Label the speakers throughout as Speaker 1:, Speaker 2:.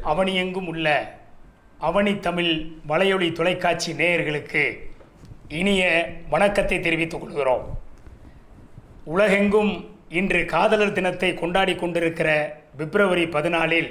Speaker 1: அவனியெங்கும் உள்ள அவனி தமிழ் வலையொலி தொலைக்காட்சி நேயர்களுக்கு இனிய வணக்கத்தை தெரிவித்துக் கொள்கிறோம் உலகெங்கும் இன்று காதலர் தினத்தை கொண்டாடி கொண்டிருக்கிற பிப்ரவரி பதினாலில்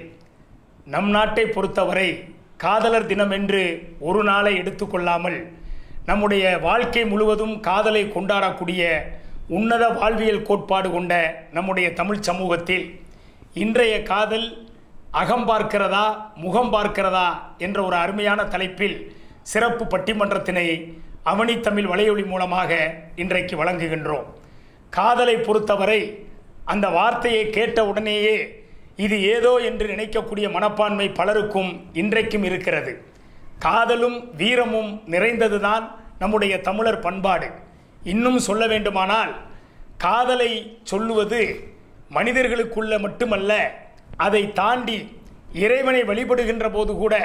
Speaker 1: நம் நாட்டை பொறுத்தவரை காதலர் தினம் என்று ஒரு நாளை எடுத்துக்கொள்ளாமல் நம்முடைய வாழ்க்கை முழுவதும் காதலை கொண்டாடக்கூடிய உன்னத வாழ்வியல் கோட்பாடு கொண்ட நம்முடைய தமிழ் சமூகத்தில் இன்றைய காதல் அகம் பார்க்கிறதா முகம் பார்க்கிறதா என்ற ஒரு அருமையான தலைப்பில் சிறப்பு பட்டிமன்றத்தினை அவனி தமிழ் வலையொலி மூலமாக இன்றைக்கு வழங்குகின்றோம் காதலை பொறுத்தவரை அந்த வார்த்தையை கேட்ட உடனேயே இது ஏதோ என்று நினைக்கக்கூடிய மனப்பான்மை பலருக்கும் இன்றைக்கும் இருக்கிறது காதலும் வீரமும் நிறைந்ததுதான் நம்முடைய தமிழர் பண்பாடு இன்னும் சொல்ல வேண்டுமானால் காதலை சொல்லுவது மனிதர்களுக்குள்ள மட்டுமல்ல அதை தாண்டி இறைவனை வழிபடுகின்ற போது கூட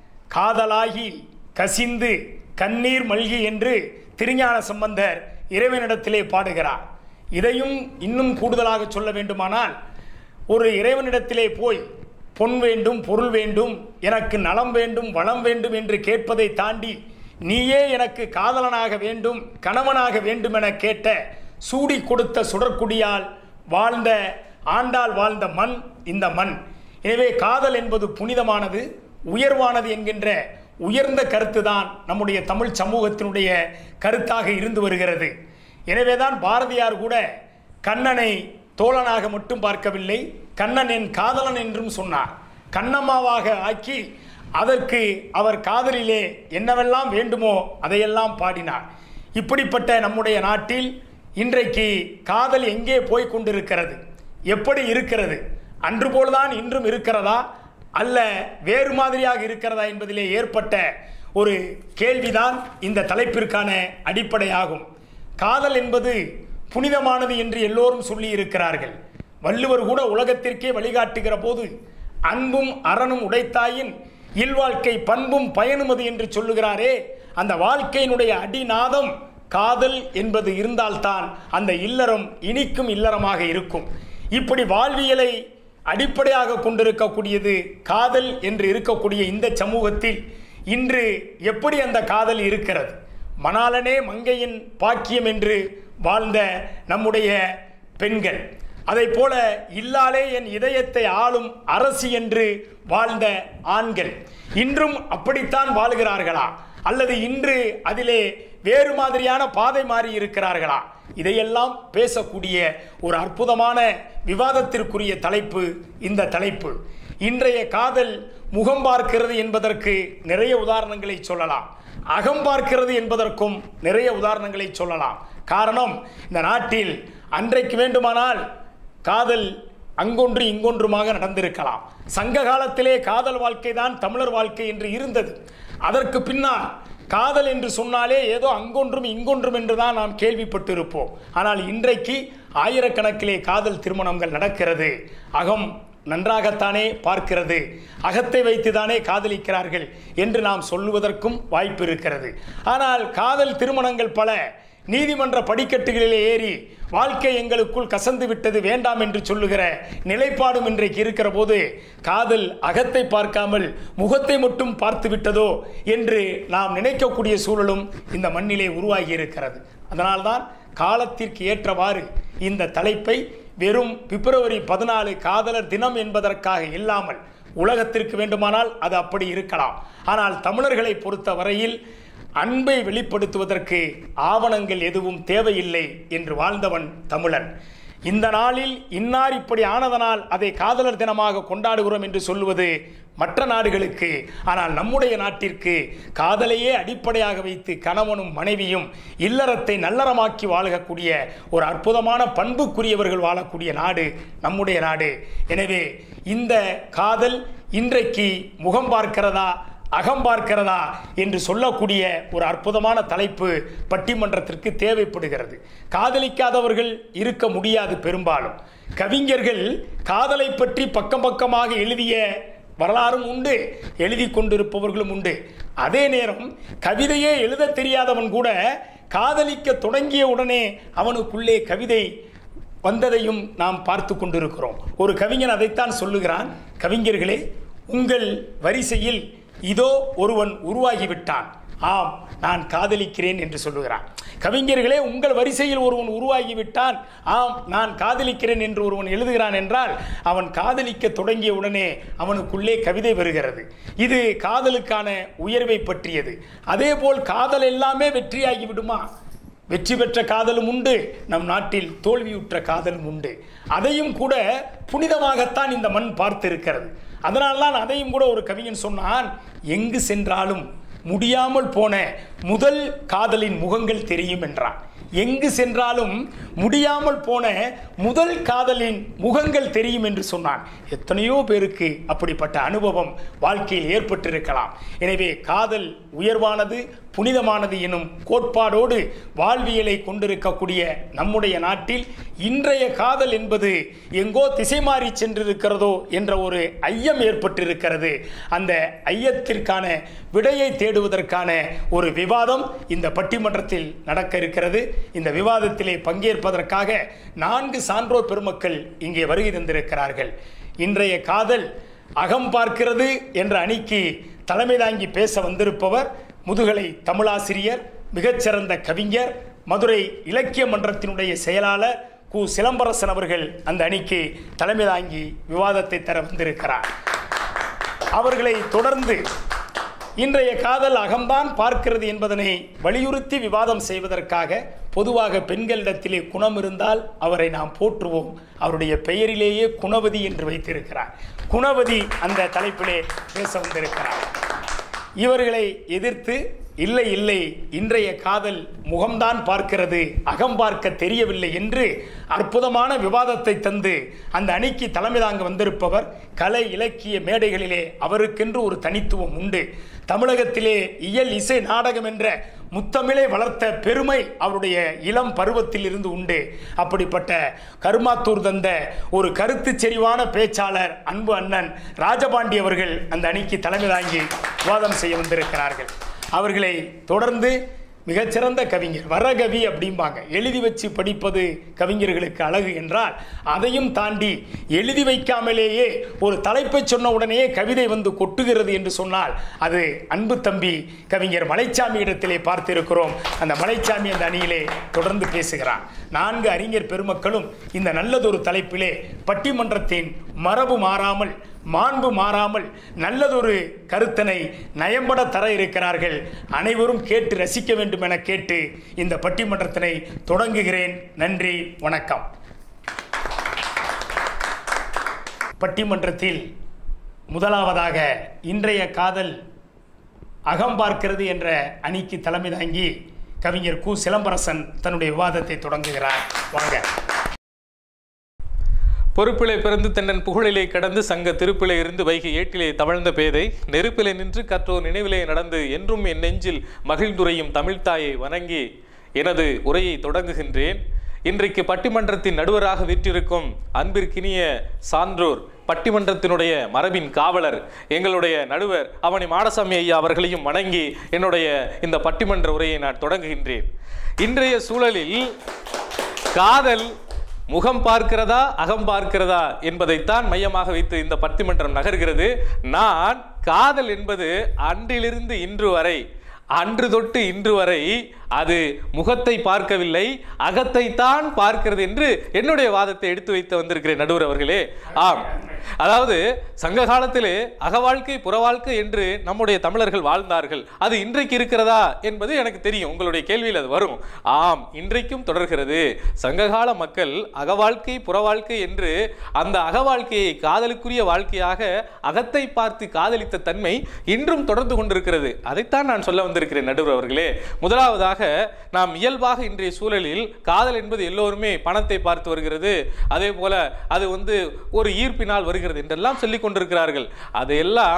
Speaker 1: காதலாகி கசிந்து கண்ணீர் மல்கி என்று திருஞான சம்பந்தர் இறைவனிடத்திலே பாடுகிறார் இதையும் இன்னும் கூடுதலாக சொல்ல வேண்டுமானால் ஒரு இறைவனிடத்திலே போய் பொன் வேண்டும் பொருள் வேண்டும் எனக்கு நலம் வேண்டும் வளம் வேண்டும் என்று கேட்பதை தாண்டி நீயே எனக்கு காதலனாக வேண்டும் கணவனாக வேண்டும் என கேட்ட சூடி கொடுத்த சுடற்குடியால் வாழ்ந்த ஆண்டால் வாழ்ந்த மண் இந்த மண் எனவே காதல் என்பது புனிதமானது உயர்வானது என்கின்ற உயர்ந்த கருத்து தான் நம்முடைய தமிழ் சமூகத்தினுடைய கருத்தாக இருந்து வருகிறது எனவேதான் பாரதியார் கூட கண்ணனை தோழனாக மட்டும் பார்க்கவில்லை கண்ணன் என் காதலன் என்றும் சொன்னார் கண்ணம்மாவாக ஆக்கி அதற்கு அவர் காதலிலே என்னவெல்லாம் வேண்டுமோ அதையெல்லாம் பாடினார் இப்படிப்பட்ட நம்முடைய நாட்டில் இன்றைக்கு காதல் எங்கே போய் கொண்டிருக்கிறது எப்படி இருக்கிறது அன்று போல்தான் இன்றும் இருக்கிறதா அல்ல வேறு மாதிரியாக இருக்கிறதா என்பதிலே ஏற்பட்ட ஒரு கேள்விதான் இந்த தலைப்பிற்கான அடிப்படையாகும் காதல் என்பது புனிதமானது என்று எல்லோரும் சொல்லி இருக்கிறார்கள் வள்ளுவர் கூட உலகத்திற்கே வழிகாட்டுகிற போது அன்பும் அறனும் உடைத்தாயின் இல்வாழ்க்கை பண்பும் பயனுமது என்று சொல்லுகிறாரே அந்த வாழ்க்கையினுடைய அடிநாதம் காதல் என்பது இருந்தால்தான் அந்த இல்லறம் இனிக்கும் இல்லறமாக இருக்கும் இப்படி வாழ்வியலை அடிப்படையாக கொண்டிருக்கக்கூடியது காதல் என்று இருக்கக்கூடிய இந்த சமூகத்தில் இன்று எப்படி அந்த காதல் இருக்கிறது மணாலனே மங்கையின் பாக்கியம் என்று வாழ்ந்த நம்முடைய பெண்கள் அதை போல இல்லாலே என் இதயத்தை ஆளும் அரசி என்று வாழ்ந்த ஆண்கள் இன்றும் அப்படித்தான் வாழ்கிறார்களா அல்லது இன்று அதிலே வேறு மாதிரியான பாதை மாறி இருக்கிறார்களா இதையெல்லாம் பேசக்கூடிய ஒரு அற்புதமான விவாதத்திற்குரிய தலைப்பு இந்த தலைப்பு இன்றைய காதல் முகம் பார்க்கிறது என்பதற்கு நிறைய உதாரணங்களை சொல்லலாம் அகம் பார்க்கிறது என்பதற்கும் நிறைய உதாரணங்களை சொல்லலாம் காரணம் இந்த நாட்டில் அன்றைக்கு வேண்டுமானால் காதல் அங்கொன்று இங்கொன்றுமாக நடந்திருக்கலாம் சங்க காலத்திலே காதல் வாழ்க்கை தான் தமிழர் வாழ்க்கை என்று இருந்தது அதற்கு பின்னால் காதல் என்று சொன்னாலே ஏதோ அங்கொன்றும் இங்கொன்றும் என்று தான் நாம் கேள்விப்பட்டிருப்போம் ஆனால் இன்றைக்கு ஆயிரக்கணக்கிலே காதல் திருமணங்கள் நடக்கிறது அகம் நன்றாகத்தானே பார்க்கிறது அகத்தை வைத்துதானே காதலிக்கிறார்கள் என்று நாம் சொல்லுவதற்கும் வாய்ப்பு இருக்கிறது ஆனால் காதல் திருமணங்கள் பல நீதிமன்ற படிக்கட்டுகளிலே ஏறி வாழ்க்கை எங்களுக்குள் கசந்து விட்டது வேண்டாம் என்று சொல்லுகிற நிலைப்பாடும் இன்றைக்கு இருக்கிற போது காதல் அகத்தை பார்க்காமல் முகத்தை மட்டும் பார்த்து விட்டதோ என்று நாம் நினைக்கக்கூடிய சூழலும் இந்த மண்ணிலே உருவாகி இருக்கிறது அதனால்தான் காலத்திற்கு ஏற்றவாறு இந்த தலைப்பை வெறும் பிப்ரவரி பதினாலு காதலர் தினம் என்பதற்காக இல்லாமல் உலகத்திற்கு வேண்டுமானால் அது அப்படி இருக்கலாம் ஆனால் தமிழர்களை பொறுத்த வரையில் அன்பை வெளிப்படுத்துவதற்கு ஆவணங்கள் எதுவும் தேவையில்லை என்று வாழ்ந்தவன் தமிழன் இந்த நாளில் இன்னார் இப்படி ஆனதனால் அதை காதலர் தினமாக கொண்டாடுகிறோம் என்று சொல்லுவது மற்ற நாடுகளுக்கு ஆனால் நம்முடைய நாட்டிற்கு காதலையே அடிப்படையாக வைத்து கணவனும் மனைவியும் இல்லறத்தை நல்லறமாக்கி வாழக்கூடிய ஒரு அற்புதமான பண்புக்குரியவர்கள் வாழக்கூடிய நாடு நம்முடைய நாடு எனவே இந்த காதல் இன்றைக்கு முகம் பார்க்கிறதா அகம் பார்க்கிறதா என்று சொல்லக்கூடிய ஒரு அற்புதமான தலைப்பு பட்டிமன்றத்திற்கு தேவைப்படுகிறது காதலிக்காதவர்கள் இருக்க முடியாது பெரும்பாலும் கவிஞர்கள் காதலை பற்றி பக்கம் பக்கமாக எழுதிய வரலாறும் உண்டு எழுதி கொண்டிருப்பவர்களும் உண்டு அதே நேரம் கவிதையே எழுத தெரியாதவன் கூட காதலிக்க தொடங்கிய உடனே அவனுக்குள்ளே கவிதை வந்ததையும் நாம் பார்த்து கொண்டிருக்கிறோம் ஒரு கவிஞன் அதைத்தான் சொல்லுகிறான் கவிஞர்களே உங்கள் வரிசையில் இதோ ஒருவன் உருவாகிவிட்டான் ஆம் நான் காதலிக்கிறேன் என்று சொல்லுகிறான் கவிஞர்களே உங்கள் வரிசையில் ஒருவன் உருவாகிவிட்டான் ஆம் நான் காதலிக்கிறேன் என்று ஒருவன் எழுதுகிறான் என்றால் அவன் காதலிக்க தொடங்கிய உடனே அவனுக்குள்ளே கவிதை வருகிறது இது காதலுக்கான உயர்வை பற்றியது அதேபோல் காதல் எல்லாமே வெற்றியாகி விடுமா வெற்றி பெற்ற காதலும் உண்டு நம் நாட்டில் தோல்வியுற்ற காதலும் உண்டு அதையும் கூட புனிதமாகத்தான் இந்த மண் பார்த்திருக்கிறது அதனால்தான் அதையும் கூட ஒரு கவிஞன் சொன்னான் எங்கு சென்றாலும் முடியாமல் போன முதல் காதலின் முகங்கள் தெரியும் என்றான் எங்கு சென்றாலும் முடியாமல் போன முதல் காதலின் முகங்கள் தெரியும் என்று சொன்னான் எத்தனையோ பேருக்கு அப்படிப்பட்ட அனுபவம் வாழ்க்கையில் ஏற்பட்டிருக்கலாம் எனவே காதல் உயர்வானது புனிதமானது எனும் கோட்பாடோடு வாழ்வியலை கொண்டிருக்கக்கூடிய நம்முடைய நாட்டில் இன்றைய காதல் என்பது எங்கோ திசை மாறி சென்றிருக்கிறதோ என்ற ஒரு ஐயம் ஏற்பட்டிருக்கிறது அந்த ஐயத்திற்கான விடையை தேடுவதற்கான ஒரு விவாதம் இந்த பட்டிமன்றத்தில் நடக்க இருக்கிறது இந்த விவாதத்திலே பங்கேற்பதற்காக நான்கு சான்றோர் பெருமக்கள் இங்கே வருகை தந்திருக்கிறார்கள் இன்றைய காதல் அகம் பார்க்கிறது என்ற அணிக்கு தலைமை தாங்கி பேச வந்திருப்பவர் முதுகலை தமிழாசிரியர் மிகச்சிறந்த கவிஞர் மதுரை இலக்கிய மன்றத்தினுடைய செயலாளர் கு சிலம்பரசன் அவர்கள் அந்த அணிக்கு தலைமை தாங்கி விவாதத்தை தர வந்திருக்கிறார் அவர்களை தொடர்ந்து இன்றைய காதல் அகம்தான் பார்க்கிறது என்பதனை வலியுறுத்தி விவாதம் செய்வதற்காக பொதுவாக பெண்களிடத்திலே குணம் இருந்தால் அவரை நாம் போற்றுவோம் அவருடைய பெயரிலேயே குணவதி என்று வைத்திருக்கிறார் குணவதி அந்த தலைப்பிலே பேச வந்திருக்கிறார் இவர்களை எதிர்த்து இல்லை இல்லை இன்றைய காதல் முகம்தான் பார்க்கிறது அகம் பார்க்க தெரியவில்லை என்று அற்புதமான விவாதத்தை தந்து அந்த அணிக்கு தலைமை தாங்க வந்திருப்பவர் கலை இலக்கிய மேடைகளிலே அவருக்கென்று ஒரு தனித்துவம் உண்டு தமிழகத்திலே இயல் இசை நாடகம் என்ற முத்தமிழை வளர்த்த பெருமை அவருடைய இளம் பருவத்தில் இருந்து உண்டு அப்படிப்பட்ட கருமாத்தூர் தந்த ஒரு கருத்து செறிவான பேச்சாளர் அன்பு அண்ணன் ராஜபாண்டி அவர்கள் அந்த அணிக்கு தலைமை தாங்கி விவாதம் செய்ய வந்திருக்கிறார்கள் அவர்களை தொடர்ந்து மிகச்சிறந்த கவிஞர் வரகவி அப்படிம்பாங்க எழுதி வச்சு படிப்பது கவிஞர்களுக்கு அழகு என்றால் அதையும் தாண்டி எழுதி வைக்காமலேயே ஒரு தலைப்பை சொன்ன உடனேயே கவிதை வந்து கொட்டுகிறது என்று சொன்னால் அது அன்பு தம்பி கவிஞர் மலைச்சாமி இடத்திலே பார்த்திருக்கிறோம் அந்த மலைச்சாமி அந்த அணியிலே தொடர்ந்து பேசுகிறான் நான்கு அறிஞர் பெருமக்களும் இந்த நல்லதொரு தலைப்பிலே பட்டிமன்றத்தின் மரபு மாறாமல் மாண்பு மாறாமல் நல்லதொரு கருத்தனை நயம்பட தர இருக்கிறார்கள் அனைவரும் கேட்டு ரசிக்க வேண்டும் என கேட்டு இந்த பட்டிமன்றத்தினை தொடங்குகிறேன் நன்றி வணக்கம் பட்டிமன்றத்தில் முதலாவதாக இன்றைய காதல் அகம் பார்க்கிறது என்ற அணிக்கு தலைமை தாங்கி கவிஞர் கு சிலம்பரசன் தன்னுடைய விவாதத்தை தொடங்குகிறார் வாங்க
Speaker 2: பொறுப்பிலே பிறந்து தன்னன் புகழிலே கடந்து சங்க திருப்பிலே இருந்து வைகை ஏட்டிலே தவழ்ந்த பேதை நெருப்பிலே நின்று கற்றோர் நினைவிலே நடந்து என்றும் என் நெஞ்சில் மகிழ்ந்துரையும் தமிழ்த்தாயை வணங்கி எனது உரையை தொடங்குகின்றேன் இன்றைக்கு பட்டிமன்றத்தின் நடுவராக விற்றிருக்கும் அன்பிற்கினிய சான்றோர் பட்டிமன்றத்தினுடைய மரபின் காவலர் எங்களுடைய நடுவர் அவனி மாடசாமி ஐயா அவர்களையும் வணங்கி என்னுடைய இந்த பட்டிமன்ற உரையை நான் தொடங்குகின்றேன் இன்றைய சூழலில் காதல் முகம் பார்க்கிறதா அகம் பார்க்கிறதா என்பதைத்தான் மையமாக வைத்து இந்த பட்டிமன்றம் நகர்கிறது நான் காதல் என்பது அன்றிலிருந்து இன்று வரை அன்று தொட்டு இன்று வரை அது முகத்தை பார்க்கவில்லை அகத்தைத்தான் பார்க்கிறது என்று என்னுடைய வாதத்தை எடுத்து வைத்து வந்திருக்கிறேன் நடுவர் அவர்களே ஆம் அதாவது சங்க காலத்திலே அகவாழ்க்கை புறவாழ்க்கை என்று நம்முடைய தமிழர்கள் வாழ்ந்தார்கள் அது இன்றைக்கு இருக்கிறதா என்பது எனக்கு தெரியும் உங்களுடைய கேள்வியில் அது வரும் ஆம் இன்றைக்கும் தொடர்கிறது சங்ககால மக்கள் அகவாழ்க்கை புறவாழ்க்கை என்று அந்த அகவாழ்க்கையை காதலுக்குரிய வாழ்க்கையாக அகத்தை பார்த்து காதலித்த தன்மை இன்றும் தொடர்ந்து கொண்டிருக்கிறது அதைத்தான் நான் சொல்ல வந்திருக்கிறேன் நடுவர் அவர்களே முதலாவதாக நாம் இயல்பாக இன்றைய சூழலில் காதல் என்பது எல்லோருமே பணத்தை பார்த்து வருகிறது அதே போல அது வந்து ஒரு ஈர்ப்பினால் வருகிறது என்றெல்லாம் சொல்லிக் கொண்டிருக்கிறார்கள் அதையெல்லாம்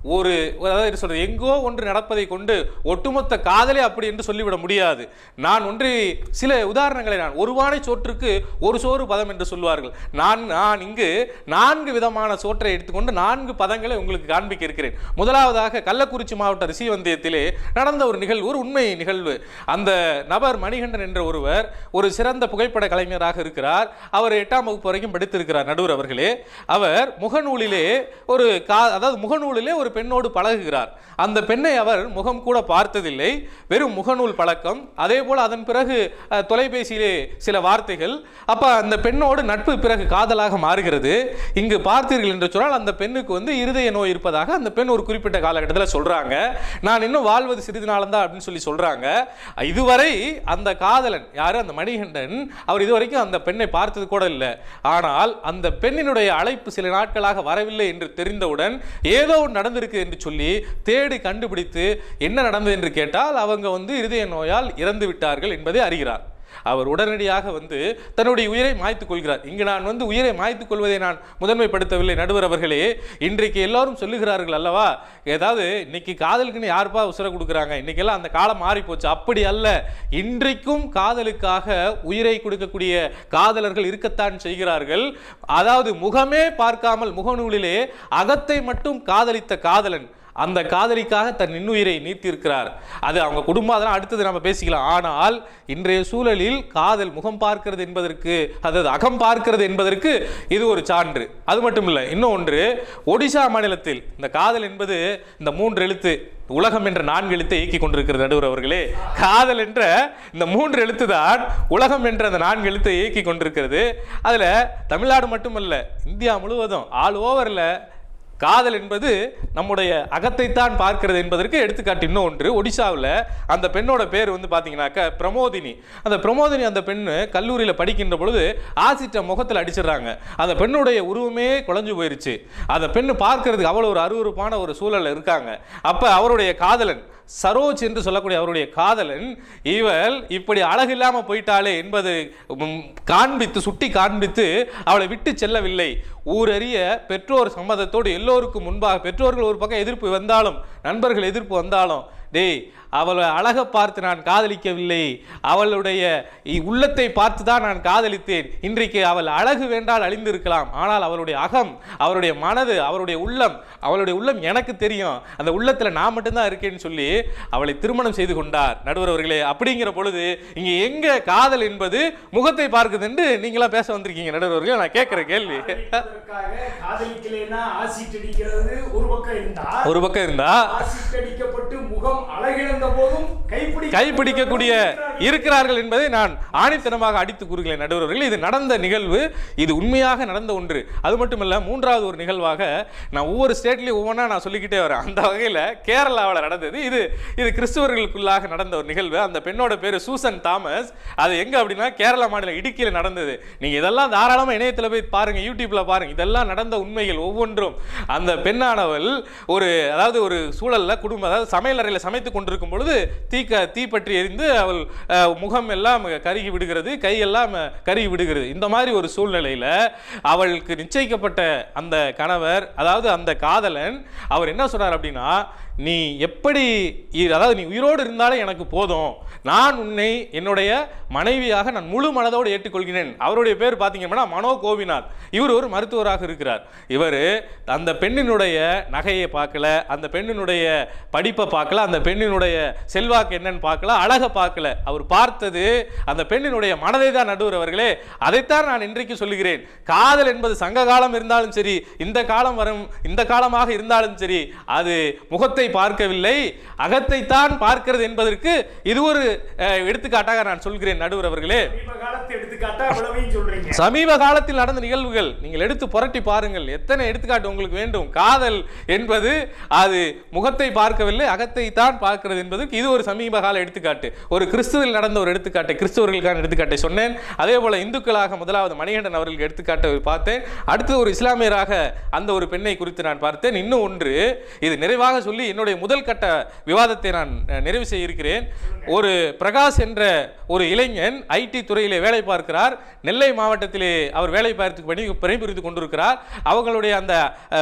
Speaker 2: ஒரு அதாவது என்ன சொல்றது எங்கோ ஒன்று நடப்பதை கொண்டு ஒட்டுமொத்த காதலே அப்படி என்று சொல்லிவிட முடியாது நான் ஒன்று சில உதாரணங்களை நான் ஒருவானை சோற்றுக்கு ஒரு சோறு பதம் என்று சொல்வார்கள் நான் நான் இங்கு நான்கு விதமான சோற்றை எடுத்துக்கொண்டு நான்கு பதங்களை உங்களுக்கு காண்பிக்க இருக்கிறேன் முதலாவதாக கள்ளக்குறிச்சி மாவட்ட ரிஷிவந்தியத்திலே நடந்த ஒரு நிகழ்வு ஒரு உண்மை நிகழ்வு அந்த நபர் மணிகண்டன் என்ற ஒருவர் ஒரு சிறந்த புகைப்பட கலைஞராக இருக்கிறார் அவர் எட்டாம் வகுப்பு வரைக்கும் படித்திருக்கிறார் நடுவர் அவர்களே அவர் முகநூலிலே ஒரு கா அதாவது முகநூலிலே ஒரு பெண்ணோடு பழகுகிறார் அந்த பெண்ணை அவர் முகம் கூட பார்த்ததில்லை வெறும் முகநூல் பழக்கம் அதே போல அதன் பிறகு அஹ், தொலைபேசியிலே சில வார்த்தைகள் அப்ப அந்த பெண்ணோடு நட்பு பிறகு காதலாக மாறுகிறது இங்கு பார்த்தீர்கள் என்று சொன்னால் அந்த பெண்ணுக்கு வந்து இருதய நோய் இருப்பதாக அந்த பெண் ஒரு குறிப்பிட்ட காலகட்டத்தில் சொல்றாங்க நான் இன்னும் வாழ்வது சிறிது நாளம்தான் அப்படின்னு சொல்லி சொல்றாங்க இதுவரை அந்த காதலன் யாரு அந்த மணிகண்டன் அவர் இதுவரைக்கும் அந்த பெண்ணை பார்த்தது கூட இல்லை ஆனால் அந்த பெண்ணினுடைய அழைப்பு சில நாட்களாக வரவில்லை என்று தெரிந்தவுடன் ஏதோ ஒன்று நடந்திருக்கு என்று சொல்லி தேடி கண்டுபிடித்து என்ன நடந்தது என்று கேட்டால் அவங்க வந்து இருதய நோயால் இறந்து விட்டார்கள் என்பதை அறிகிறார் அவர் உடனடியாக வந்து தன்னுடைய உயிரை மாய்த்துக் கொள்கிறார் இங்கு நான் வந்து உயிரை மாய்த்துக் கொள்வதை நான் முதன்மைப்படுத்தவில்லை நடுவர் அவர்களே இன்றைக்கு எல்லாரும் சொல்லுகிறார்கள் அல்லவா ஏதாவது இன்னைக்கு காதலுக்குன்னு யாருப்பா உசுர கொடுக்குறாங்க இன்னைக்கெல்லாம் அந்த காலம் மாறி போச்சு அப்படி அல்ல இன்றைக்கும் காதலுக்காக உயிரை கொடுக்கக்கூடிய காதலர்கள் இருக்கத்தான் செய்கிறார்கள் அதாவது முகமே பார்க்காமல் முகநூலிலே அகத்தை மட்டும் காதலித்த காதலன் அந்த காதலிக்காக தன் இன்னுயிரை நீத்திருக்கிறார் அது அவங்க குடும்பம் அதெல்லாம் அடுத்தது நம்ம பேசிக்கலாம் ஆனால் இன்றைய சூழலில் காதல் முகம் பார்க்கிறது என்பதற்கு அதாவது அகம் பார்க்கிறது என்பதற்கு இது ஒரு சான்று அது மட்டும் இல்லை இன்னும் ஒன்று ஒடிசா மாநிலத்தில் இந்த காதல் என்பது இந்த மூன்று எழுத்து உலகம் என்ற நான்கு எழுத்தை இயக்கி கொண்டிருக்கிறது நடுவர் அவர்களே காதல் என்ற இந்த மூன்று எழுத்து தான் உலகம் என்ற அந்த நான்கு எழுத்தை இயக்கி கொண்டிருக்கிறது அதுல தமிழ்நாடு மட்டுமல்ல இந்தியா முழுவதும் ஆல் ஓவர்ல காதல் என்பது நம்முடைய அகத்தைத்தான் பார்க்கிறது என்பதற்கு எடுத்துக்காட்டு இன்னும் ஒன்று ஒடிசாவில் அந்த பெண்ணோட பேர் வந்து பார்த்தீங்கன்னாக்க பிரமோதினி அந்த பிரமோதினி அந்த பெண்ணு கல்லூரியில் படிக்கின்ற பொழுது ஆசிட்ட முகத்தில் அடிச்சிடுறாங்க அந்த பெண்ணுடைய உருவமே குழஞ்சு போயிருச்சு அந்த பெண்ணு பார்க்கறதுக்கு அவ்வளோ ஒரு அருவருப்பான ஒரு சூழல்ல இருக்காங்க அப்போ அவருடைய காதலன் சரோஜ் என்று சொல்லக்கூடிய அவருடைய காதலன் இவள் இப்படி அழகில்லாம போயிட்டாளே என்பது ம், காண்பித்து சுட்டி காண்பித்து அவளை விட்டு செல்லவில்லை ஊரறிய பெற்றோர் சம்மதத்தோடு எல்லோருக்கும் முன்பாக பெற்றோர்கள் ஒரு பக்கம் எதிர்ப்பு வந்தாலும் நண்பர்கள் எதிர்ப்பு வந்தாலும் டேய் அவளை அழக பார்த்து நான் காதலிக்கவில்லை அவளுடைய இ- உள்ளத்தை பார்த்து தான் நான் காதலித்தேன் இன்றைக்கு அவள் அழகு வேண்டால் அழிந்திருக்கலாம் ஆனால் அவளுடைய அகம் அவருடைய மனது அவருடைய உள்ளம் அவளுடைய உள்ளம் எனக்கு தெரியும் அந்த உள்ளத்துல நான் மட்டும்தான் இருக்கேன்னு சொல்லி அவளை திருமணம் செய்து கொண்டார் நடுவர் அவர்களே அப்படிங்கிற பொழுது இங்க எங்க காதல் என்பது முகத்தை பார்க்குது என்று நீங்களா பேச வந்திருக்கீங்க நடுவர் அவர்களே நான் கேட்கிற கேள்வி
Speaker 1: காதலிப்பதற்காக காதலிக்கலைன்னா ஆசிட் அடிக்கிறது ஒரு பக்கம் இருந்தா
Speaker 2: ஒரு பக்கம் இருந்தா
Speaker 1: ஆசிட் அடிக்கப்பட்டு முகம் அழகிழந்த போதும் கைப்பிடி
Speaker 2: கைப்பிடிக்கக்கூடிய இருக்கிறார்கள் என்பதை நான் ஆணித்தனமாக அடித்து கூறுகிறேன் நடுவர்கள் இது நடந்த நிகழ்வு இது உண்மையாக நடந்த ஒன்று அது மட்டுமல்ல மூன்றாவது ஒரு நிகழ்வாக நான் ஒவ்வொரு ஸ்டேட்லயும் ஒவ்வொன்றா நான் சொல்லிக்கிட்டே வரேன் அந்த வகையில் கேரளாவில் நடந்தது இது இது கிறிஸ்துவர்களுக்குள்ளாக நடந்த ஒரு நிகழ்வு அந்த பெண்ணோட பேரு சூசன் தாமஸ் அது எங்க அப்படின்னா கேரளா மாநிலம் இடுக்கியில் நடந்தது நீங்க இதெல்லாம் தாராளமா இணையத்துல போய் பாருங்க யூடியூப்ல பாருங்க இதெல்லாம் நடந்த உண்மைகள் ஒவ்வொன்றும் அந்த பெண்ணானவள் ஒரு அதாவது ஒரு சூழல்ல குடும்பம் அதாவது சமையல் அறையில் சமைத்து கொண்டிருக்கும் பொழுது தீக்க தீப்பற்றி எரிந்து அவள் அஹ், முகம் எல்லாம் கருகி விடுகிறது கையெல்லாம் கருகி விடுகிறது இந்த மாதிரி ஒரு சூழ்நிலையில அவளுக்கு நிச்சயிக்கப்பட்ட அந்த கணவர் அதாவது அந்த காதலன் அவர் என்ன சொல்றார் அப்படின்னா நீ எப்படி இ- அதாவது நீ உயிரோடு இருந்தாலே எனக்கு போதும் நான் உன்னை என்னுடைய மனைவியாக நான் முழு மனதோடு ஏற்றுக்கொள்கிறேன் அவருடைய பேர் பார்த்தீங்கன்னா மனோ கோபிநாத் இவர் ஒரு மருத்துவராக இருக்கிறார் இவர் அந்த பெண்ணினுடைய நகையை பார்க்கல அந்த பெண்ணினுடைய படிப்பை பார்க்கல அந்த பெண்ணினுடைய செல்வாக்கு என்னன்னு பார்க்கல அழகை பார்க்கல அவர் பார்த்தது அந்த பெண்ணினுடைய மனதை தான் நடுவர் அவர்களே அதைத்தான் நான் இன்றைக்கு சொல்லுகிறேன் காதல் என்பது சங்க காலம் இருந்தாலும் சரி இந்த காலம் வரும் இந்த காலமாக இருந்தாலும் சரி அது முகத்தை பார்க்கவில்லை அகத்தை தான் பார்க்கிறது என்பதற்கு இது ஒரு அஹ், எடுத்துக்காட்டாக நான் சொல்கிறேன் நடுவர் அவர்களே
Speaker 1: சமீப காலத்தை எடுத்துக்காட்டா இவ்வளவையும் சொல்றீங்க
Speaker 2: சமீப காலத்தில் நடந்த நிகழ்வுகள் நீங்கள் எடுத்து புரட்டி பாருங்கள் எத்தனை எடுத்துக்காட்டு உங்களுக்கு வேண்டும் காதல் என்பது அது முகத்தை பார்க்கவில்லை அகத்தை தான் பார்க்கிறது என்பதற்கு இது ஒரு சமீப கால எடுத்துக்காட்டு ஒரு கிறிஸ்துவில் நடந்த ஒரு எடுத்துக்காட்டு கிறிஸ்தவர்களுக்கான எடுத்துக்காட்டை சொன்னேன் அதே போல இந்துக்களாக முதலாவது மணிகண்டன் அவர்களுக்கு எடுத்துக்காட்டை பார்த்தேன் அடுத்து ஒரு இஸ்லாமியராக அந்த ஒரு பெண்ணை குறித்து நான் பார்த்தேன் இன்னும் ஒன்று இது நிறைவாக சொல்லி என்னுடைய முதல் கட்ட விவாதத்தை நான் அஹ், நிறைவு செய்ய இருக்கிறேன் ஒரு பிரகாஷ் என்ற ஒரு இளைஞன் ஐடி துறையிலே வேலை பார்க்கிறார் நெல்லை மாவட்டத்திலே அவர் வேலை பார்த்து பணி பணிபுரிந்து கொண்டிருக்கிறார் அவங்களுடைய அந்த அஹ்,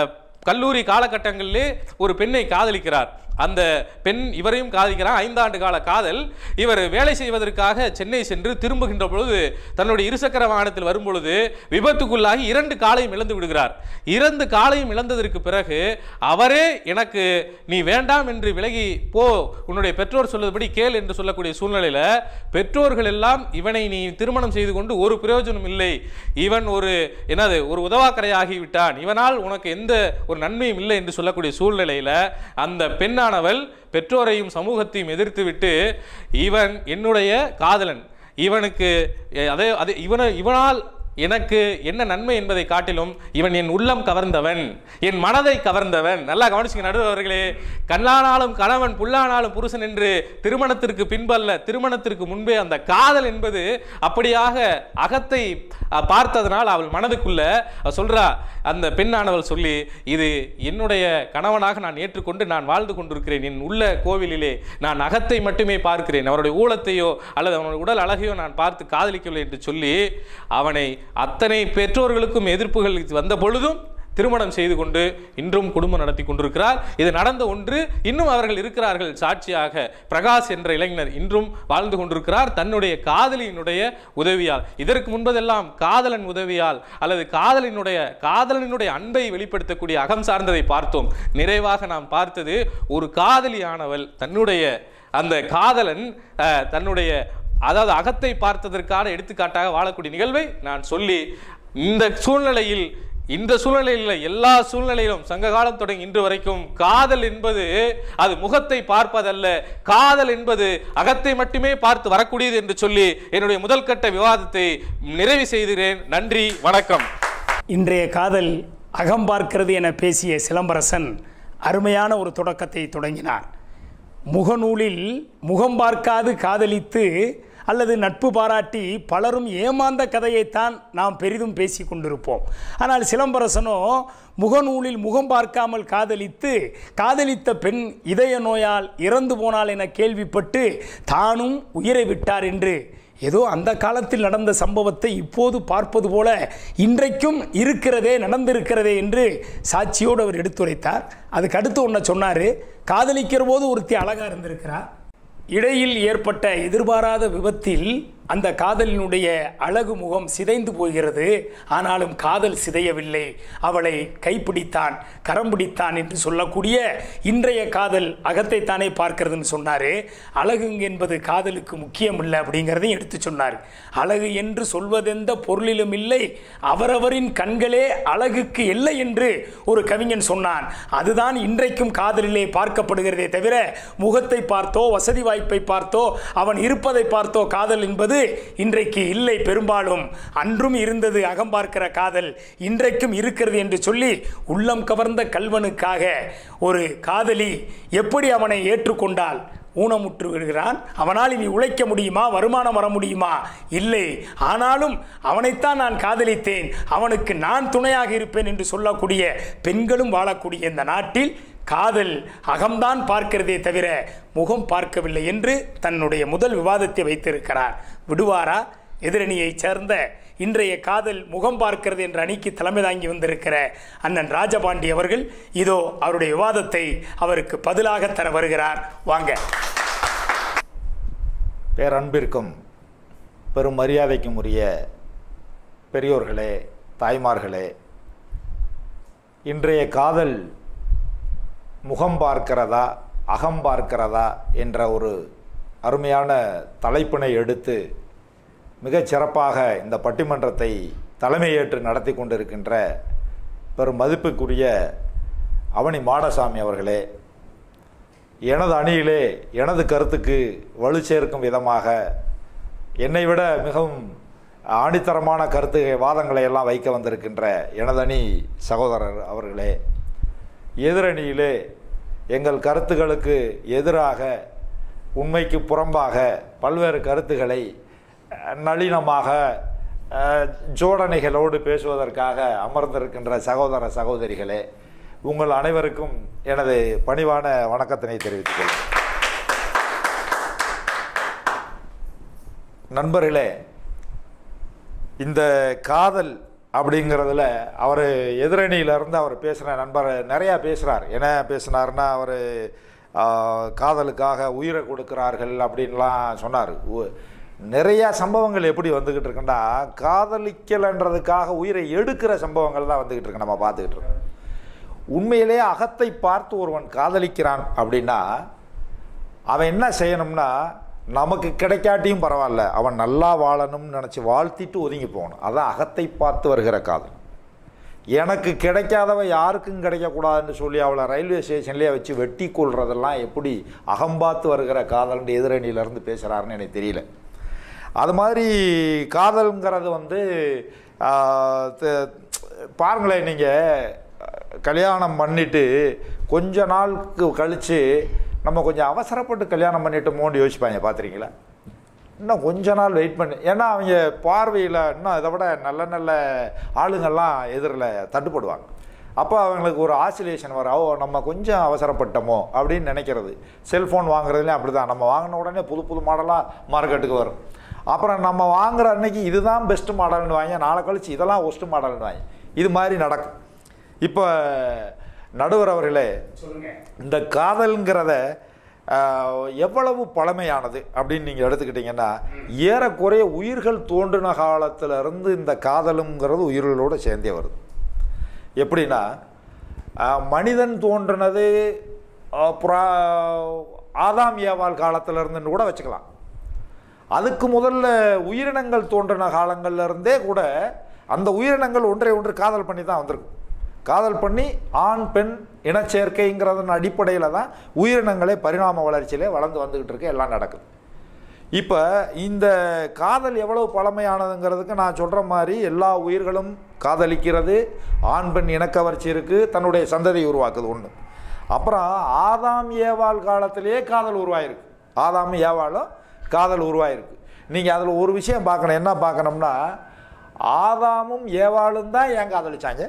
Speaker 2: கல்லூரி காலகட்டங்களிலே ஒரு பெண்ணை காதலிக்கிறார் அந்த பெண் இவரையும் காதலிக்கிறார் ஐந்தாண்டு கால காதல் இவர் வேலை செய்வதற்காக சென்னை சென்று திரும்புகின்ற பொழுது தன்னுடைய இருசக்கர வாகனத்தில் வரும் பொழுது விபத்துக்குள்ளாகி இரண்டு காலையும் இழந்து விடுகிறார் இரண்டு காலையும் இழந்ததற்கு பிறகு அவரே எனக்கு நீ வேண்டாம் என்று விலகி போ உன்னுடைய பெற்றோர் சொல்வதுபடி கேள் என்று சொல்லக்கூடிய சூழ்நிலையில பெற்றோர்கள் எல்லாம் இவனை நீ திருமணம் செய்து கொண்டு ஒரு பிரயோஜனம் இல்லை இவன் ஒரு என்னது ஒரு உதவாக்கரையாகி விட்டான் இவனால் உனக்கு எந்த ஒரு நன்மையும் இல்லை என்று சொல்லக்கூடிய சூழ்நிலையில அந்த பெண்ணானவள் பெற்றோரையும் சமூகத்தையும் எதிர்த்துவிட்டு இவன் என்னுடைய காதலன் இவனுக்கு எ, அதே அதே இவன இவனால் எனக்கு என்ன நன்மை என்பதை காட்டிலும் இவன் என் உள்ளம் கவர்ந்தவன் என் மனதை கவர்ந்தவன் நல்லா கவனிச்சுங்க நடுவர்களே கண்ணானாலும் கணவன் புல்லானாலும் புருஷன் என்று திருமணத்திற்கு பின்பல்ல திருமணத்திற்கு முன்பே அந்த காதல் என்பது அப்படியாக அகத்தை அஹ், பார்த்ததனால் அவள் மனதுக்குள்ள அவ சொல்றா அந்த பெண்ணானவள் சொல்லி இது என்னுடைய கணவனாக நான் ஏற்றுக்கொண்டு நான் வாழ்ந்து கொண்டிருக்கிறேன் என் உள்ள கோவிலிலே நான் அகத்தை மட்டுமே பார்க்கிறேன் அவருடைய ஊழத்தையோ அல்லது அவனுடைய உடல் அழகையோ நான் பார்த்து காதலிக்கவில்லை என்று சொல்லி அவனை அத்தனை பெற்றோர்களுக்கும் எதிர்ப்புகள் வந்த பொழுதும் திருமணம் செய்து கொண்டு இன்றும் குடும்பம் நடத்தி கொண்டிருக்கிறார் இது நடந்த ஒன்று இன்னும் அவர்கள் இருக்கிறார்கள் சாட்சியாக பிரகாஷ் என்ற இளைஞர் இன்றும் வாழ்ந்து கொண்டிருக்கிறார் தன்னுடைய காதலியினுடைய உதவியால் இதற்கு முன்பதெல்லாம் காதலன் உதவியால் அல்லது காதலினுடைய காதலனுடைய அன்பை வெளிப்படுத்தக்கூடிய அகம் சார்ந்ததை பார்த்தோம் நிறைவாக நாம் பார்த்தது ஒரு காதலியானவள் தன்னுடைய அந்த காதலன் அஹ், தன்னுடைய அதாவது அகத்தை பார்த்ததற்கான எடுத்துக்காட்டாக வாழக்கூடிய நிகழ்வை நான் சொல்லி இந்த சூழ்நிலையில் இந்த சூழ்நிலையில் எல்லா சூழ்நிலையிலும் சங்க காலம் தொடங்கி இன்று வரைக்கும் காதல் என்பது அது முகத்தை பார்ப்பதல்ல காதல் என்பது அகத்தை மட்டுமே பார்த்து வரக்கூடியது என்று சொல்லி என்னுடைய முதல் கட்ட விவாதத்தை நிறைவு செய்கிறேன் நன்றி வணக்கம்
Speaker 1: இன்றைய காதல் அகம் பார்க்கிறது என பேசிய சிலம்பரசன் அருமையான ஒரு தொடக்கத்தை தொடங்கினார் முகநூலில் முகம் பார்க்காது காதலித்து அல்லது நட்பு பாராட்டி பலரும் ஏமாந்த கதையைத்தான் நாம் பெரிதும் பேசி கொண்டிருப்போம் ஆனால் சிலம்பரசனோ முகநூலில் முகம் பார்க்காமல் காதலித்து காதலித்த பெண் இதய நோயால் இறந்து போனாள் என கேள்விப்பட்டு தானும் உயிரை விட்டார் என்று ஏதோ அந்த காலத்தில் நடந்த சம்பவத்தை இப்போது பார்ப்பது போல இன்றைக்கும் இருக்கிறதே நடந்திருக்கிறதே என்று சாட்சியோடு அவர் எடுத்துரைத்தார் அதுக்கு அடுத்து ஒன்றை சொன்னார் காதலிக்கிற போது ஒருத்தி அழகாக இருந்திருக்கிறார் இடையில் ஏற்பட்ட எதிர்பாராத விபத்தில் அந்த காதலினுடைய அழகு முகம் சிதைந்து போகிறது ஆனாலும் காதல் சிதையவில்லை அவளை கைப்பிடித்தான் கரம் பிடித்தான் என்று சொல்லக்கூடிய இன்றைய காதல் அகத்தைத்தானே பார்க்கிறதுன்னு சொன்னார் அழகு என்பது காதலுக்கு முக்கியம் இல்லை அப்படிங்கிறதையும் எடுத்து சொன்னார் அழகு என்று சொல்வதெந்த பொருளிலும் இல்லை அவரவரின் கண்களே அழகுக்கு இல்லை என்று ஒரு கவிஞன் சொன்னான் அதுதான் இன்றைக்கும் காதலிலே பார்க்கப்படுகிறதே தவிர முகத்தை பார்த்தோ வசதி வாய்ப்பை பார்த்தோ அவன் இருப்பதை பார்த்தோ காதல் என்பது இன்றைக்கு இல்லை பெரும்பாலும் அன்றும் இருந்தது அகம் பார்க்கிற காதல் இன்றைக்கும் இருக்கிறது என்று சொல்லி உள்ளம் கவர்ந்த கல்வனுக்காக ஒரு காதலி எப்படி அவனை ஏற்றுக்கொண்டால் ஊனமுற்று விடுகிறான் அவனால் இனி உழைக்க முடியுமா வருமானம் வர முடியுமா இல்லை ஆனாலும் அவனைத்தான் நான் காதலித்தேன் அவனுக்கு நான் துணையாக இருப்பேன் என்று சொல்லக்கூடிய பெண்களும் வாழக்கூடிய இந்த நாட்டில் காதல் அகம்தான் பார்க்கிறதே தவிர முகம் பார்க்கவில்லை என்று தன்னுடைய முதல் விவாதத்தை வைத்திருக்கிறார் விடுவாரா எதிரணியைச் சேர்ந்த இன்றைய காதல் முகம் பார்க்கிறது என்ற அணிக்கு தலைமை தாங்கி வந்திருக்கிற அண்ணன் ராஜபாண்டி அவர்கள் இதோ அவருடைய விவாதத்தை அவருக்கு பதிலாக தர வருகிறார் வாங்க
Speaker 3: பேரன்பிற்கும் பெரும் மரியாதைக்கும் உரிய பெரியோர்களே தாய்மார்களே இன்றைய காதல் முகம் பார்க்கிறதா அகம் பார்க்கிறதா என்ற ஒரு அருமையான தலைப்பினை எடுத்து மிகச் சிறப்பாக இந்த பட்டிமன்றத்தை தலைமையேற்று நடத்தி கொண்டிருக்கின்ற பெரும் மதிப்புக்குரிய அவனி மாடசாமி அவர்களே எனது அணியிலே எனது கருத்துக்கு வலு சேர்க்கும் விதமாக என்னை விட மிகவும் ஆணித்தரமான கருத்து வாதங்களை எல்லாம் வைக்க வந்திருக்கின்ற எனது அணி சகோதரர் அவர்களே எதிரணியிலே எங்கள் கருத்துகளுக்கு எதிராக உண்மைக்கு புறம்பாக பல்வேறு கருத்துக்களை அஹ், நளினமாக அஹ், ஜோடனைகளோடு பேசுவதற்காக அமர்ந்திருக்கின்ற சகோதர சகோதரிகளே உங்கள் அனைவருக்கும் எனது பணிவான வணக்கத்தினை தெரிவித்துக் கொள்கிறேன் நண்பர்களே இந்த காதல் அப்படிங்கிறதுல அவர் எதிரணியிலேருந்து அவர் பேசுகிற நண்பர் நிறையா பேசுகிறார் என்ன பேசுனாருன்னா அவர் காதலுக்காக உயிரை கொடுக்கிறார்கள் அப்படின்லாம் சொன்னார் நிறையா சம்பவங்கள் எப்படி வந்துக்கிட்டு இருக்குன்னா காதலிக்கலைன்றதுக்காக உயிரை எடுக்கிற சம்பவங்கள் தான் வந்துக்கிட்டு இருக்கு நம்ம பார்த்துக்கிட்டு இருக்கோம் உண்மையிலே அகத்தை பார்த்து ஒருவன் காதலிக்கிறான் அப்படின்னா அவன் என்ன செய்யணும்னா நமக்கு கிடைக்காட்டியும் பரவாயில்ல அவன் நல்லா வாழணும்னு நினச்சி வாழ்த்திட்டு ஒதுங்கி போகணும் அதான் அகத்தை பார்த்து வருகிற காதல் எனக்கு கிடைக்காதவ யாருக்கும் கிடைக்கக்கூடாதுன்னு சொல்லி அவளை ரயில்வே ஸ்டேஷன்லேயே வச்சு வெட்டி கொள்றதெல்லாம் எப்படி அகம்பாத்து வருகிற காதல்ன்ற எதிரணியிலேருந்து பேசுகிறாருன்னு எனக்கு தெரியல அது மாதிரி காதல்ங்கிறது வந்து ஆஹ், த- பாருங்களேன் நீங்கள் கல்யாணம் பண்ணிட்டு கொஞ்ச நாளுக்கு கழித்து நம்ம கொஞ்சம் அவசரப்பட்டு கல்யாணம் பண்ணிட்டோமோன்னு யோசிப்பாங்க பார்த்துறீங்களா இன்னும் கொஞ்ச நாள் வெயிட் பண்ணி ஏன்னா அவங்க பார்வையில் இன்னும் இதை விட நல்ல நல்ல ஆளுங்கள்லாம் எதிரில் தட்டுப்படுவாங்க அப்போ அவங்களுக்கு ஒரு ஆசிலேஷன் வர ஓ நம்ம கொஞ்சம் அவசரப்பட்டோமோ அப்படின்னு நினைக்கிறது செல்ஃபோன் வாங்குறதுலேயும் அப்படி தான் நம்ம வாங்கின உடனே புது புது மாடலாக மார்க்கெட்டுக்கு வரும் அப்புறம் நம்ம வாங்குற அன்னைக்கு இதுதான் பெஸ்ட் மாடல்னு வாங்கி நாளை கழிச்சு இதெல்லாம் ஒஸ்ட் மாடல்னு வாங்கி இது மாதிரி நடக்கும் இப்போ நடுவர் அவர்களே
Speaker 1: சொல்லுங்க
Speaker 3: இந்த காதல்ங்கிறத ஆஹ், எவ்வளவு பழமையானது அப்படின்னு நீங்கள் எடுத்துக்கிட்டிங்கன்னா ஏறக்குறைய உயிர்கள் தோன்றின காலத்துல இருந்து இந்த காதலுங்கிறது உயிர்களோடு சேர்ந்தே வருது எப்படின்னா ஆஹ், மனிதன் தோன்றினது ஆஹ், புறா ஆதாம் ஏவாள் காலத்துல இருந்துன்னு கூட வச்சுக்கலாம் அதுக்கு முதல்ல உயிரினங்கள் தோன்றின காலங்கள்ல இருந்தே கூட அந்த உயிரினங்கள் ஒன்றை ஒன்று காதல் பண்ணி தான் வந்திருக்கும் காதல் பண்ணி ஆண் பெண் இனச்சேர்க்கைங்கிறதன் அடிப்படையில் தான் உயிரினங்களே பரிணாம வளர்ச்சியிலே வளர்ந்து வந்துக்கிட்டு இருக்கு எல்லாம் நடக்குது இப்போ இந்த காதல் எவ்வளவு பழமையானதுங்கிறதுக்கு நான் சொல்கிற மாதிரி எல்லா உயிர்களும் காதலிக்கிறது ஆண் பெண் இனக்கவர்ச்சி இருக்குது தன்னுடைய சந்ததியை உருவாக்குது ஒன்று அப்புறம் ஆதாம் ஏவாள் காலத்திலேயே காதல் உருவாயிருக்கு ஆதாம் ஏவாளும் காதல் உருவாயிருக்கு நீங்கள் அதில் ஒரு விஷயம் பார்க்கணும் என்ன பார்க்கணும்னா ஆதாமும் ஏவாளும் தான் ஏன் காதலிச்சாங்க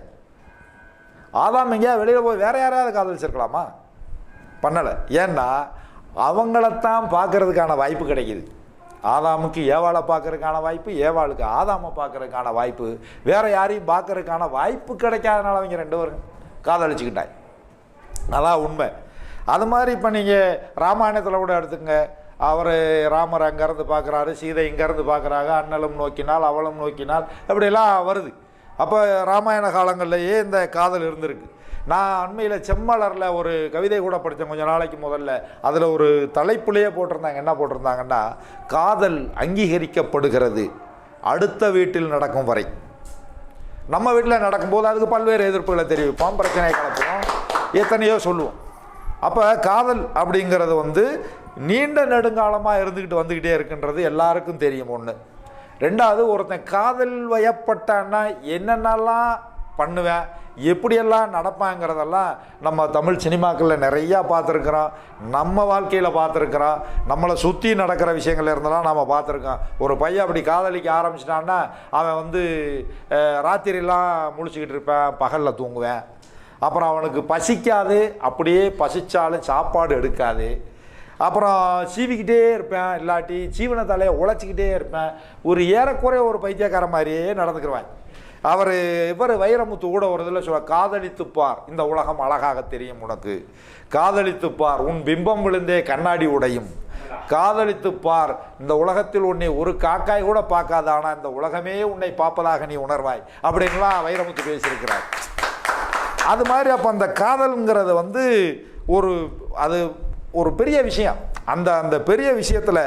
Speaker 3: ஆதாம் எங்கேயா வெளியில் போய் வேற யாரையாவது காதலிச்சிருக்கலாமா பண்ணலை ஏன்னா அவங்களத்தான் பார்க்கறதுக்கான வாய்ப்பு கிடைக்குது ஆதாமுக்கு ஏவாளை பார்க்கறதுக்கான வாய்ப்பு ஏவாளுக்கு ஆதாமை பார்க்கறதுக்கான வாய்ப்பு வேற யாரையும் பார்க்கறதுக்கான வாய்ப்பு கிடைக்காதனால அவங்க ரெண்டு பேரும் காதலிச்சுக்கிட்டாங்க அதான் உண்மை அது மாதிரி இப்போ நீங்கள் ராமாயணத்தில் கூட எடுத்துங்க அவர் ராமர் அங்கேருந்து பார்க்குறாரு சீதை இங்கேருந்து பார்க்குறாங்க அண்ணலும் நோக்கினால் அவளும் நோக்கினால் இப்படியெல்லாம் வருது அப்போ ராமாயண காலங்கள்லேயே இந்த காதல் இருந்திருக்கு நான் அண்மையில் செம்மலரில் ஒரு கவிதை கூட படித்தேன் கொஞ்ச நாளைக்கு முதல்ல அதில் ஒரு தலைப்புலேயே போட்டிருந்தாங்க என்ன போட்டிருந்தாங்கன்னா காதல் அங்கீகரிக்கப்படுகிறது அடுத்த வீட்டில் நடக்கும் வரை நம்ம வீட்டில் நடக்கும்போது அதுக்கு பல்வேறு எதிர்ப்புகளை தெரிவிப்போம் பிரச்சனையை கலப்புவோம் எத்தனையோ சொல்லுவோம் அப்போ காதல் அப்படிங்கிறது வந்து நீண்ட நெடுங்காலமாக இருந்துக்கிட்டு வந்துக்கிட்டே இருக்குன்றது எல்லாருக்கும் தெரியும் ஒன்று ரெண்டாவது ஒருத்தன் காதல் வயப்பட்டான்னா என்னென்னலாம் பண்ணுவேன் எப்படியெல்லாம் நடப்பாங்கிறதெல்லாம் நம்ம தமிழ் சினிமாக்களில் நிறையா பார்த்துருக்குறோம் நம்ம வாழ்க்கையில் பார்த்துருக்குறோம் நம்மளை சுற்றி நடக்கிற விஷயங்கள் இருந்தெல்லாம் நம்ம பார்த்துருக்கோம் ஒரு பையன் அப்படி காதலிக்க ஆரம்பிச்சிட்டான்னா அவன் வந்து அஹ், ராத்திரிலாம் முழிச்சுக்கிட்டு இருப்பேன் பகலில் தூங்குவேன் அப்புறம் அவனுக்கு பசிக்காது அப்படியே பசிச்சாலும் சாப்பாடு எடுக்காது அப்புறம் சீவிக்கிட்டே இருப்பேன் இல்லாட்டி சீவன தலையை உழைச்சிக்கிட்டே இருப்பேன் ஒரு ஏறக்குறைய ஒரு பைத்தியக்கார மாதிரியே நடந்துக்கிருவேன் அவர் இவர் வைரமுத்து கூட ஒரு இதில் சொல்ல காதலித்துப்பார் இந்த உலகம் அழகாக தெரியும் உனக்கு காதலித்துப்பார் உன் பிம்பம் விழுந்தே கண்ணாடி உடையும் காதலித்துப்பார் இந்த உலகத்தில் உன்னை ஒரு காக்காய் கூட பார்க்காத ஆனால் இந்த உலகமே உன்னை பார்ப்பதாக நீ உணர்வாய் அப்படின்லாம் வைரமுத்து பேசியிருக்கிறார் அது மாதிரி அப்போ அந்த காதல்ங்கிறது வந்து ஒரு அது ஒரு பெரிய விஷயம் அந்த அந்த பெரிய விஷயத்தில்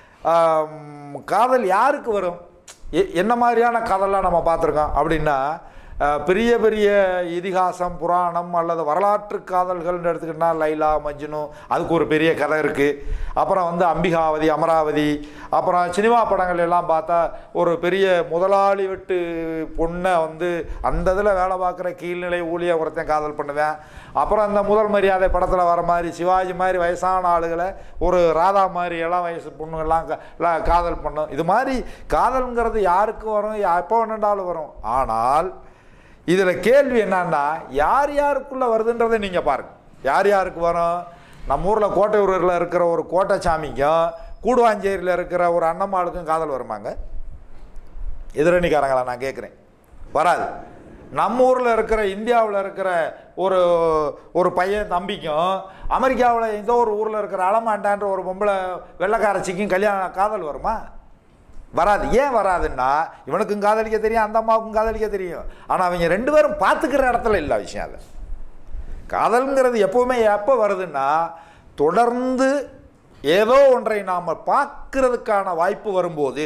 Speaker 3: காதல் யாருக்கு வரும் எ- என்ன மாதிரியான காதல்லாம் நம்ம பார்த்துருக்கோம் அப்படின்னா ஆஹ், பெரிய பெரிய இதிகாசம் புராணம் அல்லது வரலாற்று காதல்கள்னு எடுத்துக்கிட்டா லைலா மஜ்னு அதுக்கு ஒரு பெரிய கதை இருக்குது அப்புறம் வந்து அம்பிகாவதி அமராவதி அப்புறம் சினிமா படங்கள் எல்லாம் பார்த்தா ஒரு பெரிய முதலாளி விட்டு பொண்ணை வந்து அந்த இதில் வேலை பார்க்குற கீழ்நிலை ஊழிய ஒருத்தன் காதல் பண்ணுவேன் அப்புறம் அந்த முதல் மரியாதை படத்தில் வர மாதிரி சிவாஜி மாதிரி வயசான ஆளுகளை ஒரு ராதா மாதிரி இளம் வயசு பொண்ணுங்கள்லாம் கா- எல்லாம் காதல் பண்ணும் இது மாதிரி காதல்ங்கிறது யாருக்கு வரும் யா- எப்போ வேணுண்டாலும் வரும் ஆனால் இதில் கேள்வி என்னன்னா யார் யாருக்குள்ளே வருதுன்றதை நீங்கள் பாருங்க யார் யாருக்கு வரும் நம்ம ஊரில் கோட்டையூரில் இருக்கிற ஒரு கோட்டைச்சாமிக்கும் கூடுவாஞ்சேரியில் இருக்கிற ஒரு அண்ணம்மாளுக்கும் காதல் வருமாங்க எதிரணிக்காரங்களா நான் கேட்குறேன் வராது நம்ம ஊரில் இருக்கிற இந்தியாவில் இருக்கிற ஒரு ஒரு பையன் தம்பிக்கும் அமெரிக்காவில் ஏதோ ஒரு ஊரில் இருக்கிற அலமாண்டான்ற ஒரு பொம்பளை வெள்ளைக்காரச்சிக்கும் கல்யாணம் காதல் வருமா வராது ஏன் வராதுன்னா இவனுக்கும் காதலிக்க தெரியும் அந்த அம்மாவுக்கும் காதலிக்க தெரியும் ஆனால் அவங்க ரெண்டு பேரும் பார்த்துக்கிற இடத்துல இல்லை விஷயம் அது காதல்ங்கிறது எப்பவுமே எப்போ வருதுன்னா தொடர்ந்து ஏதோ ஒன்றை நாம் பார்க்கறதுக்கான வாய்ப்பு வரும்போது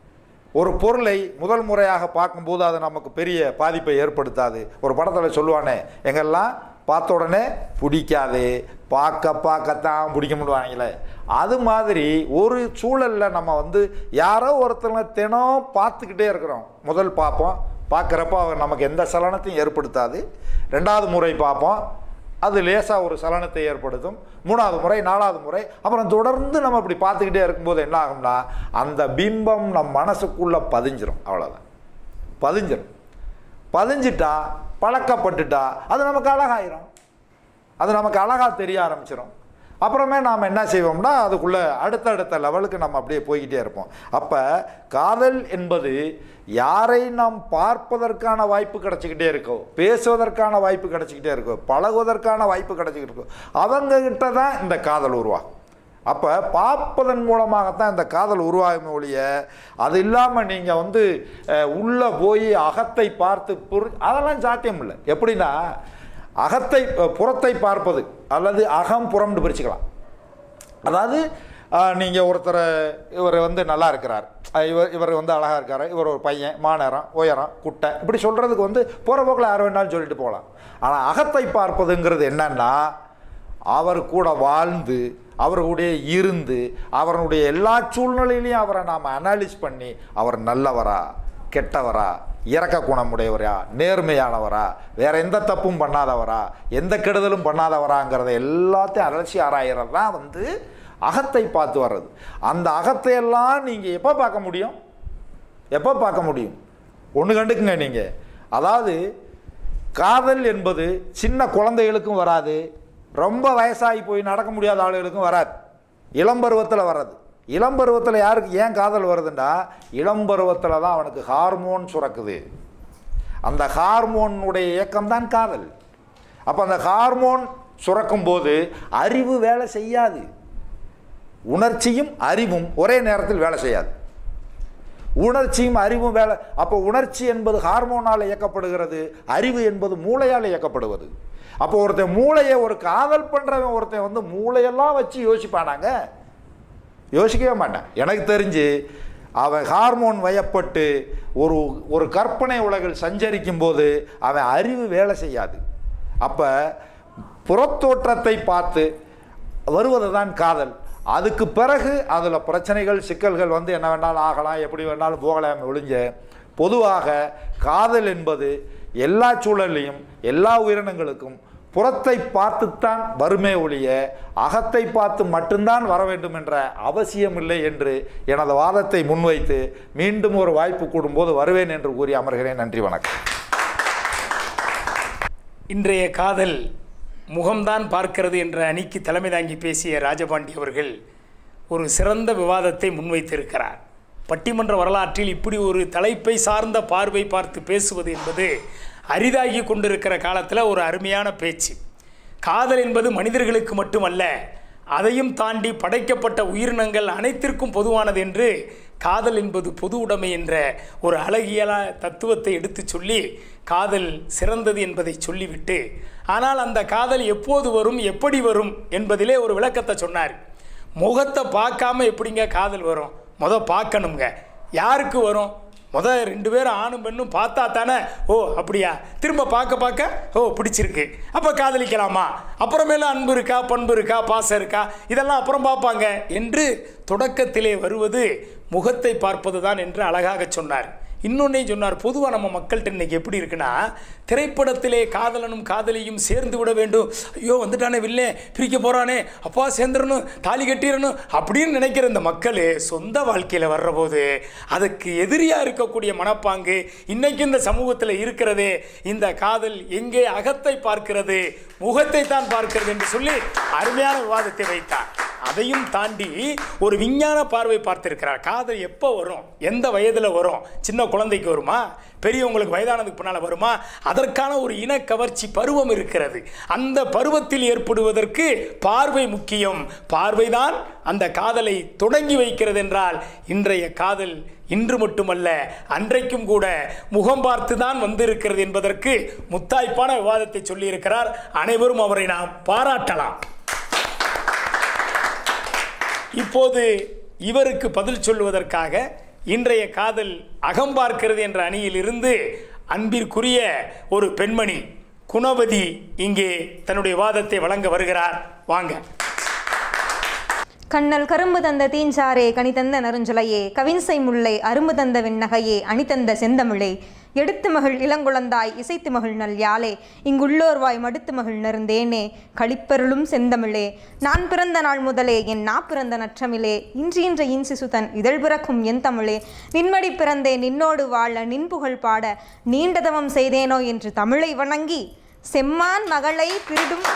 Speaker 3: ஒரு பொருளை முதல் முறையாக பார்க்கும்போது அது நமக்கு பெரிய பாதிப்பை ஏற்படுத்தாது ஒரு படத்தில் சொல்லுவானே எங்கெல்லாம் பார்த்த உடனே பிடிக்காது பார்க்க பார்க்கத்தான் பிடிக்க முடிவாங்களே அது மாதிரி ஒரு சூழலில் நம்ம வந்து யாரோ ஒருத்தவங்க தினம் பார்த்துக்கிட்டே இருக்கிறோம் முதல் பார்ப்போம் பார்க்குறப்ப அவர் நமக்கு எந்த சலனத்தையும் ஏற்படுத்தாது ரெண்டாவது முறை பார்ப்போம் அது லேசாக ஒரு சலனத்தை ஏற்படுத்தும் மூணாவது முறை நாலாவது முறை அப்புறம் தொடர்ந்து நம்ம இப்படி பார்த்துக்கிட்டே இருக்கும்போது என்ன ஆகும்னா அந்த பிம்பம் நம் மனசுக்குள்ளே பதிஞ்சிரும் அவ்வளோதான் பதிஞ்சிரும் பதிஞ்சிட்டா பழக்கப்பட்டுட்டா அது நமக்கு அழகாயிரும் அது நமக்கு அழகாக தெரிய ஆரம்பிச்சிடும் அப்புறமே நாம் என்ன செய்வோம்னா அதுக்குள்ளே அடுத்தடுத்த லெவலுக்கு நம்ம அப்படியே போய்கிட்டே இருப்போம் அப்போ காதல் என்பது யாரை நாம் பார்ப்பதற்கான வாய்ப்பு கிடச்சிக்கிட்டே இருக்கோ பேசுவதற்கான வாய்ப்பு கிடச்சிக்கிட்டே இருக்கோ பழகுவதற்கான வாய்ப்பு கிடச்சிக்கிட்டு இருக்கோ அவங்கக்கிட்ட தான் இந்த காதல் உருவாகும் அப்போ பார்ப்பதன் மூலமாகத்தான் இந்த காதல் உருவாகும் ஒழிய அது இல்லாமல் நீங்கள் வந்து அஹ், உள்ளே போய் அகத்தை பார்த்து புரி அதெல்லாம் சாத்தியம் இல்லை எப்படின்னா அகத்தை அஹ், புறத்தை பார்ப்பது அல்லது அகம் புறம்னு பிரிச்சுக்கலாம் அதாவது நீங்கள் ஒருத்தரை இவர் வந்து நல்லா இருக்கிறார் அஹ் இவர் இவர் வந்து அழகாக இருக்கார் இவர் ஒரு பையன் மாநேரம் உயரம் குட்டை இப்படி சொல்கிறதுக்கு வந்து போகிற போக்கில் யார் வேணாலும் சொல்லிட்டு போகலாம் ஆனால் அகத்தை பார்ப்பதுங்கிறது என்னன்னா அவர் கூட வாழ்ந்து அவர் கூடயே இருந்து அவருடைய எல்லா சூழ்நிலையிலையும் அவரை நாம் அனாலிஸ் பண்ணி அவர் நல்லவரா கெட்டவரா இறக்க குணமுடையவரா நேர்மையானவரா வேற எந்த தப்பும் பண்ணாதவரா எந்த கெடுதலும் பண்ணாதவராங்கிறத எல்லாத்தையும் அலசி ஆராயிறது தான் வந்து அகத்தை பார்த்து வர்றது அந்த அகத்தையெல்லாம் நீங்கள் எப்போ பார்க்க முடியும் எப்போ பார்க்க முடியும் ஒன்று கண்டுக்குங்க நீங்கள் அதாவது காதல் என்பது சின்ன குழந்தைகளுக்கும் வராது ரொம்ப வயசாகி போய் நடக்க முடியாத ஆளுகளுக்கும் வராது இளம்பருவத்தில் வர்றது இளம்பருவத்தில் யாருக்கு ஏன் காதல் வருதுன்னா இளம்பருவத்தில் தான் அவனுக்கு ஹார்மோன் சுரக்குது அந்த ஹார்மோனுடைய இயக்கம் தான் காதல் அப்போ அந்த ஹார்மோன் சுரக்கும் போது அறிவு வேலை செய்யாது உணர்ச்சியும் அறிவும் ஒரே நேரத்தில் வேலை செய்யாது உணர்ச்சியும் அறிவும் வேலை அப்போ உணர்ச்சி என்பது ஹார்மோனால் இயக்கப்படுகிறது அறிவு என்பது மூளையால் இயக்கப்படுவது அப்போ ஒருத்தன் மூளையை ஒரு காதல் பண்ணுறவன் ஒருத்தன் வந்து மூளையெல்லாம் வச்சு யோசிப்பானாங்க யோசிக்கவே மாட்டான் எனக்கு தெரிஞ்சு அவன் ஹார்மோன் வயப்பட்டு ஒரு ஒரு கற்பனை உலகில் சஞ்சரிக்கும் போது அவன் அறிவு வேலை செய்யாது அப்போ புறத்தோற்றத்தை பார்த்து வருவது தான் காதல் அதுக்கு பிறகு அதில் பிரச்சனைகள் சிக்கல்கள் வந்து என்ன வேணாலும் ஆகலாம் எப்படி வேணாலும் போகலாம் ஒழிஞ்ச பொதுவாக காதல் என்பது எல்லா சூழலையும் எல்லா உயிரினங்களுக்கும் புறத்தை பார்த்துத்தான் வருமே ஒழிய அகத்தை பார்த்து மட்டும்தான் வர வேண்டும் என்ற அவசியமில்லை என்று எனது வாதத்தை முன்வைத்து மீண்டும் ஒரு வாய்ப்பு கூடும்போது வருவேன் என்று கூறி அமர்கிறேன் நன்றி வணக்கம்
Speaker 1: இன்றைய காதல் முகம்தான் பார்க்கிறது என்ற அணிக்கு தலைமை தாங்கி பேசிய ராஜபாண்டி அவர்கள் ஒரு சிறந்த விவாதத்தை முன்வைத்திருக்கிறார் பட்டிமன்ற வரலாற்றில் இப்படி ஒரு தலைப்பை சார்ந்த பார்வை பார்த்து பேசுவது என்பது அரிதாகி கொண்டிருக்கிற காலத்தில் ஒரு அருமையான பேச்சு காதல் என்பது மனிதர்களுக்கு மட்டுமல்ல அதையும் தாண்டி படைக்கப்பட்ட உயிரினங்கள் அனைத்திற்கும் பொதுவானது என்று காதல் என்பது பொது உடைமை என்ற ஒரு அழகியல தத்துவத்தை எடுத்துச் சொல்லி காதல் சிறந்தது என்பதை சொல்லிவிட்டு ஆனால் அந்த காதல் எப்போது வரும் எப்படி வரும் என்பதிலே ஒரு விளக்கத்தை சொன்னார் முகத்தை பார்க்காம எப்படிங்க காதல் வரும் முத பார்க்கணுங்க யாருக்கு வரும் முத ரெண்டு பேரும் ஆணும் பெண்ணும் பார்த்தா தானே ஓ அப்படியா திரும்ப பார்க்க பார்க்க ஓ பிடிச்சிருக்கு அப்போ காதலிக்கலாமா அப்புறமேல அன்பு இருக்கா பண்பு இருக்கா பாசம் இருக்கா இதெல்லாம் அப்புறம் பார்ப்பாங்க என்று தொடக்கத்திலே வருவது முகத்தை பார்ப்பது தான் என்று அழகாக சொன்னார் இன்னொன்னையும் சொன்னார் பொதுவாக நம்ம மக்கள்கிட்ட இன்னைக்கு எப்படி இருக்குன்னா திரைப்படத்திலே காதலனும் காதலியும் சேர்ந்து விட வேண்டும் ஐயோ வந்துட்டானே வில்லே பிரிக்க போகிறானே அப்பா சேர்ந்துடணும் தாலி கட்டிடணும் அப்படின்னு நினைக்கிற இந்த மக்கள் சொந்த வாழ்க்கையில் வர்றபோது அதுக்கு எதிரியாக இருக்கக்கூடிய மனப்பாங்கு இன்னைக்கு இந்த சமூகத்தில் இருக்கிறதே இந்த காதல் எங்கே அகத்தை பார்க்கிறது முகத்தை தான் பார்க்கிறது என்று சொல்லி அருமையான விவாதத்தை வைத்தார் அதையும் தாண்டி ஒரு விஞ்ஞான பார்வை பார்த்திருக்கிறார் காதல் எப்போ வரும் எந்த வயதில் வரும் சின்ன குழந்தைக்கு வருமா பெரியவங்களுக்கு வயதானதுக்கு பின்னால் வருமா அதற்கான ஒரு இன கவர்ச்சி பருவம் இருக்கிறது அந்த பருவத்தில் ஏற்படுவதற்கு பார்வை முக்கியம் பார்வைதான் அந்த காதலை தொடங்கி வைக்கிறது என்றால் இன்றைய காதல் இன்று மட்டுமல்ல அன்றைக்கும் கூட முகம் பார்த்து தான் வந்திருக்கிறது என்பதற்கு முத்தாய்ப்பான விவாதத்தை சொல்லியிருக்கிறார் அனைவரும் அவரை நாம் பாராட்டலாம் இப்போது இவருக்கு பதில் சொல்வதற்காக இன்றைய காதல் அகம் பார்க்கிறது என்ற அணியிலிருந்து அன்பிற்குரிய ஒரு பெண்மணி குணவதி இங்கே தன்னுடைய வாதத்தை வழங்க வருகிறார் வாங்க
Speaker 4: கண்ணல் கரும்பு தந்த தீஞ்சாரே கனி தந்த நறுஞ்சுளையே கவின்சை முல்லை அரும்பு தந்த விண்ணகையே அணிதந்த செந்தமிழே எடுத்து மகிழ் இளங்குழந்தாய் இசைத்து மகிழ் நல் யாழே இங்குள்ளோர்வாய் மடுத்து மகிழ் நருந்தேனே களிப்பருளும் செந்தமிழே நான் பிறந்த நாள் முதலே என் நா பிறந்த நற்றமிழே இன்று இன்ற இன்சிசுதன் இதழ் பிறக்கும் என் தமிழே நின்மடி பிறந்தே நின்னோடு வாழ நின்புகழ் பாட நீண்டதவம் செய்தேனோ என்று தமிழை வணங்கி செம்மான் மகளை திருடும்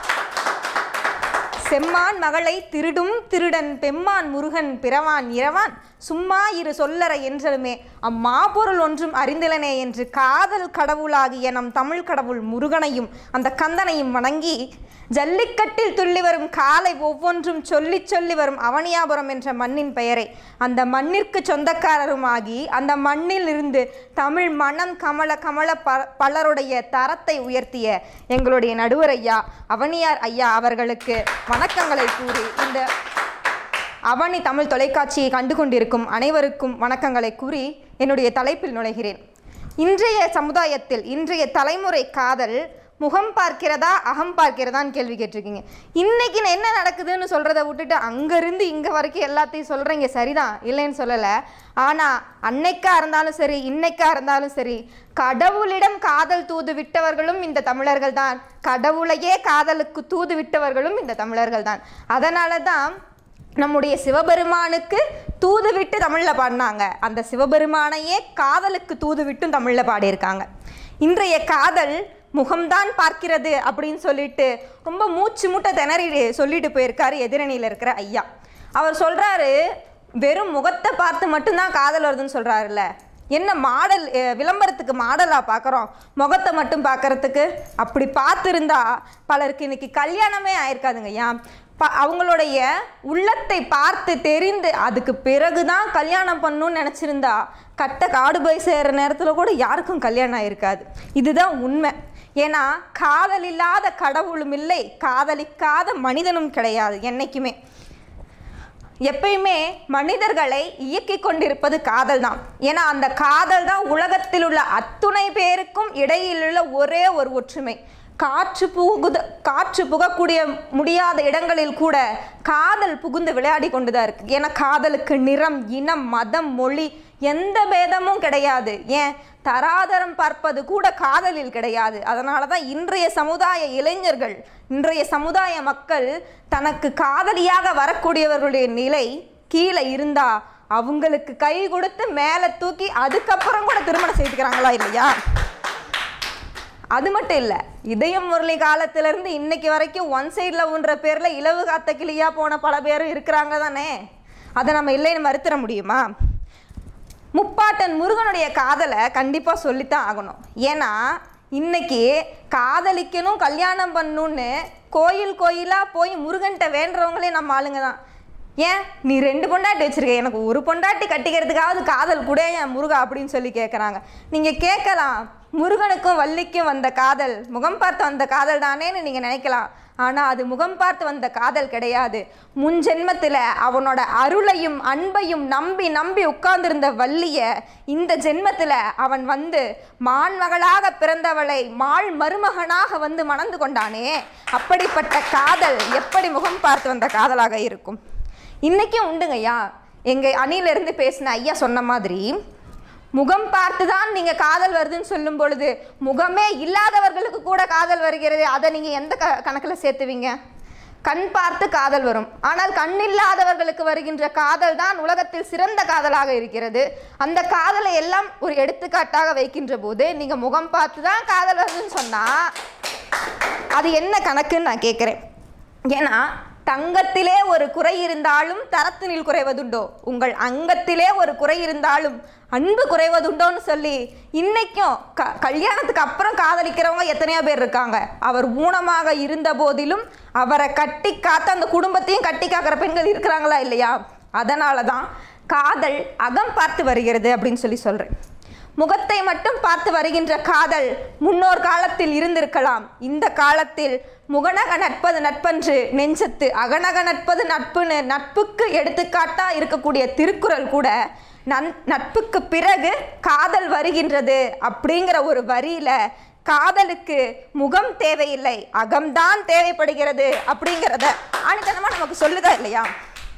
Speaker 4: செம்மான் மகளை திருடும் திருடன் பெம்மான் முருகன் பிறவான் இரவான் சும்மா இரு சொல்லற என்றலுமே அம்மாபொருள் ஒன்றும் அறிந்திலனே என்று காதல் கடவுளாகிய நம் தமிழ் கடவுள் முருகனையும் அந்த கந்தனையும் வணங்கி ஜல்லிக்கட்டில் துள்ளி வரும் காலை ஒவ்வொன்றும் சொல்லி சொல்லி வரும் அவனியாபுரம் என்ற மண்ணின் பெயரை அந்த மண்ணிற்கு சொந்தக்காரருமாகி அந்த மண்ணில் இருந்து தமிழ் மனம் கமல கமல ப பலருடைய தரத்தை உயர்த்திய எங்களுடைய நடுவர் ஐயா அவனியார் ஐயா அவர்களுக்கு வணக்கங்களை கூறி இந்த அவனி தமிழ் தொலைக்காட்சியை கண்டு கொண்டிருக்கும் அனைவருக்கும் வணக்கங்களை கூறி என்னுடைய தலைப்பில் நுழைகிறேன் இன்றைய சமுதாயத்தில் இன்றைய தலைமுறை காதல் முகம் பார்க்கிறதா அகம் பார்க்கிறதான்னு கேள்வி கேட்டிருக்கீங்க இன்னைக்கு என்ன நடக்குதுன்னு சொல்கிறத விட்டுட்டு அங்கேருந்து இங்கே வரைக்கும் எல்லாத்தையும் சொல்கிறீங்க சரிதான் இல்லைன்னு சொல்லலை ஆனால் அன்னைக்கா இருந்தாலும் சரி இன்னைக்கா இருந்தாலும் சரி கடவுளிடம் காதல் தூது விட்டவர்களும் இந்த தமிழர்கள் தான் கடவுளையே காதலுக்கு தூது விட்டவர்களும் இந்த தமிழர்கள் தான் அதனால தான் நம்முடைய சிவபெருமானுக்கு தூது விட்டு தமிழில் பாடினாங்க அந்த சிவபெருமானையே காதலுக்கு தூது விட்டும் தமிழில் பாடியிருக்காங்க இன்றைய காதல் முகம்தான் பார்க்கிறது அப்படின்னு சொல்லிட்டு ரொம்ப மூச்சு முட்டை திணறி சொல்லிட்டு போயிருக்காரு எதிரணியில் இருக்கிற ஐயா அவர் சொல்றாரு வெறும் முகத்தை பார்த்து மட்டும்தான் காதல் வருதுன்னு சொல்றாருல்ல என்ன மாடல் அஹ், விளம்பரத்துக்கு மாடலாக பார்க்குறோம் முகத்தை மட்டும் பார்க்கறதுக்கு அப்படி பார்த்துருந்தா பலருக்கு இன்னைக்கு கல்யாணமே ஆயிருக்காதுங்க ஏன் ப அவங்களுடைய உள்ளத்தை பார்த்து தெரிந்து அதுக்கு பிறகு தான் கல்யாணம் பண்ணணும்னு நினச்சிருந்தா கட்ட காடு போய் சேர்ற நேரத்தில் கூட யாருக்கும் கல்யாணம் ஆயிருக்காது இதுதான் உண்மை ஏன்னா காதல் இல்லாத கடவுளும் இல்லை காதலிக்காத மனிதனும் கிடையாது என்னைக்குமே எப்பயுமே மனிதர்களை இயக்கிக் கொண்டிருப்பது காதல் தான் ஏன்னா அந்த காதல் தான் உலகத்தில் உள்ள அத்துணை பேருக்கும் இடையிலுள்ள ஒரே ஒரு ஒற்றுமை காற்று புகுத காற்று புகக்கூடிய முடியாத இடங்களில் கூட காதல் புகுந்து விளையாடி கொண்டுதான் இருக்கு ஏன்னா காதலுக்கு நிறம் இனம் மதம் மொழி எந்த பேதமும் கிடையாது ஏன் தராதரம் பார்ப்பது கூட காதலில் கிடையாது அதனால தான் இன்றைய சமுதாய இளைஞர்கள் இன்றைய சமுதாய மக்கள் தனக்கு காதலியாக வரக்கூடியவர்களுடைய நிலை கீழே இருந்தா அவங்களுக்கு கை கொடுத்து மேலே தூக்கி அதுக்கப்புறம் கூட திருமணம் செய்துக்கிறாங்களா இல்லையா அது மட்டும் இல்லை இதயம் முரளி காலத்திலேருந்து இன்னைக்கு வரைக்கும் ஒன் சைடு லவ்ன்ற பேரில் இலவு காத்த கிளியா போன பல பேரும் இருக்கிறாங்க தானே அதை நம்ம இல்லைன்னு மறுத்துற முடியுமா முப்பாட்டன் முருகனுடைய காதலை கண்டிப்பாக சொல்லித்தான் ஆகணும் ஏன்னா இன்னைக்கு காதலிக்கணும் கல்யாணம் பண்ணணும்னு கோயில் கோயிலாக போய் முருகன்கிட்ட வேண்டுறவங்களே நம்ம ஆளுங்க தான் ஏன் நீ ரெண்டு பொண்டாட்டி வச்சிருக்க எனக்கு ஒரு பொண்டாட்டி கட்டிக்கிறதுக்காவது காதல் கூட ஏன் முருகா அப்படின்னு சொல்லி கேட்குறாங்க நீங்கள் கேட்கலாம் முருகனுக்கும் வள்ளிக்கும் வந்த காதல் முகம் பார்த்து வந்த காதல் தானேன்னு நீங்கள் நினைக்கலாம் ஆனால் அது முகம் பார்த்து வந்த காதல் கிடையாது முன் ஜென்மத்தில் அவனோட அருளையும் அன்பையும் நம்பி நம்பி உட்கார்ந்திருந்த வள்ளிய இந்த ஜென்மத்தில் அவன் வந்து மான்மகளாக பிறந்தவளை மாள் மருமகனாக வந்து மணந்து கொண்டானே அப்படிப்பட்ட காதல் எப்படி முகம் பார்த்து வந்த காதலாக இருக்கும் இன்னைக்கும் உண்டுங்கய்யா எங்கள் அணியிலிருந்து பேசின ஐயா சொன்ன மாதிரி முகம் பார்த்து தான் நீங்கள் காதல் வருதுன்னு சொல்லும் பொழுது முகமே இல்லாதவர்களுக்கு கூட காதல் வருகிறது அதை நீங்கள் எந்த க கணக்கில் சேர்த்துவீங்க கண் பார்த்து காதல் வரும் ஆனால் கண் இல்லாதவர்களுக்கு வருகின்ற காதல் தான் உலகத்தில் சிறந்த காதலாக இருக்கிறது அந்த காதலை எல்லாம் ஒரு எடுத்துக்காட்டாக வைக்கின்ற போது நீங்கள் முகம் பார்த்து தான் காதல் வருதுன்னு சொன்னால் அது என்ன கணக்குன்னு நான் கேட்குறேன் ஏன்னா தங்கத்திலே ஒரு குறை இருந்தாலும் தரத்தினில் குறைவதுண்டோ உங்கள் அங்கத்திலே ஒரு குறை இருந்தாலும் அன்பு குறைவதுண்டோன்னு சொல்லி இன்னைக்கும் க கல்யாணத்துக்கு அப்புறம் காதலிக்கிறவங்க எத்தனையோ பேர் இருக்காங்க அவர் ஊனமாக இருந்த போதிலும் அவரை கட்டி காத்து அந்த குடும்பத்தையும் கட்டி காக்கிற பெண்கள் இருக்கிறாங்களா இல்லையா அதனால தான் காதல் அகம் பார்த்து வருகிறது அப்படின்னு சொல்லி சொல்றேன் முகத்தை மட்டும் பார்த்து வருகின்ற காதல் முன்னோர் காலத்தில் இருந்திருக்கலாம் இந்த காலத்தில் முகநக நட்பது நட்பன்று நெஞ்சத்து அகநக நட்பது நட்புன்னு நட்புக்கு எடுத்துக்காட்டா இருக்கக்கூடிய திருக்குறள் கூட நன் நட்புக்கு பிறகு காதல் வருகின்றது அப்படிங்கிற ஒரு வரியில காதலுக்கு முகம் தேவையில்லை அகம்தான் தேவைப்படுகிறது அப்படிங்கிறத ஆணித்தனமா நமக்கு சொல்லுதா இல்லையா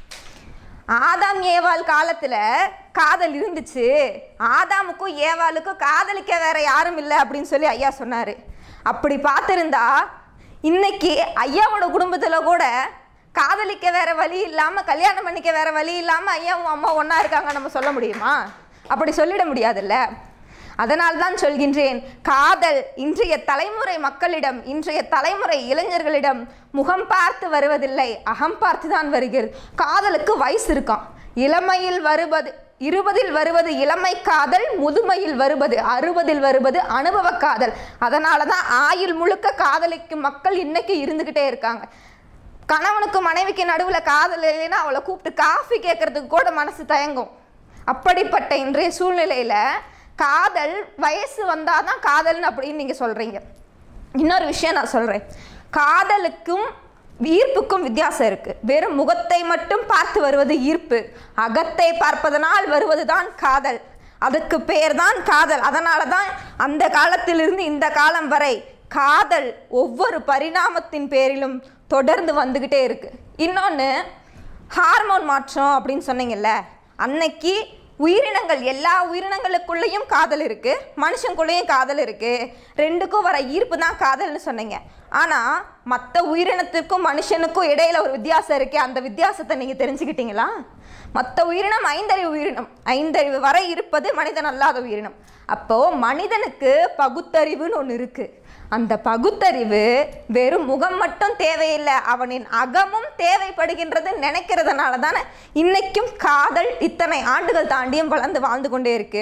Speaker 4: ஆதாம் ஏவாள் காலத்துல காதல் இருந்துச்சு ஆதாமுக்கும் ஏவாளுக்கும் காதலிக்க வேற யாரும் இல்லை அப்படின்னு சொல்லி ஐயா சொன்னாரு அப்படி பார்த்திருந்தா இன்னைக்கு ஐயாவோட குடும்பத்துல கூட காதலிக்க வேற வழி இல்லாம கல்யாணம் பண்ணிக்க வேற வழி இல்லாம ஐயாவும் அம்மா ஒண்ணா இருக்காங்க நம்ம சொல்ல முடியுமா அப்படி சொல்லிட முடியாதுல்ல அதனால் தான் சொல்கின்றேன் காதல் இன்றைய தலைமுறை மக்களிடம் இன்றைய தலைமுறை இளைஞர்களிடம் முகம் பார்த்து வருவதில்லை அகம் பார்த்து தான் வருகிறது காதலுக்கு வயசு இருக்கான் இளமையில் வருவது இருபதில் வருவது இளமை காதல் முதுமையில் வருவது அறுபதில் வருவது அனுபவ காதல் அதனால தான் ஆயுள் முழுக்க காதலிக்கும் மக்கள் இன்னைக்கு இருந்துக்கிட்டே இருக்காங்க கணவனுக்கு மனைவிக்கு நடுவில் காதல் இல்லைன்னா அவளை கூப்பிட்டு காஃபி கேட்கறதுக்கு கூட மனசு தயங்கும் அப்படிப்பட்ட இன்றைய சூழ்நிலையில காதல் வயசு வந்தாதான் காதல்னு அப்படின்னு நீங்க சொல்றீங்க இன்னொரு விஷயம் நான் சொல்றேன் காதலுக்கும் ஈர்ப்புக்கும் வித்தியாசம் இருக்கு வெறும் முகத்தை மட்டும் பார்த்து வருவது ஈர்ப்பு அகத்தை பார்ப்பதனால் வருவதுதான் காதல் அதுக்கு பேர் தான் காதல் அதனால தான் அந்த காலத்திலிருந்து இந்த காலம் வரை காதல் ஒவ்வொரு பரிணாமத்தின் பேரிலும் தொடர்ந்து வந்துக்கிட்டே இருக்கு இன்னொன்று ஹார்மோன் மாற்றம் அப்படின்னு சொன்னீங்கல்ல அன்னைக்கு உயிரினங்கள் எல்லா உயிரினங்களுக்குள்ளேயும் காதல் இருக்கு மனுஷனுக்குள்ளேயும் காதல் இருக்கு ரெண்டுக்கும் வர ஈர்ப்பு தான் காதல்னு சொன்னீங்க ஆனா மற்ற உயிரினத்திற்கும் மனுஷனுக்கும் இடையில ஒரு வித்தியாசம் இருக்கே அந்த வித்தியாசத்தை நீங்க தெரிஞ்சுக்கிட்டீங்களா மற்ற உயிரினம் ஐந்தறிவு உயிரினம் ஐந்தறிவு வரை இருப்பது மனிதன் அல்லாத உயிரினம் அப்போ மனிதனுக்கு பகுத்தறிவுன்னு ஒன்று இருக்கு அந்த பகுத்தறிவு வெறும் முகம் மட்டும் தேவையில்லை அவனின் அகமும் தேவைப்படுகின்றது நினைக்கிறதுனால தானே இன்னைக்கும் காதல் இத்தனை ஆண்டுகள் தாண்டியும் வளர்ந்து வாழ்ந்து கொண்டே இருக்கு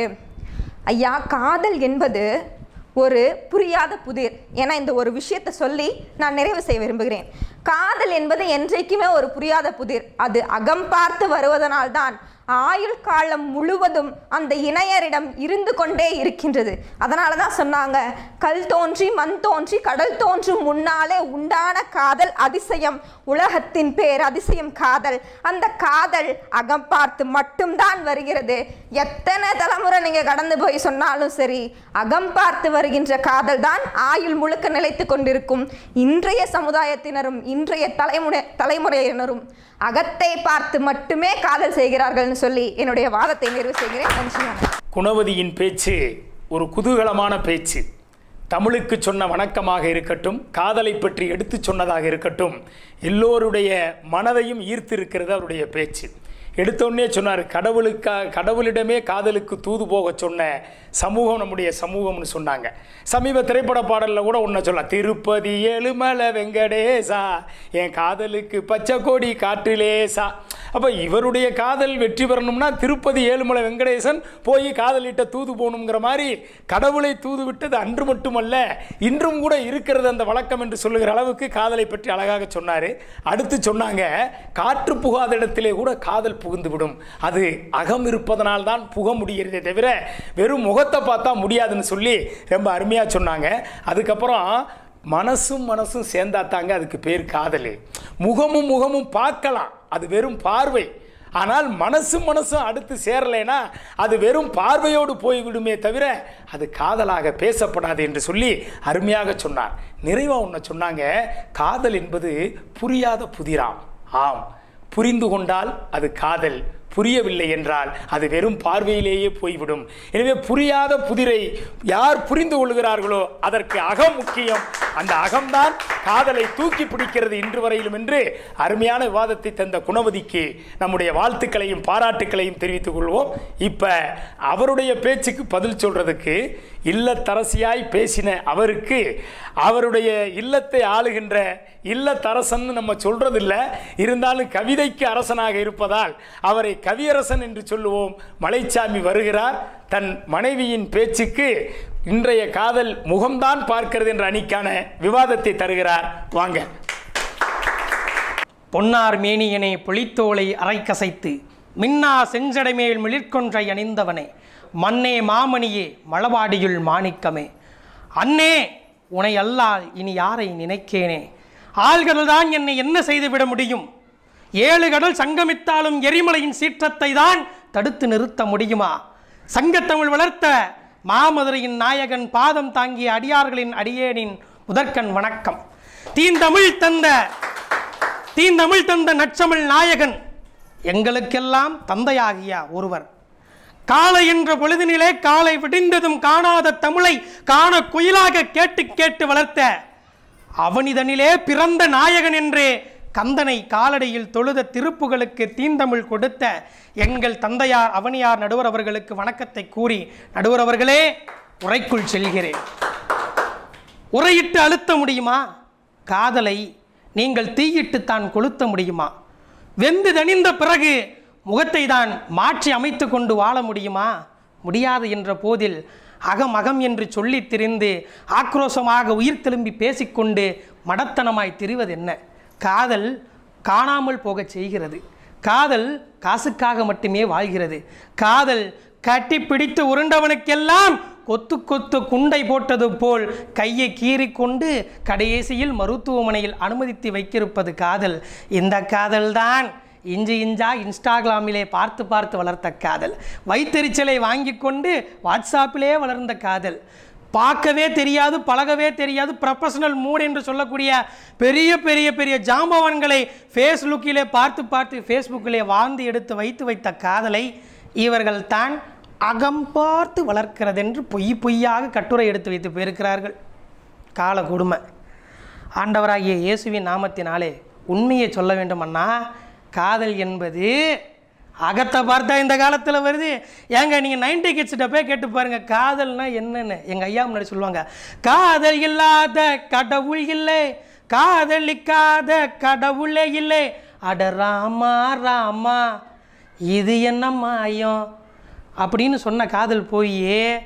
Speaker 4: ஐயா காதல் என்பது ஒரு புரியாத புதிர் ஏன்னா இந்த ஒரு விஷயத்தை சொல்லி நான் நிறைவு செய்ய விரும்புகிறேன் காதல் என்பது என்றைக்குமே ஒரு புரியாத புதிர் அது அகம் பார்த்து வருவதனால்தான் ஆயுள் காலம் முழுவதும் அந்த இணையரிடம் இருந்து கொண்டே இருக்கின்றது அதனால தான் சொன்னாங்க கல் தோன்றி மண் தோன்றி கடல் தோன்றும் முன்னாலே உண்டான காதல் அதிசயம் உலகத்தின் பேர் அதிசயம் காதல் அந்த காதல் அகம் பார்த்து மட்டும்தான் வருகிறது எத்தனை தலைமுறை நீங்க கடந்து போய் சொன்னாலும் சரி அகம் பார்த்து வருகின்ற காதல் தான் ஆயுள் முழுக்க நிலைத்து கொண்டிருக்கும் இன்றைய சமுதாயத்தினரும் இன்றைய தலைமுறை தலைமுறையினரும் அகத்தை பார்த்து மட்டுமே காதல் செய்கிறார்கள்னு சொல்லி என்னுடைய வாதத்தை நிறைவு செய்கிறேன் நன்றி வணக்கம்.
Speaker 1: குணவதியின் பேச்சு ஒரு குதூகலமான பேச்சு தமிழுக்கு சொன்ன வணக்கமாக இருக்கட்டும் காதலை பற்றி எடுத்துச் சொன்னதாக இருக்கட்டும் எல்லோருடைய மனதையும் ஈர்த்திருக்கிறது அவருடைய பேச்சு எடுத்தோடனே சொன்னார் கடவுளுக்கா கடவுளிடமே காதலுக்கு தூது போக சொன்ன சமூகம் நம்முடைய சமூகம்னு சொன்னாங்க சமீப திரைப்பட பாடலில் கூட ஒன்று சொல்லலாம் திருப்பதி ஏழுமலை வெங்கடேசா என் காதலுக்கு பச்சை கோடி காற்றிலேசா அப்போ இவருடைய காதல் வெற்றி பெறணும்னா திருப்பதி ஏழுமலை வெங்கடேசன் போய் காதலிட்ட தூது போகணுங்கிற மாதிரி கடவுளை தூது விட்டது அன்று மட்டுமல்ல இன்றும் கூட இருக்கிறது அந்த வழக்கம் என்று சொல்லுகிற அளவுக்கு காதலை பற்றி அழகாக சொன்னார் அடுத்து சொன்னாங்க காற்று புகாத இடத்திலே கூட காதல் புகுந்து விடும் அது அகம் இருப்பதனால் தான் புக முடிகிறதே தவிர வெறும் முகத்தை பார்த்தா முடியாதுன்னு சொல்லி ரொம்ப அருமையாக சொன்னாங்க அதுக்கப்புறம் மனசும் மனசும் சேர்ந்தாத்தாங்க அதுக்கு பேர் காதல் முகமும் முகமும் பார்க்கலாம் அது வெறும் பார்வை ஆனால் மனசும் மனசும் அடுத்து சேரலைன்னா அது வெறும் பார்வையோடு போய்விடுமே தவிர அது காதலாக பேசப்படாது என்று சொல்லி அருமையாக சொன்னார் நிறைவாக ஒன்று சொன்னாங்க காதல் என்பது புரியாத புதிராம் ஆம் புரிந்து கொண்டால் அது காதல் புரியவில்லை என்றால் அது வெறும் பார்வையிலேயே போய்விடும் எனவே புரியாத புதிரை யார் புரிந்து கொள்கிறார்களோ அதற்கு அகம் முக்கியம் அந்த அகம்தான் காதலை தூக்கி பிடிக்கிறது இன்று வரையிலும் என்று அருமையான விவாதத்தை தந்த குணவதிக்கு நம்முடைய வாழ்த்துக்களையும் பாராட்டுக்களையும் தெரிவித்துக் கொள்வோம் இப்ப அவருடைய பேச்சுக்கு பதில் சொல்றதுக்கு இல்லத்தரசியாய் பேசின அவருக்கு அவருடைய இல்லத்தை ஆளுகின்ற இல்லத்தரசன் நம்ம சொல்றதில்ல இருந்தாலும் கவிதைக்கு அரசனாக இருப்பதால் அவரை கவியரசன் என்று சொல்லுவோம் மலைச்சாமி வருகிறார் தன் மனைவியின் பேச்சுக்கு இன்றைய காதல் முகம்தான் பார்க்கிறது என்ற அணிக்கான விவாதத்தை தருகிறார் வாங்க
Speaker 5: பொன்னார் மேனியனே புலித்தோலை அரைக்கசைத்து மின்னா செஞ்சடைமேல் மிளிர்கொன்றை அணிந்தவனே மண்ணே மாமணியே மளவாடியுள் மாணிக்கமே அன்னே உனை அல்லால் இனி யாரை நினைக்கேனே ஆள்கள் தான் என்னை என்ன செய்துவிட முடியும் ஏழு கடல் சங்கமித்தாலும் எரிமலையின் சீற்றத்தை தான் தடுத்து நிறுத்த முடியுமா சங்கத்தமிழ் வளர்த்த மாமதுரையின் நாயகன் பாதம் தாங்கிய அடியார்களின் அடியேனின் முதற்கண் வணக்கம் தீந்தமிழ் தந்த தீந்தமிழ் தந்த நச்சமிழ் நாயகன் எங்களுக்கெல்லாம் தந்தையாகிய ஒருவர் காலை என்ற பொழுதினிலே காலை விடிந்ததும் காணாத தமிழை காண குயிலாக கேட்டு கேட்டு வளர்த்த அவனிதனிலே பிறந்த நாயகன் என்றே கந்தனை காலடியில் தொழுத திருப்புகளுக்கு தீந்தமிழ் கொடுத்த எங்கள் தந்தையார் அவனியார் நடுவர் அவர்களுக்கு வணக்கத்தை கூறி நடுவர் அவர்களே உரைக்குள் செல்கிறேன் உரையிட்டு அழுத்த முடியுமா காதலை நீங்கள் தீயிட்டு தான் கொளுத்த முடியுமா வெந்து தணிந்த பிறகு முகத்தை தான் மாற்றி அமைத்து கொண்டு வாழ முடியுமா முடியாது என்ற போதில் அகம் அகம் என்று சொல்லித் திரிந்து ஆக்ரோஷமாக உயிர் திரும்பி பேசிக்கொண்டு மடத்தனமாய் திரிவது என்ன காதல் காணாமல் போகச் செய்கிறது காதல் காசுக்காக மட்டுமே வாழ்கிறது காதல் கட்டி பிடித்து உருண்டவனுக்கெல்லாம் கொத்து கொத்து குண்டை போட்டது போல் கையை கீறிக்கொண்டு கடைசியில் மருத்துவமனையில் அனுமதித்து வைக்கிருப்பது காதல் இந்த காதல்தான் இஞ்சு இஞ்சா இன்ஸ்டாகிராமிலே பார்த்து பார்த்து வளர்த்த காதல் வைத்தெரிச்சலை வாங்கி கொண்டு வாட்ஸ்அப்பிலே வளர்ந்த காதல் பார்க்கவே தெரியாது பழகவே தெரியாது ப்ரொஃபஷனல் மூட் என்று சொல்லக்கூடிய பெரிய பெரிய பெரிய ஜாம்பவான்களை ஃபேஸ்புக்கிலே பார்த்து பார்த்து ஃபேஸ்புக்கிலே வாழ்ந்து எடுத்து வைத்து வைத்த காதலை இவர்கள் தான் அகம் பார்த்து வளர்க்கிறதென்று பொய் பொய்யாக கட்டுரை எடுத்து வைத்து போயிருக்கிறார்கள் கால கொடுமை ஆண்டவராகிய இயேசுவின் நாமத்தினாலே உண்மையை சொல்ல வேண்டுமன்னா காதல் என்பது அகத்தை பார்த்தா இந்த காலத்தில் வருது ஏங்க நீங்கள் நைன்டி கிட்ஸ்கிட்ட போய் கேட்டு பாருங்க காதல்னா என்னன்னு எங்கள் ஐயா முன்னாடி சொல்லுவாங்க காதல் இல்லாத கடவுள் இல்லை காதலிக்காத கடவுளே இல்லை அட ராமா ராமா இது என்ன மாயம் அப்படின்னு சொன்ன காதல் போய்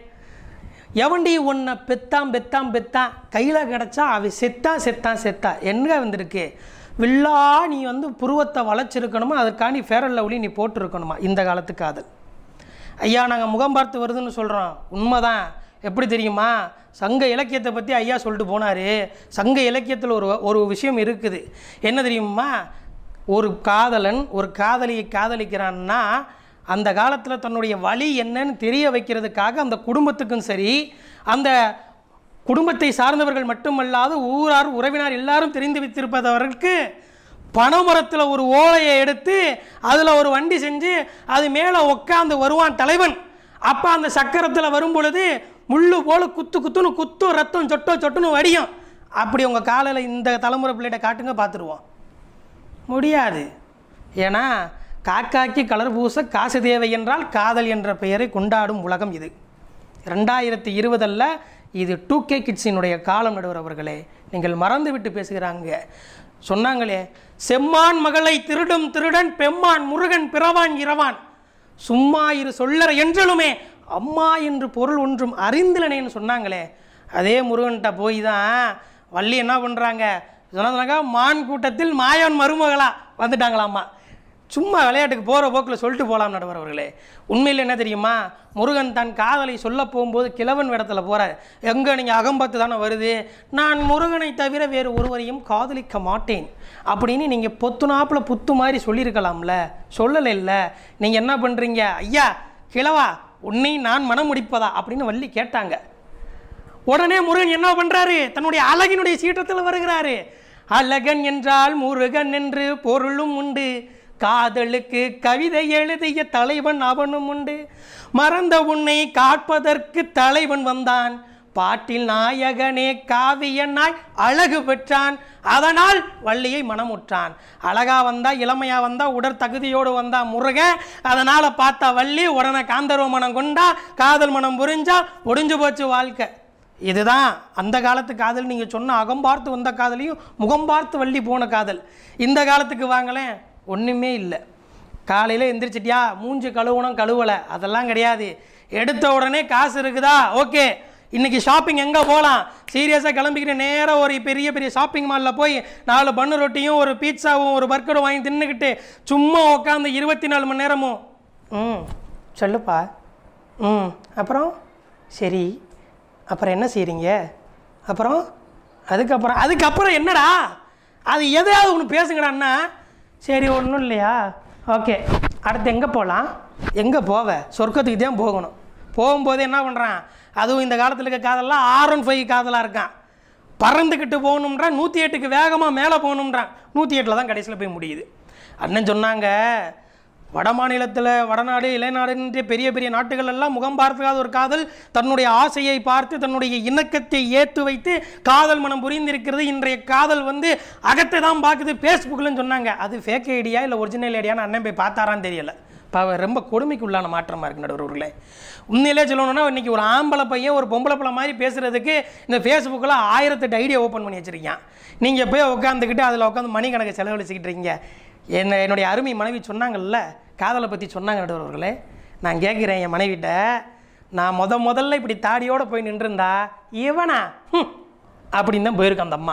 Speaker 5: எவன்டி உன்னை பெத்தான் பெத்தான் பெத்தான் கையில் கிடச்சா அவன் செத்தான் செத்தான் செத்தா எங்க வந்திருக்கு வில்லா நீ வந்து புருவத்தை வளைச்சிருக்கணுமா அதற்காண்டி ஃபேரல் லவ்லி நீ போட்டிருக்கணுமா இந்த காலத்து காதல் ஐயா நாங்கள் முகம் பார்த்து வருதுன்னு சொல்கிறோம் உண்மைதான் எப்படி தெரியுமா சங்க இலக்கியத்தை பற்றி ஐயா சொல்லிட்டு போனார் சங்க இலக்கியத்தில் ஒரு ஒரு விஷயம் இருக்குது என்ன தெரியுமா ஒரு காதலன் ஒரு காதலியை காதலிக்கிறான்னா அந்த காலத்தில் தன்னுடைய வழி என்னன்னு தெரிய வைக்கிறதுக்காக அந்த குடும்பத்துக்கும் சரி அந்த குடும்பத்தை சார்ந்தவர்கள் மட்டுமல்லாது ஊரார் உறவினர் எல்லாரும் தெரிந்து வைத்திருப்பதவர்களுக்கு பனைமரத்தில் ஒரு ஓலையை எடுத்து அதில் ஒரு வண்டி செஞ்சு அது மேலே உட்காந்து வருவான் தலைவன் அப்போ அந்த சக்கரத்தில் வரும் பொழுது முள்ளு போல குத்து குத்துன்னு குத்தும் ரத்தம் சொட்டோ சொட்டுன்னு வடியும் அப்படி உங்கள் காலையில் இந்த தலைமுறை பிள்ளைகிட்ட காட்டுங்க பார்த்துருவோம் முடியாது ஏன்னா காக்காக்கி கலர் பூச காசு தேவை என்றால் காதல் என்ற பெயரை கொண்டாடும் உலகம் இது ரெண்டாயிரத்தி இருபதல்ல இது டூ கே கிட்ஸினுடைய காலம் நடுவர் அவர்களே நீங்கள் மறந்து விட்டு பேசுகிறாங்க சொன்னாங்களே செம்மான் மகளை திருடும் திருடன் பெம்மான் முருகன் பிறவான் இரவான் சும்மா இரு சொல்லற என்றலுமே அம்மா என்று பொருள் ஒன்றும் அறிந்திலனேன்னு சொன்னாங்களே அதே முருகன்கிட்ட போய் தான் வள்ளி என்ன பண்ணுறாங்க சொன்னாங்க மான் கூட்டத்தில் மாயன் மருமகளா வந்துட்டாங்களாம்மா சும்மா விளையாட்டுக்கு போகிற போக்கில் சொல்லிட்டு போகலாம் நடுவர் அவர்களே உண்மையில் என்ன தெரியுமா முருகன் தன் காதலை சொல்ல போகும்போது கிழவன் இடத்துல போகிறார் எங்கே நீங்கள் அகம்பத்து தானே வருது நான் முருகனை தவிர வேறு ஒருவரையும் காதலிக்க மாட்டேன் அப்படின்னு நீங்கள் பொத்துனாப்பில் புத்து மாதிரி சொல்லியிருக்கலாம்ல சொல்லலை இல்லை நீங்கள் என்ன பண்ணுறீங்க ஐயா கிழவா உன்னை நான் மனம் முடிப்பதா அப்படின்னு வள்ளி கேட்டாங்க உடனே முருகன் என்ன பண்றாரு தன்னுடைய அழகினுடைய சீற்றத்தில் வருகிறாரு அழகன் என்றால் முருகன் என்று பொருளும் உண்டு காதலுக்கு கவிதை எழுதிய தலைவன் அவனும் உண்டு மறந்த உன்னை காட்பதற்கு தலைவன் வந்தான் பாட்டில் நாயகனே காவியனாய் அழகு பெற்றான் அதனால் வள்ளியை மனமுற்றான் அழகா வந்தா இளமையா வந்தா உடற்தகுதியோடு வந்தா முருக அதனால பார்த்தா வள்ளி உடனே காந்தர்வ மனம் கொண்டா காதல் மனம் புரிஞ்சா முடிஞ்சு போச்சு வாழ்க்கை இதுதான் அந்த காலத்து காதல் நீங்கள் சொன்ன அகம் பார்த்து வந்த காதலையும் முகம் பார்த்து வள்ளி போன காதல் இந்த காலத்துக்கு வாங்களேன் ஒன்றுமே இல்லை காலையில் எந்திரிச்சிட்டியா மூஞ்சி கழுவணும் கழுவலை அதெல்லாம் கிடையாது எடுத்த உடனே காசு இருக்குதா ஓகே இன்னைக்கு ஷாப்பிங் எங்கே போகலாம் சீரியஸாக கிளம்பிக்கிட்டு நேராக ஒரு பெரிய பெரிய ஷாப்பிங் மாலில் போய் நாலு பன்னு ரொட்டியும் ஒரு பீட்சாவும் ஒரு பர்கரும் வாங்கி தின்னுக்கிட்டு சும்மா உட்காந்து இருபத்தி நாலு மணி நேரமும் ம் சொல்லுப்பா ம் அப்புறம் சரி அப்புறம் என்ன செய்கிறீங்க அப்புறம் அதுக்கப்புறம் அதுக்கப்புறம் என்னடா அது எதையாவது ஒன்று பேசுங்கடான்னா சரி ஒன்றும் இல்லையா ஓகே அடுத்து எங்கே போகலாம் எங்கே போவ சொர்க்கத்துக்கு தான் போகணும் போகும்போது என்ன பண்ணுறான் அதுவும் இந்த காலத்தில் இருக்க காதெல்லாம் ஆர் ஒன் ஃபைவ் காதலாக இருக்கான் பறந்துக்கிட்டு போகணுன்றான் நூற்றி எட்டுக்கு வேகமாக மேலே போகணுன்றான் நூற்றி எட்டில் தான் கடைசியில் போய் முடியுது அண்ணன் சொன்னாங்க வட மாநிலத்தில் வடநாடு இளைநாடுன்ற பெரிய பெரிய நாட்டுகள் எல்லாம் முகம் பார்க்காத ஒரு காதல் தன்னுடைய ஆசையை பார்த்து தன்னுடைய இணக்கத்தை ஏற்று வைத்து காதல் மனம் புரிந்திருக்கிறது இன்றைய காதல் வந்து அகத்தை தான் பார்க்குது ஃபேஸ்புக்கில்னு சொன்னாங்க அது ஃபேக் ஐடியா இல்லை ஒரிஜினல் ஐடியான்னு அண்ணன் போய் பார்த்தாரான்னு தெரியல இப்போ ரொம்ப கொடுமைக்கு உள்ளான மாற்றமாக இருக்கு நடுவர்களே உண்மையிலே சொல்லணும்னா இன்னைக்கு ஒரு ஆம்பளை பையன் ஒரு பொம்பளை பிள்ளை மாதிரி பேசுறதுக்கு இந்த ஃபேஸ்புக்கில் ஆயிரத்தெட்டு ஐடியா ஓப்பன் பண்ணி வச்சிருக்கீங்க நீங்கள் போய் உட்காந்துக்கிட்டு அதில் உட்காந்து மணிக்கணக்கு செலவழிச்சுக்கிட்டு இருக்கீங்க என்ன என்னுடைய அருமை மனைவி சொன்னாங்கல்ல காதலை பற்றி சொன்னாங்க நடுவர்களே நான் கேட்குறேன் என் மனைவிட்ட நான் முத முதல்ல இப்படி தாடியோடு போய் நின்றுருந்தா இவனா ஹம், அப்படின்னு தான் போயிருக்கேன் அந்த அம்மா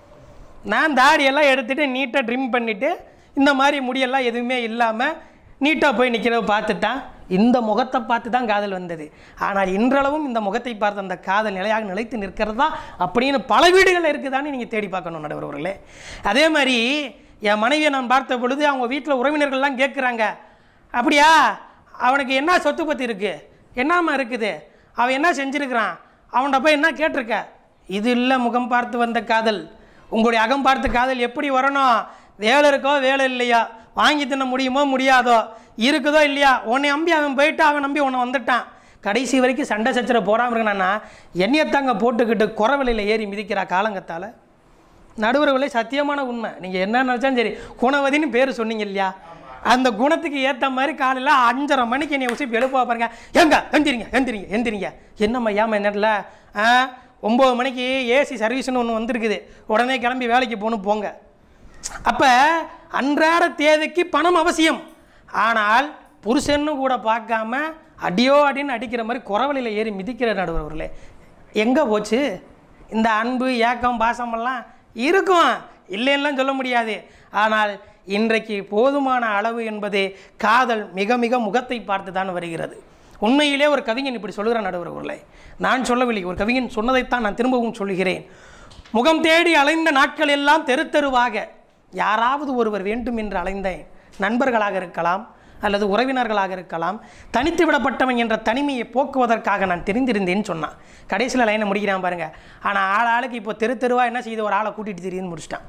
Speaker 5: நான் தாடியெல்லாம் எடுத்துட்டு நீட்டாக ட்ரிம் பண்ணிவிட்டு இந்த மாதிரி முடியெல்லாம் எதுவுமே இல்லாமல் நீட்டாக போய் நிற்கிறத பார்த்துட்டான் இந்த முகத்தை பார்த்து தான் காதல் வந்தது ஆனால் இன்றளவும் இந்த முகத்தை பார்த்து அந்த காதல் நிலையாக நிலைத்து நிற்கிறதா அப்படின்னு பல வீடுகள் இருக்குதான்னு நீங்கள் தேடி பார்க்கணும் நடுவர்களே அதே மாதிரி என் மனைவியை நான் பார்த்த பொழுது அவங்க வீட்டில் உறவினர்கள்லாம் கேட்குறாங்க அப்படியா அவனுக்கு என்ன சொத்து பற்றி இருக்குது என்னம்மா இருக்குது அவன் என்ன செஞ்சுருக்கிறான் அவன்கிட்ட போய் என்ன கேட்டிருக்க இது இல்லை முகம் பார்த்து வந்த காதல் உங்களுடைய அகம் பார்த்து காதல் எப்படி வரணும் வேலை இருக்கோ வேலை இல்லையா வாங்கி தின்ன முடியுமோ முடியாதோ இருக்குதோ இல்லையா உன்னை நம்பி அவன் போயிட்டு அவன் நம்பி உன்னை வந்துட்டான் கடைசி வரைக்கும் சண்டை சச்சரை போடாமல் இருக்கணும்னா எண்ணெயத்தாங்க போட்டுக்கிட்டு குறவலையில் ஏறி மிதிக்கிறா காலங்கத்தால் நடுவர்களை சத்தியமான உண்மை நீங்கள் என்ன நினச்சாலும் சரி குணவதின்னு பேர் சொன்னீங்க இல்லையா அந்த குணத்துக்கு ஏற்ற மாதிரி காலையில் அஞ்சரை மணிக்கு என்னை உசிப்பு எழுப்பா பாருங்க எங்க எந்திரிங்க எந்திரிங்க எந்திரிங்க என்னம்மா ஏமா நேரத்தில் ஆ ஒம்பது மணிக்கு ஏசி சர்வீஸ்னு ஒன்று வந்திருக்குது உடனே கிளம்பி வேலைக்கு போகணும் போங்க அப்போ அன்றாட தேவைக்கு பணம் அவசியம் ஆனால் புருஷன்னு கூட பார்க்காம அடியோ அடின்னு அடிக்கிற மாதிரி குறவழியில் ஏறி மிதிக்கிற நடுவர்களே எங்கே போச்சு இந்த அன்பு ஏக்கம் பாசமெல்லாம் இருக்கும் இல்லைன்னுலாம் சொல்ல முடியாது ஆனால் இன்றைக்கு போதுமான அளவு என்பது காதல் மிக மிக முகத்தை பார்த்து தான் வருகிறது உண்மையிலே ஒரு கவிஞன் இப்படி சொல்லுகிற நடுவர்களே நான் சொல்லவில்லை ஒரு கவிஞன் சொன்னதைத்தான் நான் திரும்பவும் சொல்கிறேன் முகம் தேடி அலைந்த நாட்கள் எல்லாம் தெரு தெருவாக யாராவது ஒருவர் வேண்டும் என்று அலைந்தேன் நண்பர்களாக இருக்கலாம் அல்லது உறவினர்களாக இருக்கலாம் தனித்து விடப்பட்டவன் என்ற தனிமையை போக்குவதற்காக நான் தெரிந்திருந்தேன்னு சொன்னான் கடைசியில் லைனை முடிக்கிறான் பாருங்க ஆனால் ஆள் ஆளுக்கு இப்போ தெரு தெருவா என்ன செய்து ஒரு ஆளை கூட்டிகிட்டு தெரியுதுன்னு முடிச்சிட்டான்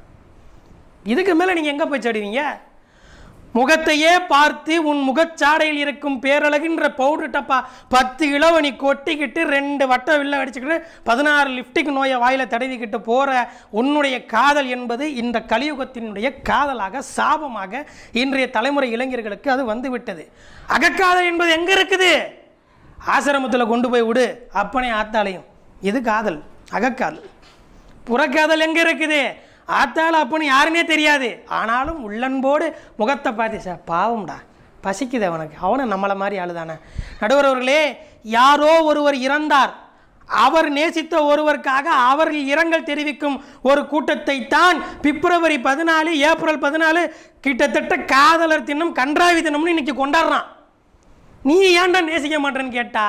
Speaker 5: இதுக்கு மேலே நீங்கள் எங்கே போய் தேடுவீங்க முகத்தையே பார்த்து உன் முகச்சாடையில் இருக்கும் பேரழகுன்ற பவுடர் டப்பா பத்து கிலோவை நீ கொட்டிக்கிட்டு ரெண்டு வட்ட வில்ல அடிச்சுக்கிட்டு பதினாறு லிப்டிக் நோயை வாயில தடவிக்கிட்டு போகிற உன்னுடைய காதல் என்பது இந்த கலியுகத்தினுடைய காதலாக சாபமாக இன்றைய தலைமுறை இளைஞர்களுக்கு அது வந்து விட்டது அகக்காதல் என்பது எங்கே இருக்குது ஆசிரமத்தில் கொண்டு போய் விடு அப்பனே ஆத்தாலையும் இது காதல் அகக்காதல் புறக்காதல் எங்கே இருக்குது ஆத்தாள் அப்பன்னு யாருன்னே தெரியாது ஆனாலும் உள்ளன்போடு முகத்தை பார்த்து சார் பாவம்டா பசிக்குது அவனுக்கு அவனும் நம்மளை மாதிரி ஆளுதானே நடுவர் அவர்களே யாரோ ஒருவர் இறந்தார் அவர் நேசித்த ஒருவருக்காக அவர்கள் இரங்கல் தெரிவிக்கும் ஒரு கூட்டத்தை தான் பிப்ரவரி பதினாலு ஏப்ரல் பதினாலு கிட்டத்தட்ட காதலர் தினம் கன்றாவி தினம்னு இன்னைக்கு கொண்டாடுறான் நீ ஏன்டா நேசிக்க மாட்டேன்னு கேட்டா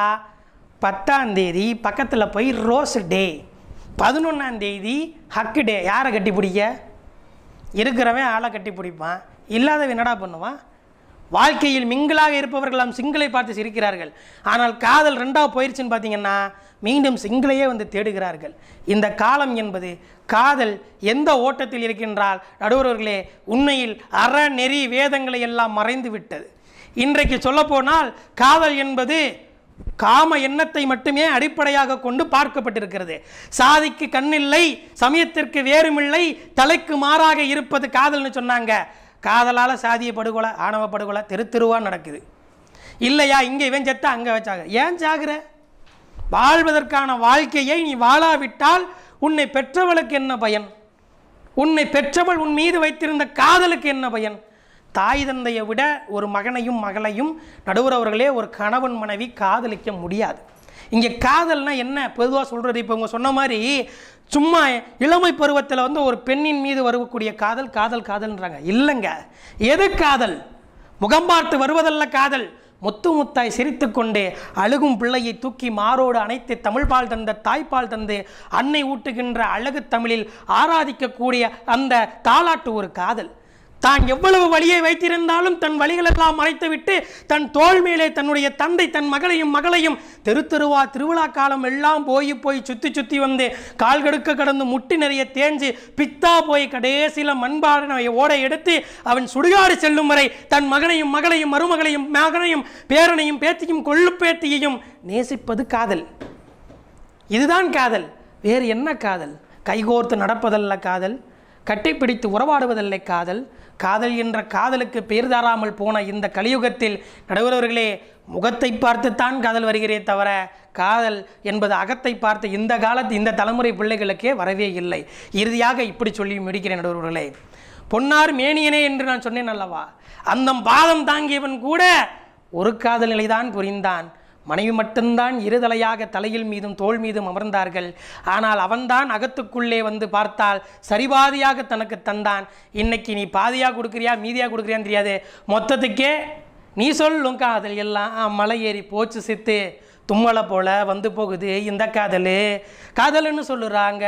Speaker 5: பத்தாம் தேதி பக்கத்தில் போய் ரோஸ் டே பதினொன்றாம் தேதி ஹக்கு டே யாரை கட்டி பிடிக்க இருக்கிறவன் ஆளை கட்டி பிடிப்பான் இல்லாதவன் என்னடா பண்ணுவான் வாழ்க்கையில் மிங்கிளாக இருப்பவர்களாம் சிங்களை பார்த்து சிரிக்கிறார்கள் ஆனால் காதல் ரெண்டாவது போயிடுச்சுன்னு பார்த்தீங்கன்னா மீண்டும் சிங்களையே வந்து தேடுகிறார்கள் இந்த காலம் என்பது காதல் எந்த ஓட்டத்தில் இருக்கின்றால் நடுவர்களே உண்மையில் அற நெறி வேதங்களை எல்லாம் மறைந்து விட்டது இன்றைக்கு சொல்லப்போனால் காதல் என்பது காம எண்ணத்தை மட்டுமே அடிப்படையாக கொண்டு பார்க்கப்பட்டிருக்கிறது சாதிக்கு கண்ணில்லை சமயத்திற்கு வேறுமில்லை தலைக்கு மாறாக இருப்பது காதல்னு சொன்னாங்க காதலால் சாதிய படுகொலை ஆணவ படுகொலை தெரு தெருவா நடக்குது இல்லையா இங்கே இவன் செத்தா அங்கே வச்சாங்க ஏன் சாகுற வாழ்வதற்கான வாழ்க்கையை நீ வாழாவிட்டால் உன்னை பெற்றவளுக்கு என்ன பயன் உன்னை பெற்றவள் உன் மீது வைத்திருந்த காதலுக்கு என்ன பயன் தாய் தந்தையை விட ஒரு மகனையும் மகளையும் நடுவுறவர்களே ஒரு கணவன் மனைவி காதலிக்க முடியாது இங்கே காதல்னா என்ன பொதுவாக சொல்கிறது இப்போ இவங்க சொன்ன மாதிரி சும்மா இளமை பருவத்தில் வந்து ஒரு பெண்ணின் மீது வரக்கூடிய காதல் காதல் காதல்ன்றாங்க இல்லைங்க எது காதல் முகம் பார்த்து வருவதல்ல காதல் முத்து முத்தாய் சிரித்துக்கொண்டே அழுகும் பிள்ளையை தூக்கி மாரோடு அணைத்து தமிழ்பால் தந்த தாய்ப்பால் தந்து அன்னை ஊட்டுகின்ற அழகு தமிழில் ஆராதிக்கக்கூடிய அந்த தாலாட்டு ஒரு காதல் தான் எவ்வளவு வழியை வைத்திருந்தாலும் தன் வழிகளெல்லாம் மறைத்துவிட்டு தன் தோள் மேலே தன்னுடைய தந்தை தன் மகளையும் மகளையும் தெரு தெருவா திருவிழா காலம் எல்லாம் போய் போய் சுத்தி சுத்தி வந்து கால் கடுக்க கடந்து முட்டி நிறைய தேஞ்சு பித்தா போய் கடைசியில் மண்பாடனை ஓட எடுத்து அவன் சுடுகாடு செல்லும் வரை தன் மகனையும் மகளையும் மருமகளையும் மகனையும் பேரனையும் பேத்தியும் கொள்ளு பேத்தியையும் நேசிப்பது காதல் இதுதான் காதல் வேறு என்ன காதல் கைகோர்த்து நடப்பதல்ல காதல் கட்டிப்பிடித்து உறவாடுவதல்ல காதல் காதல் என்ற காதலுக்கு பேர் தாராமல் போன இந்த கலியுகத்தில் நடுவரவர்களே முகத்தை பார்த்துத்தான் காதல் வருகிறே தவிர காதல் என்பது அகத்தை பார்த்து இந்த காலத்து இந்த தலைமுறை பிள்ளைகளுக்கே வரவே இல்லை இறுதியாக இப்படி சொல்லி முடிக்கிறேன் நடுவர்களே பொன்னார் மேனியனே என்று நான் சொன்னேன் அல்லவா அந்த பாதம் தாங்கியவன் கூட ஒரு காதல் நிலைதான் புரிந்தான் மனைவி மட்டும்தான் இருதலையாக தலையில் மீதும் தோள் மீதும் அமர்ந்தார்கள் ஆனால் அவன்தான் அகத்துக்குள்ளே வந்து பார்த்தால் சரிபாதியாக தனக்கு தந்தான் இன்னைக்கு நீ பாதியாக கொடுக்குறியா மீதியாக கொடுக்குறியான்னு தெரியாது மொத்தத்துக்கே நீ சொல்லும் காதல் எல்லாம் மலை ஏறி போச்சு சித்து தும்மலை போல வந்து போகுது இந்த காதல் காதல்னு சொல்லுறாங்க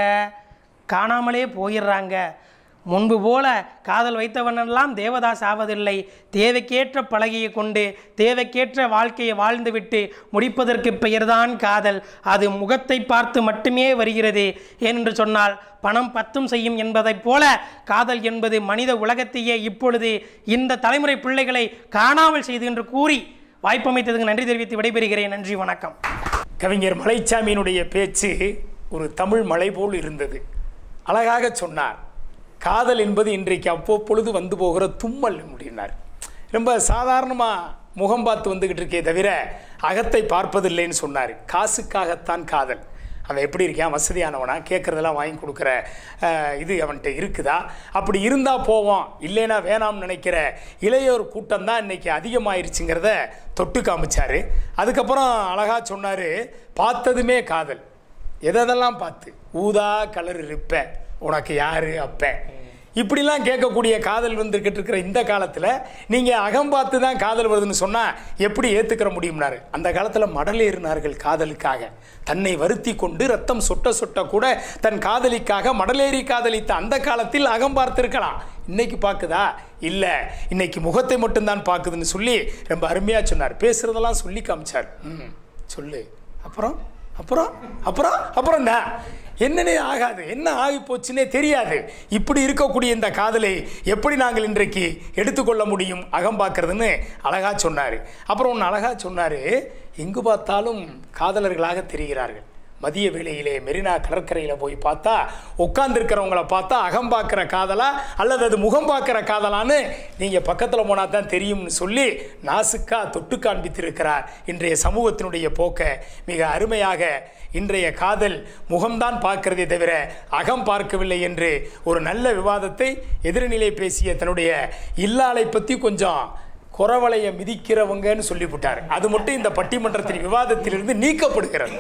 Speaker 5: காணாமலே போயிடுறாங்க முன்பு போல காதல் வைத்தவனெல்லாம் தேவதாஸ் ஆவதில்லை தேவைக்கேற்ற பழகியை கொண்டு தேவைக்கேற்ற வாழ்க்கையை வாழ்ந்துவிட்டு முடிப்பதற்கு பெயர்தான் காதல் அது முகத்தை பார்த்து மட்டுமே வருகிறது ஏனென்று சொன்னால் பணம் பத்தும் செய்யும் என்பதைப் போல காதல் என்பது மனித உலகத்தையே இப்பொழுது இந்த தலைமுறை பிள்ளைகளை காணாமல் செய்து என்று கூறி வாய்ப்பமைத்ததுக்கு நன்றி தெரிவித்து விடைபெறுகிறேன் நன்றி வணக்கம்
Speaker 1: கவிஞர் மலைச்சாமியினுடைய பேச்சு ஒரு தமிழ் மலை போல் இருந்தது அழகாக சொன்னார் காதல் என்பது இன்றைக்கு அவ்வப்பொழுது வந்து போகிற தும்மல் அப்படின்னார் ரொம்ப சாதாரணமாக முகம் பார்த்து வந்துக்கிட்டு இருக்கே தவிர அகத்தை பார்ப்பதில்லைன்னு சொன்னார் காசுக்காகத்தான் காதல் அவன் எப்படி இருக்கான் வசதியானவனா கேட்குறதெல்லாம் வாங்கி கொடுக்குற அஹ், இது அவன்கிட்ட இருக்குதா அப்படி இருந்தால் போவோம் இல்லைன்னா வேணாம்னு நினைக்கிற இளையோர் கூட்டம் தான் இன்னைக்கு அதிகமாயிருச்சுங்கிறத தொட்டு காமிச்சாரு அதுக்கப்புறம் அழகா சொன்னார் பார்த்ததுமே காதல் எதெல்லாம் பார்த்து ஊதா கலர் இருப்ப உனக்கு யாரு அப்ப இப்படிலாம் கேட்கக்கூடிய காதல் வந்துக்கிட்டு இருக்கிற இந்த காலத்தில் நீங்கள் அகம் பார்த்து தான் காதல் வருதுன்னு சொன்னால் எப்படி ஏற்றுக்கிற முடியும்னாரு அந்த காலத்தில் மடலேறினார்கள் காதலுக்காக தன்னை வருத்தி கொண்டு ரத்தம் சொட்ட சொட்ட கூட தன் காதலிக்காக மடலேறி காதலித்த அந்த காலத்தில் அகம் பார்த்திருக்கலாம் இன்னைக்கு பார்க்குதா இல்லை இன்னைக்கு முகத்தை மட்டும்தான் பார்க்குதுன்னு சொல்லி ரொம்ப அருமையாக சொன்னார் பேசுகிறதெல்லாம் சொல்லி காமிச்சார் ம் சொல்லு அப்புறம் அப்புறம் அப்புறம் அப்புறம் என்ன என்னன்னே ஆகாது என்ன ஆகி போச்சுன்னே தெரியாது இப்படி இருக்கக்கூடிய இந்த காதலை எப்படி நாங்கள் இன்றைக்கு எடுத்துக்கொள்ள முடியும் அகம் பார்க்கறதுன்னு அழகா சொன்னார் அப்புறம் ஒன்று அழகா சொன்னார் எங்கு பார்த்தாலும் காதலர்களாக தெரிகிறார்கள் மதிய வேளையிலே மெரினா கடற்கரையில் போய் பார்த்தா உட்காந்துருக்கிறவங்கள பார்த்தா அகம் பார்க்குற காதலா அல்லது அது முகம் பார்க்குற காதலான்னு நீங்கள் பக்கத்தில் போனால் தான் தெரியும்னு சொல்லி நாசுக்கா தொட்டு காண்பித்திருக்கிறார் இன்றைய சமூகத்தினுடைய போக்கை மிக அருமையாக இன்றைய காதல் முகம்தான் பார்க்கிறதே தவிர அகம் பார்க்கவில்லை என்று ஒரு நல்ல விவாதத்தை எதிர்நிலை பேசிய தன்னுடைய இல்லாளை பற்றி கொஞ்சம் குறவளைய மிதிக்கிறவங்கன்னு சொல்லிவிட்டார் அது மட்டும் இந்த பட்டிமன்றத்தின் விவாதத்திலிருந்து நீக்கப்படுகிறது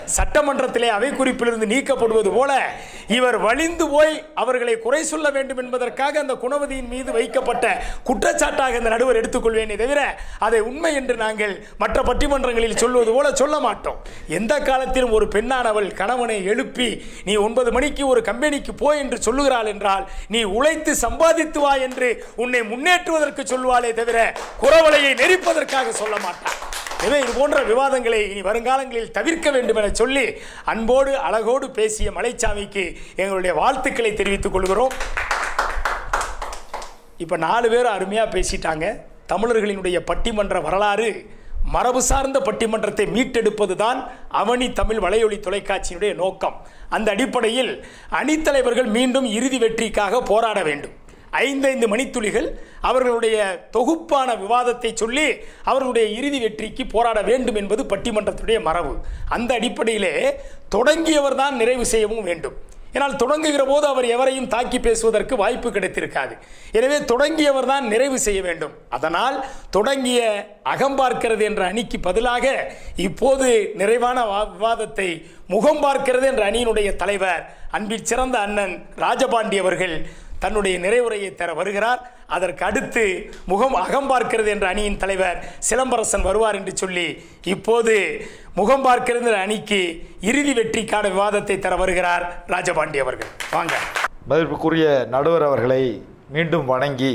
Speaker 1: சட்டமன்றத்திலே அவை குறிப்பிலிருந்து நீக்கப்படுவது போல இவர் வலிந்து போய் அவர்களை குறை சொல்ல வேண்டும் என்பதற்காக அந்த குணவதியின் மீது வைக்கப்பட்ட குற்றச்சாட்டாக இந்த நடுவர் எடுத்துக்கொள்வேனே தவிர அதை உண்மை என்று நாங்கள் மற்ற பட்டிமன்றங்களில் சொல்வது போல சொல்ல மாட்டோம் எந்த காலத்திலும் ஒரு பெண்ணானவள் கணவனை எழுப்பி நீ ஒன்பது மணிக்கு ஒரு கம்பெனிக்கு போ என்று சொல்லுகிறாள் என்றால் நீ உழைத்து சம்பாதித்து வா என்று உன்னை முன்னேற்றுவதற்கு சொல்வாளே தவிர குறவலையை நெரிப்பதற்காக சொல்ல மாட்டாள் எனவே இது போன்ற விவாதங்களை இனி வருங்காலங்களில் தவிர்க்க வேண்டும் என சொல்லி அன்போடு அழகோடு பேசிய மலைச்சாமிக்கு எங்களுடைய வாழ்த்துக்களை தெரிவித்துக் கொள்கிறோம் இப்போ நாலு பேர் அருமையாக பேசிட்டாங்க தமிழர்களினுடைய பட்டிமன்ற வரலாறு மரபு சார்ந்த பட்டிமன்றத்தை மீட்டெடுப்பது தான் அவனி தமிழ் வலையொலி தொலைக்காட்சியினுடைய நோக்கம் அந்த அடிப்படையில் அணித்தலைவர்கள் மீண்டும் இறுதி வெற்றிக்காக போராட வேண்டும் ஐந்தைந்து மணித்துளிகள் அவர்களுடைய தொகுப்பான விவாதத்தை சொல்லி அவர்களுடைய இறுதி வெற்றிக்கு போராட வேண்டும் என்பது பட்டிமன்றத்துடைய மரபு அந்த அடிப்படையிலே தொடங்கியவர் தான் நிறைவு செய்யவும் வேண்டும் ஏன்னால் தொடங்குகிற போது அவர் எவரையும் தாக்கி பேசுவதற்கு வாய்ப்பு கிடைத்திருக்காது எனவே தொடங்கியவர் தான் நிறைவு செய்ய வேண்டும் அதனால் தொடங்கிய அகம் பார்க்கிறது என்ற அணிக்கு பதிலாக இப்போது நிறைவான வா- விவாதத்தை முகம் பார்க்கிறது என்ற அணியினுடைய தலைவர் அன்பில் சிறந்த அண்ணன் ராஜபாண்டி அவர்கள் தன்னுடைய நிறைவுரையை தர வருகிறார் அதற்கு அடுத்து முகம் அகம் பார்க்கிறது என்ற அணியின் தலைவர் சிலம்பரசன் வருவார் என்று சொல்லி இப்போது முகம் பார்க்கிறது என்ற அணிக்கு இறுதி வெற்றிக்கான விவாதத்தை தர வருகிறார் ராஜபாண்டி அவர்கள் வாங்க
Speaker 3: மதிப்புக்குரிய நடுவர் அவர்களை மீண்டும் வணங்கி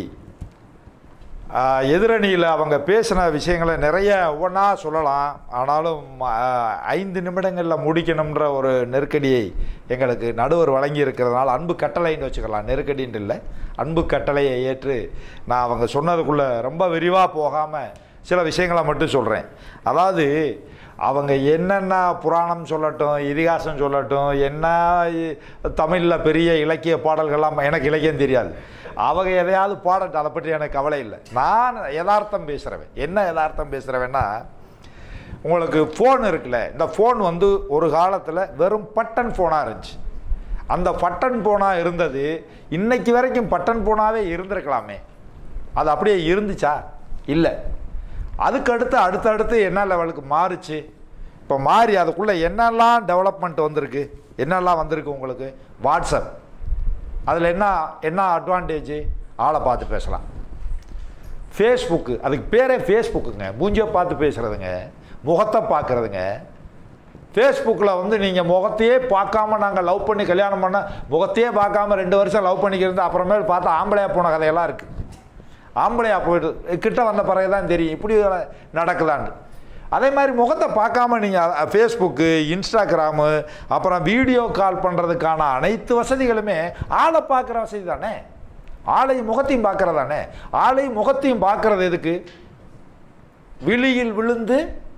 Speaker 3: ஆஹ், எதிரணியில் அவங்க பேசின விஷயங்களை நிறைய ஒவ்வொன்றா சொல்லலாம் ஆனாலும் ஆஹ், ஐந்து நிமிடங்களில் முடிக்கணுன்ற ஒரு நெருக்கடியை எங்களுக்கு நடுவர் வழங்கி இருக்கிறதுனால அன்பு கட்டளைன்னு வச்சுக்கலாம் நெருக்கடின்னு இல்லை அன்பு கட்டளையை ஏற்று நான் அவங்க சொன்னதுக்குள்ளே ரொம்ப விரிவாக போகாமல் சில விஷயங்களை மட்டும் சொல்கிறேன் அதாவது அவங்க என்னென்ன புராணம் சொல்லட்டும் இதிகாசம் சொல்லட்டும் என்ன தமிழில் பெரிய இலக்கிய பாடல்கள்லாம் எனக்கு இலக்கியம் தெரியாது அவங்க எதையாவது பாடட்டும் அதை பற்றி எனக்கு கவலை இல்லை நான் யதார்த்தம் பேசுகிறவன் என்ன யதார்த்தம் பேசுகிறவன்னா உங்களுக்கு ஃபோன் இருக்குல்ல இந்த ஃபோன் வந்து ஒரு காலத்தில் வெறும் பட்டன் ஃபோனாக இருந்துச்சு அந்த பட்டன் ஃபோனாக இருந்தது இன்னைக்கு வரைக்கும் பட்டன் ஃபோனாகவே இருந்திருக்கலாமே அது அப்படியே இருந்துச்சா இல்லை அதுக்கடுத்து அடுத்தடுத்து என்ன லெவலுக்கு மாறுச்சு இப்போ மாறி அதுக்குள்ளே என்னெல்லாம் டெவலப்மெண்ட் வந்திருக்கு என்னெல்லாம் வந்திருக்கு உங்களுக்கு வாட்ஸ்அப் அதில் என்ன என்ன அட்வான்டேஜ் ஆளை பார்த்து பேசலாம் ஃபேஸ்புக்கு அதுக்கு பேரே ஃபேஸ்புக்குங்க மூஞ்சியை பார்த்து பேசுகிறதுங்க முகத்தை பார்க்குறதுங்க ஃபேஸ்புக்கில் வந்து நீங்கள் முகத்தையே பார்க்காம நாங்கள் லவ் பண்ணி கல்யாணம் பண்ண முகத்தையே பார்க்காம ரெண்டு வருஷம் லவ் பண்ணிக்கிறது அப்புறமேல் பார்த்தா ஆம்பளையா போன கதையெல்லாம் இருக்குது ஆம்பளையா போயிட்டு கிட்ட வந்த பிறகு தான் தெரியும் இப்படி நடக்குதான்னு அதே மாதிரி முகத்தை பார்க்காம நீங்கள் ஃபேஸ்புக்கு இன்ஸ்டாகிராமு அப்புறம் வீடியோ கால் பண்ணுறதுக்கான அனைத்து வசதிகளுமே ஆளை பார்க்குற வசதி தானே ஆளையும் முகத்தையும் பார்க்கறதானே ஆளையும் முகத்தையும் பார்க்கறது எதுக்கு விழியில் விழுந்து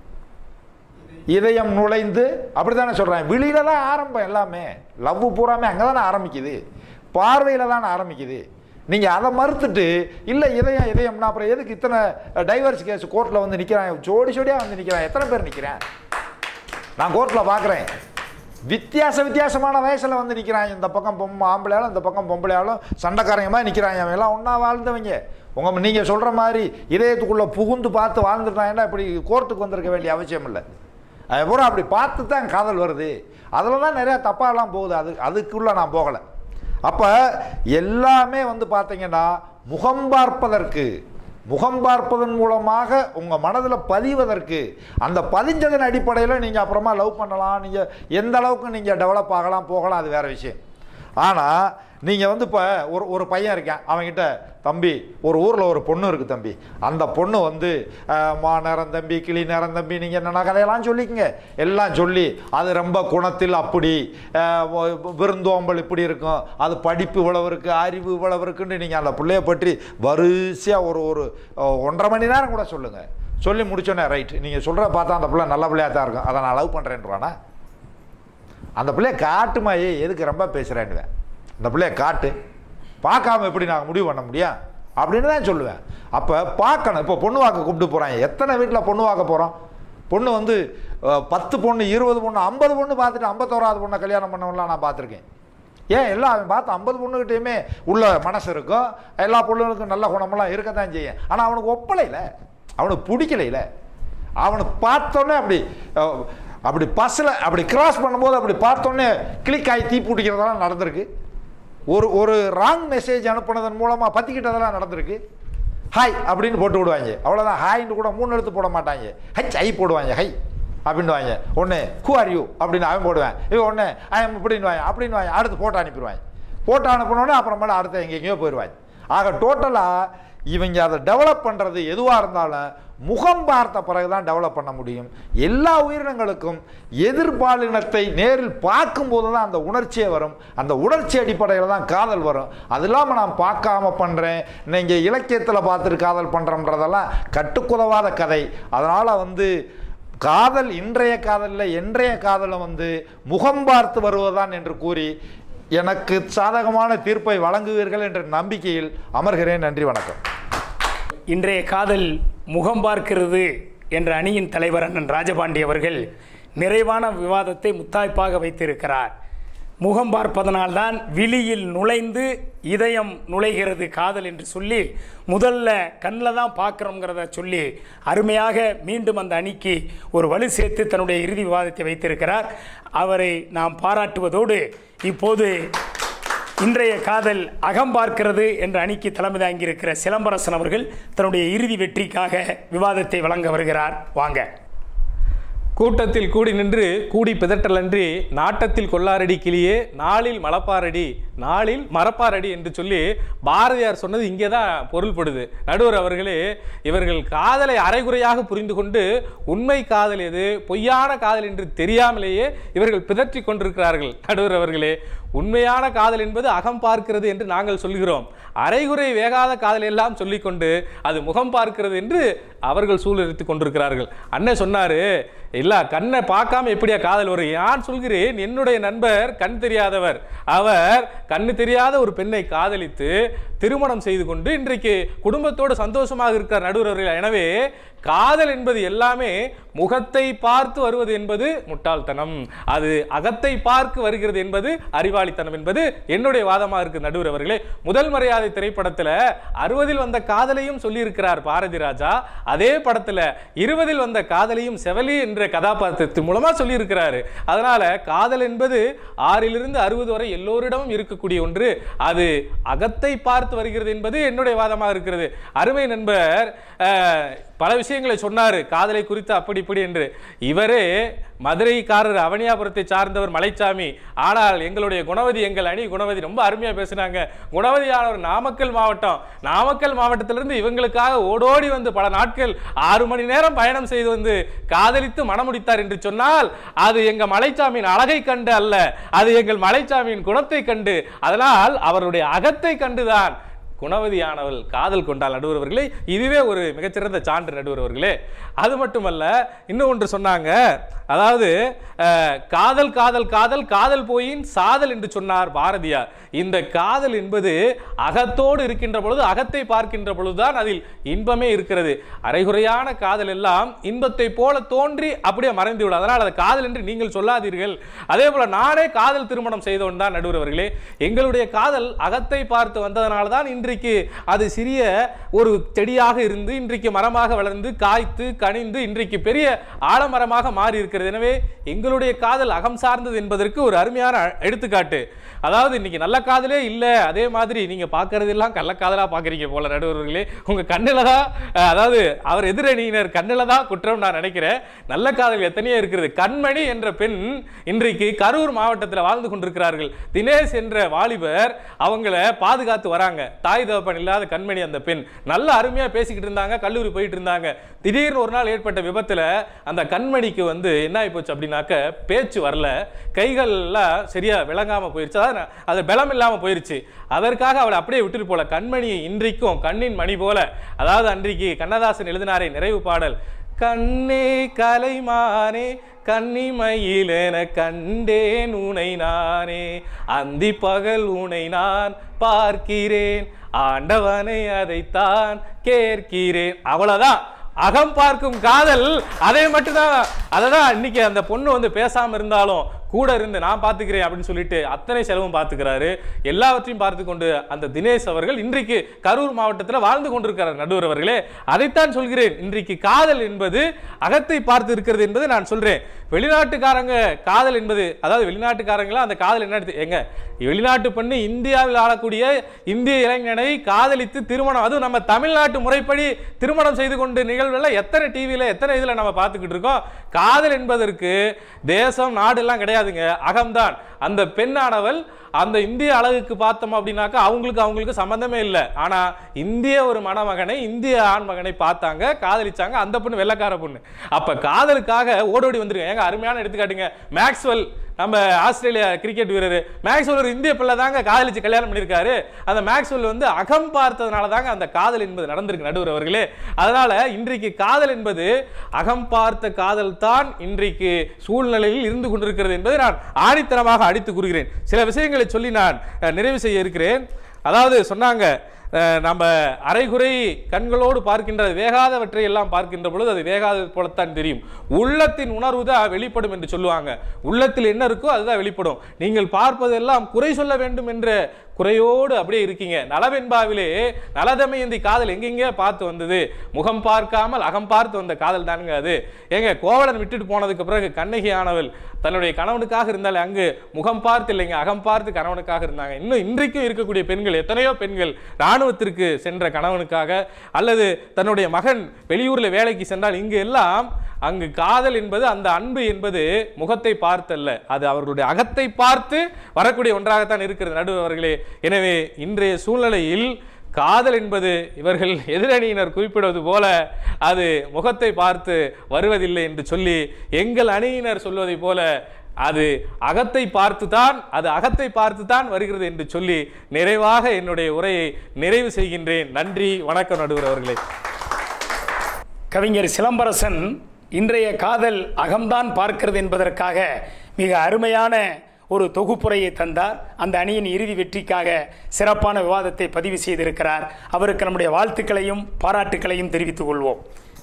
Speaker 3: இதயம் நுழைந்து அப்படி தானே சொல்கிறேன் விழியில தான் ஆரம்பம் எல்லாமே லவ் பூராமே அங்கே தானே ஆரம்பிக்குது பார்வையில் தானே ஆரம்பிக்குது நீங்கள் அதை மறுத்துட்டு இல்லை இதயம் இதயம்னா அப்புறம் எதுக்கு இத்தனை டைவர்ஸ் கேஸ் கோர்ட்டில் வந்து நிற்கிறான் ஜோடி ஜோடியாக வந்து நிற்கிறான் எத்தனை பேர் நிற்கிறேன் நான் கோர்ட்டில் பார்க்குறேன் வித்தியாச வித்தியாசமான வயசில் வந்து நிற்கிறாங்க இந்த பக்கம் பொம்மை ஆம்பளையாலும் இந்த பக்கம் பொம்பளையாலும் சண்டைக்காரங்கமாக நிற்கிறாங்க அவன் எல்லாம் ஒன்றா வாழ்ந்தவங்க உங்கள் நீங்கள் சொல்கிற மாதிரி இதயத்துக்குள்ளே புகுந்து பார்த்து வாழ்ந்துட்டாங்கன்னா இப்படி கோர்ட்டுக்கு வந்திருக்க வேண்டிய அவசியம் இல்லை அதுக்கப்புறம் அப்படி பார்த்து தான் காதல் வருது அதில் தான் நிறையா தப்பாலாம் போகுது அது அதுக்குள்ளே நான் போகலை அப்போ எல்லாமே வந்து பார்த்தீங்கன்னா முகம் பார்ப்பதற்கு முகம் பார்ப்பதன் மூலமாக உங்கள் மனதில் பதிவதற்கு அந்த பதிஞ்சதன் அடிப்படையில் நீங்கள் அப்புறமா லவ் பண்ணலாம் நீங்கள் எந்த அளவுக்கு நீங்கள் டெவலப் ஆகலாம் போகலாம் அது வேறு விஷயம் ஆனால் நீங்கள் வந்து இப்போ ஒரு ஒரு பையன் இருக்கான் அவன்கிட்ட தம்பி ஒரு ஊரில் ஒரு பொண்ணு இருக்குது தம்பி அந்த பொண்ணு வந்து அஹ், மா நேரம் தம்பி கிளி நேரம் தம்பி நீங்கள் என்னென்ன கதையெல்லாம் சொல்லிக்கங்க எல்லாம் சொல்லி அது ரொம்ப குணத்தில் அப்படி அஹ், ஒ- விருந்தோம்பல் இப்படி இருக்கும் அது படிப்பு இவ்வளவு இருக்குது அறிவு இவ்வளவு இருக்குன்னு நீங்கள் அந்த பிள்ளைய பற்றி வரிசையாக ஒரு ஒரு அஹ், ஒன்றரை மணி நேரம் கூட சொல்லுங்கள் சொல்லி முடிச்சோன்னே ரைட் நீங்கள் சொல்கிற பார்த்தா அந்த பிள்ளை நல்ல பிள்ளையாக தான் இருக்கும் அதை நான் லவ் பண்ணுறேன்றானா அந்த பிள்ளைய காட்டுமா ஏய் எதுக்கு ரொம்ப பேசுகிறேன்னுவேன் அந்த பிள்ளைய காட்டு பார்க்காம எப்படி நாங்கள் முடிவு பண்ண முடியும் அப்படின்னு தான் சொல்லுவேன் அப்போ பார்க்கணும் இப்போ பொண்ணு வாக்க கூப்பிட்டு போகிறாங்க எத்தனை வீட்டில் பொண்ணு வாக்க போகிறோம் பொண்ணு வந்து அஹ், பத்து பொண்ணு இருபது பொண்ணு ஐம்பது பொண்ணு பார்த்துட்டு ஐம்பத்தோராது பொண்ணை கல்யாணம் பண்ணவங்களாம் நான் பார்த்துருக்கேன் ஏன் எல்லாம் அவன் பார்த்து ஐம்பது பொண்ணுக்கிட்டையுமே உள்ள மனசு இருக்கும் எல்லா பொண்ணுங்களுக்கும் நல்ல குணமெல்லாம் இருக்க தான் செய்யும் ஆனால் அவனுக்கு ஒப்பலையில் அவனுக்கு பிடிக்கலையில அவனை பார்த்தோன்னே அப்படி அஹ், அப்படி பஸ்ஸில் அப்படி கிராஸ் பண்ணும்போது அப்படி பார்த்தோன்னே கிளிக் ஆகி தீ பிடிக்கிறதெல்லாம் நடந்திருக்கு ஒரு ஒரு ராங் மெசேஜ் அனுப்புனதன் மூலமாக பற்றிக்கிட்டதெல்லாம் நடந்திருக்கு ஹாய் அப்படின்னு போட்டு விடுவாங்க அவ்வளோதான் ஹாய்னு கூட மூணு எழுத்து போட மாட்டாங்க ஹச் ஐ போடுவாங்க ஹை அப்படின்னுவாங்க ஒன்று ஹூ ஆர் யூ அப்படின்னு அவன் போடுவேன் இவன் ஒன்று ஐஎம் இப்படின்னுவாங்க அப்படின்னுவாங்க அடுத்து போட்டோ அனுப்பிடுவாங்க போட்டோ அனுப்பினோடனே அப்புறமேல அடுத்து எங்கெங்கேயோ போயிடுவாங்க ஆக டோட்டலாக இவங்க அதை டெவலப் பண்ணுறது எதுவாக இருந்தாலும் முகம் பார்த்த பிறகு தான் டெவலப் பண்ண முடியும் எல்லா உயிரினங்களுக்கும் எதிர்பாலினத்தை நேரில் பார்க்கும்போது தான் அந்த உணர்ச்சியே வரும் அந்த உணர்ச்சி அடிப்படையில் தான் காதல் வரும் அது இல்லாமல் நான் பார்க்காம பண்ணுறேன் நீங்கள் இலக்கியத்தில் பார்த்துட்டு காதல் பண்ணுறோன்றதெல்லாம் கட்டுக்குதவாத கதை அதனால் வந்து காதல் இன்றைய காதலில் என்றைய காதலும் வந்து முகம் பார்த்து வருவதுதான் என்று கூறி எனக்கு சாதகமான தீர்ப்பை வழங்குவீர்கள் என்ற நம்பிக்கையில் அமர்கிறேன் நன்றி வணக்கம்
Speaker 1: இன்றைய காதல் முகம் பார்க்கிறது என்ற அணியின் தலைவர் அண்ணன் ராஜபாண்டி அவர்கள் நிறைவான விவாதத்தை முத்தாய்ப்பாக வைத்திருக்கிறார் முகம் பார்ப்பதனால்தான் விழியில் நுழைந்து இதயம் நுழைகிறது காதல் என்று சொல்லி முதல்ல கண்ணில் தான் பார்க்குறோங்கிறத சொல்லி அருமையாக மீண்டும் அந்த அணிக்கு ஒரு வலு சேர்த்து தன்னுடைய இறுதி விவாதத்தை வைத்திருக்கிறார் அவரை நாம் பாராட்டுவதோடு இப்போது இன்றைய காதல் அகம் பார்க்கிறது என்ற அணிக்கு தலைமை தாங்கியிருக்கிற சிலம்பரசன் அவர்கள் தன்னுடைய இறுதி வெற்றிக்காக விவாதத்தை வழங்க வருகிறார் வாங்க
Speaker 2: கூட்டத்தில் கூடி நின்று கூடி பிதற்றலன்றி நாட்டத்தில் கொல்லாரடி கிளியே நாளில் மலப்பாரடி நாளில் மரப்பாரடி என்று சொல்லி பாரதியார் சொன்னது இங்கே தான் பொருள்படுது நடுவர் அவர்களே இவர்கள் காதலை அரைகுறையாக புரிந்து கொண்டு உண்மை காதல் எது பொய்யான காதல் என்று தெரியாமலேயே இவர்கள் பிதற்றி கொண்டிருக்கிறார்கள் நடுவர் அவர்களே உண்மையான காதல் என்பது அகம் பார்க்கிறது என்று நாங்கள் சொல்கிறோம் அரைகுறை வேகாத காதல் எல்லாம் சொல்லிக்கொண்டு அது முகம் பார்க்கிறது என்று அவர்கள் சூழலித்துக் கொண்டிருக்கிறார்கள் அண்ணன் சொன்னாரு இல்ல கண்ணை பார்க்காம எப்படியா காதல் வரும் நான் சொல்கிறேன் என்னுடைய நண்பர் கண் தெரியாதவர் அவர் கண்ணு தெரியாத ஒரு பெண்ணை காதலித்து திருமணம் செய்து கொண்டு இன்றைக்கு குடும்பத்தோடு சந்தோஷமாக இருக்கிற நடுவர் அவர்கள் எனவே காதல் என்பது எல்லாமே முகத்தை பார்த்து வருவது என்பது முட்டாள்தனம் அது அகத்தை பார்க்க வருகிறது என்பது அறிவாளித்தனம் என்பது என்னுடைய வாதமாக இருக்கு நடுவர் அவர்களே முதல் மரியாதை திரைப்படத்துல அறுபதில் வந்த காதலையும் சொல்லியிருக்கிறார் பாரதி ராஜா அதே படத்துல இருபதில் வந்த காதலையும் செவலி என்ற கதாபாத்திரத்தின் மூலமா சொல்லியிருக்கிறாரு அதனால காதல் என்பது ஆறிலிருந்து அறுபது வரை எல்லோரிடமும் இருக்கக்கூடிய ஒன்று அது அகத்தை பார்த்து வருகிறது என்பது என்னுடைய வாதமாக இருக்கிறது அருமை நண்பர் அஹ், பல விஷயங்களை சொன்னாரு காதலை குறித்து அப்படி இப்படி என்று இவரே மதுரைக்காரர் அவனியாபுரத்தை சார்ந்தவர் மலைச்சாமி ஆனால் எங்களுடைய குணவதி எங்கள் அணி குணவதி ரொம்ப அருமையா பேசுனாங்க குணவதியானவர் நாமக்கல் மாவட்டம் நாமக்கல் மாவட்டத்திலிருந்து இவங்களுக்காக ஓடோடி வந்து பல நாட்கள் ஆறு மணி நேரம் பயணம் செய்து வந்து காதலித்து மணமுடித்தார் என்று சொன்னால் அது எங்க மலைச்சாமியின் அழகை கண்டு அல்ல அது எங்கள் மலைச்சாமியின் குணத்தை கண்டு அதனால் அவருடைய அகத்தை கண்டுதான் குணவதியானவள் காதல் கொண்டாள் நடுவர் அவர்களே இதுவே ஒரு மிகச்சிறந்த சான்று நடுவர் அவர்களே அது மட்டுமல்ல இன்னும் ஒன்று சொன்னாங்க அதாவது அஹ், காதல் காதல் காதல் காதல் போயின் சாதல் என்று சொன்னார் பாரதியார் இந்த காதல் என்பது அகத்தோடு இருக்கின்ற பொழுது அகத்தை பார்க்கின்ற பொழுதுதான் அதில் இன்பமே இருக்கிறது அரைகுறையான காதல் எல்லாம் இன்பத்தை போல தோன்றி அப்படியே மறைந்து விடும் அதனால் அது காதல் என்று நீங்கள் சொல்லாதீர்கள் அதே போல நானே காதல் திருமணம் செய்தவன் தான் நடுவர் அவர்களே எங்களுடைய காதல் அகத்தை பார்த்து வந்ததனால தான் இன்றைக்கு அது சிறிய ஒரு செடியாக இருந்து இன்றைக்கு மரமாக வளர்ந்து காய்த்து கனிந்து இன்றைக்கு பெரிய ஆலமரமாக மாறி இருக்கிறது எனவே எங்களுடைய காதல் அகம் சார்ந்தது என்பதற்கு ஒரு அருமையான எடுத்துக்காட்டு அதாவது இன்னைக்கு நல்ல காதலே இல்ல அதே மாதிரி நீங்க பார்க்கறதெல்லாம் கள்ளக்காதலா பாக்குறீங்க போல நடுவர்களே உங்க கண்ணில தான் அஹ், அதாவது அவர் எதிரணியினர் கண்ணில தான் குற்றம் நான் நினைக்கிறேன் நல்ல காதல் எத்தனையோ இருக்கிறது கண்மணி என்ற பெண் இன்றைக்கு கரூர் மாவட்டத்தில் வாழ்ந்து கொண்டிருக்கிறார்கள் தினேஷ் என்ற வாலிபர் அவங்கள பாதுகாத்து வராங்க தாய் தகப்பன் இல்லாத கண்மணி அந்த பெண் நல்ல அருமையா பேசிக்கிட்டு இருந்தாங்க கல்லூரி போயிட்டு இருந்தாங்க திடீர்னு ஒரு நாள் ஏற்பட்ட விபத்துல அந்த கண்மணிக்கு வந்து என்ன ஆகி போச்சு அப்படின்னாக்க பேச்சு வரல கைகள் எல்லாம் சரியா விளங்காம போயிருச்சு அதாவது அது பலம் இல்லாம போயிருச்சு அதற்காக அவளை அப்படியே விட்டுட்டு போல கண்மணி இன்றைக்கும் கண்ணின் மணி போல அதாவது அன்றைக்கு கண்ணதாசன் எழுதினாரே நிறைவு பாடல் கண்ணே கலைமானே கன்னிமயிலென கண்டேன் உனை நானே அந்தி பகல் உனை நான் பார்க்கிறேன் ஆண்டவனை அதைத்தான் கேட்கிறேன் அவ்வளவுதான் அகம் பார்க்கும் காதல் அதை மட்டும்தான் அததான் இன்னைக்கு அந்த பொண்ணு வந்து பேசாம இருந்தாலும் கூட இருந்து நான் பார்த்துக்கிறேன் அப்படின்னு சொல்லிட்டு அத்தனை செலவும் பார்த்துக்கிறாரு எல்லாவற்றையும் பார்த்து கொண்டு அந்த தினேஷ் அவர்கள் இன்றைக்கு கரூர் மாவட்டத்தில் வாழ்ந்து கொண்டிருக்கிறார் நடுவர் அவர்களே அதைத்தான் சொல்கிறேன் இன்றைக்கு காதல் என்பது அகத்தை பார்த்து இருக்கிறது என்பதை நான் சொல்றேன் வெளிநாட்டுக்காரங்க காதல் என்பது அதாவது வெளிநாட்டுக்காரங்களா அந்த காதல் என்ன எடுத்து- எங்க வெளிநாட்டு பெண்ணு இந்தியாவில் ஆளக்கூடிய இந்திய இளைஞனை காதலித்து திருமணம் அதுவும் நம்ம தமிழ்நாட்டு முறைப்படி திருமணம் செய்து கொண்டு நிகழ்வுல எத்தனை டிவியில எத்தனை இதுல நம்ம பார்த்துக்கிட்டு இருக்கோம் காதல் என்பதற்கு தேசம் நாடு எல்லாம் கிடையாதுங்க அகம்தான் அந்த பெண்ணானவள் அந்த இந்திய அழகுக்கு பார்த்தோம் அப்படின்னாக்கா அவங்களுக்கு அவங்களுக்கு சம்பந்தமே இல்லை ஆனா இந்திய ஒரு மணமகனை இந்திய ஆண் மகனை பார்த்தாங்க காதலிச்சாங்க அந்த பொண்ணு வெள்ளக்கார பொண்ணு அப்ப காதலுக்காக ஓடோடி வந்திருக்காங்க ஏங்க அருமையான எடுத்துக்காட்டுங்க மேக்ஸ்வெல் நம்ம ஆஸ்திரேலியா கிரிக்கெட் வீரர் மேக்ஸ்வெல் ஒரு இந்திய பிள்ளை தாங்க காதலிச்சு கல்யாணம் பண்ணியிருக்காரு அந்த மேக்ஸ்வெல் வந்து அகம் பார்த்ததுனால தாங்க அந்த காதல் என்பது நடந்திருக்கு நடுவர் அவர்களே அதனால இன்றைக்கு காதல் என்பது அகம் பார்த்த காதல் தான் இன்றைக்கு சூழ்நிலையில் இருந்து கொண்டிருக்கிறது என்பதை நான் ஆணித்தனமாக அடித்து கூறுகிறேன் சில விஷயங்களை சொல்லி நான் அஹ், நிறைவு செய்ய இருக்கிறேன் அதாவது சொன்னாங்க அஹ், நம்ம அரைகுறை கண்களோடு பார்க்கின்ற வேகாதவற்றை எல்லாம் பார்க்கின்ற பொழுது அது வேகாதது போலத்தான் தெரியும் உள்ளத்தின் உணர்வு தான் வெளிப்படும் என்று சொல்லுவாங்க உள்ளத்தில் என்ன இருக்கோ அதுதான் வெளிப்படும் நீங்கள் பார்ப்பதெல்லாம் குறை சொல்ல வேண்டும் என்ற குறையோடு அப்படியே இருக்கீங்க நலவெண்பாவிலே நலதமயந்தி காதல் எங்கெங்க பார்த்து வந்தது முகம் பார்க்காமல் அகம் பார்த்து வந்த காதல் தானுங்க அது ஏங்க கோவலன் விட்டுட்டு போனதுக்கு பிறகு கண்ணகி ஆனவள் தன்னுடைய கணவனுக்காக இருந்தாலே அங்கு முகம் பார்த்து இல்லைங்க அகம் பார்த்து கணவனுக்காக இருந்தாங்க இன்னும் இன்றைக்கும் இருக்கக்கூடிய பெண்கள் எத்தனையோ பெண்கள் இராணுவத்திற்கு சென்ற கணவனுக்காக அல்லது தன்னுடைய மகன் வெளியூர்ல வேலைக்கு சென்றால் இங்கு எல்லாம் அங்கு காதல் என்பது அந்த அன்பு என்பது முகத்தை பார்த்தல்ல அது அவர்களுடைய அகத்தை பார்த்து வரக்கூடிய ஒன்றாகத்தான் இருக்கிறது நடுவர்களே எனவே இன்றைய சூழ்நிலையில் காதல் என்பது இவர்கள் எதிரணியினர் குறிப்பிடுவது போல அது முகத்தை பார்த்து வருவதில்லை என்று சொல்லி எங்கள் அணியினர் சொல்வதை போல அது அகத்தை பார்த்து தான் அது அகத்தை பார்த்து தான் வருகிறது என்று சொல்லி நிறைவாக என்னுடைய உரையை நிறைவு செய்கின்றேன் நன்றி வணக்கம் நடுவர் அவர்களே
Speaker 1: கவிஞர் சிலம்பரசன் இன்றைய காதல் அகம்தான் பார்க்கிறது என்பதற்காக மிக அருமையான ஒரு தொகுப்புரையை தந்தார் அந்த அணியின் இறுதி வெற்றிக்காக சிறப்பான விவாதத்தை பதிவு செய்திருக்கிறார் அவருக்கு நம்முடைய வாழ்த்துக்களையும் பாராட்டுக்களையும் தெரிவித்துக் கொள்வோம்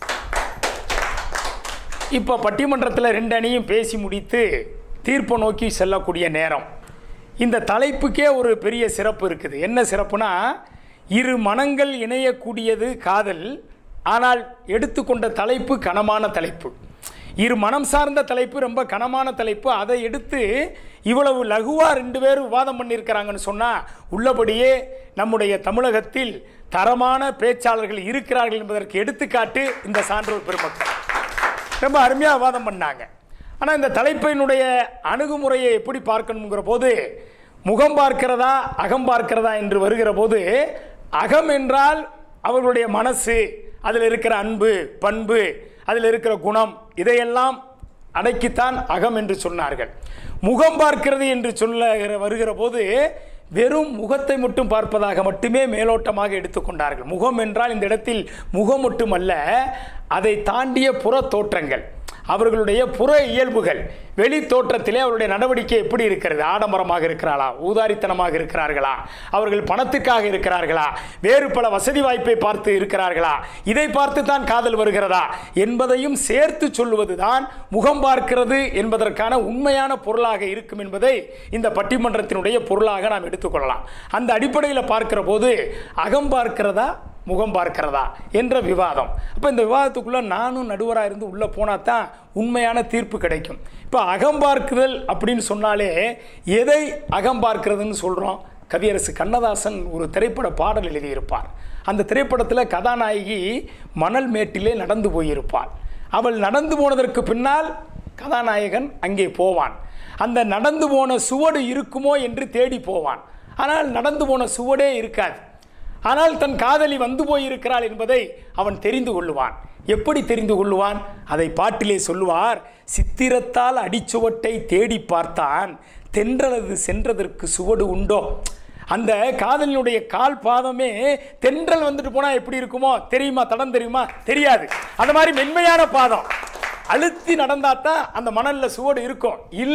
Speaker 1: இப்போ பட்டிமன்றத்தில் ரெண்டு அணியும் பேசி முடித்து தீர்ப்பை நோக்கி செல்லக்கூடிய நேரம் இந்த தலைப்புக்கே ஒரு பெரிய சிறப்பு இருக்குது என்ன சிறப்புனா இரு மனங்கள் இணையக்கூடியது காதல் ஆனால் எடுத்துக்கொண்ட தலைப்பு கனமான தலைப்பு இரு மனம் சார்ந்த தலைப்பு ரொம்ப கனமான தலைப்பு அதை எடுத்து இவ்வளவு லகுவாக ரெண்டு பேரும் விவாதம் பண்ணியிருக்கிறாங்கன்னு சொன்னால் உள்ளபடியே நம்முடைய தமிழகத்தில் தரமான பேச்சாளர்கள் இருக்கிறார்கள் என்பதற்கு எடுத்துக்காட்டு இந்த சான்றோர் பெருமக்கள் ரொம்ப அருமையாக விவாதம் பண்ணாங்க ஆனால் இந்த தலைப்பினுடைய அணுகுமுறையை எப்படி பார்க்கணுங்கிற போது முகம் பார்க்கிறதா அகம் பார்க்கிறதா என்று வருகிற போது அகம் என்றால் அவர்களுடைய மனசு அதில் இருக்கிற அன்பு பண்பு அதில் இருக்கிற குணம் இதையெல்லாம் அடக்கித்தான் அகம் என்று சொன்னார்கள் முகம் பார்க்கிறது என்று சொல்ல வருகிற போது வெறும் முகத்தை மட்டும் பார்ப்பதாக மட்டுமே மேலோட்டமாக எடுத்துக்கொண்டார்கள் முகம் என்றால் இந்த இடத்தில் முகம் மட்டுமல்ல அதை தாண்டிய புற தோற்றங்கள் அவர்களுடைய புற இயல்புகள் வெளி தோற்றத்திலே அவருடைய நடவடிக்கை எப்படி இருக்கிறது ஆடம்பரமாக இருக்கிறாளா ஊதாரித்தனமாக இருக்கிறார்களா அவர்கள் பணத்துக்காக இருக்கிறார்களா வேறு பல வசதி வாய்ப்பை பார்த்து இருக்கிறார்களா இதை பார்த்து தான் காதல் வருகிறதா என்பதையும் சேர்த்து சொல்லுவதுதான் முகம் பார்க்கிறது என்பதற்கான உண்மையான பொருளாக இருக்கும் என்பதை இந்த பட்டிமன்றத்தினுடைய பொருளாக நாம் எடுத்துக்கொள்ளலாம் அந்த அடிப்படையில் பார்க்கிற போது அகம் பார்க்கிறதா முகம் பார்க்கிறதா என்ற விவாதம் அப்போ இந்த விவாதத்துக்குள்ளே நானும் நடுவராக இருந்து உள்ளே போனால் தான் உண்மையான தீர்ப்பு கிடைக்கும் இப்போ அகம் பார்க்குதல் அப்படின்னு சொன்னாலே எதை அகம் பார்க்கிறதுன்னு சொல்கிறோம் கவியரசு கண்ணதாசன் ஒரு திரைப்பட பாடல் எழுதியிருப்பார் அந்த திரைப்படத்தில் கதாநாயகி மணல் மேட்டிலே நடந்து போயிருப்பாள் அவள் நடந்து போனதற்கு பின்னால் கதாநாயகன் அங்கே போவான் அந்த நடந்து போன சுவடு இருக்குமோ என்று தேடி போவான் ஆனால் நடந்து போன சுவடே இருக்காது ஆனால் தன் காதலி வந்து போயிருக்கிறாள் என்பதை அவன் தெரிந்து கொள்ளுவான் எப்படி தெரிந்து கொள்ளுவான் அதை பாட்டிலே சொல்லுவார் சித்திரத்தால் அடிச்சுவட்டை தேடி பார்த்தான் தென்றலது சென்றதற்கு சுவடு உண்டோ அந்த காதலினுடைய கால் பாதமே தென்றல் வந்துட்டு போனா எப்படி இருக்குமோ தெரியுமா தடம் தெரியுமா தெரியாது அந்த மாதிரி மென்மையான பாதம் அழுத்தி நடந்தா தான் அந்த மணல்ல சுவடு இருக்கும் இல்லை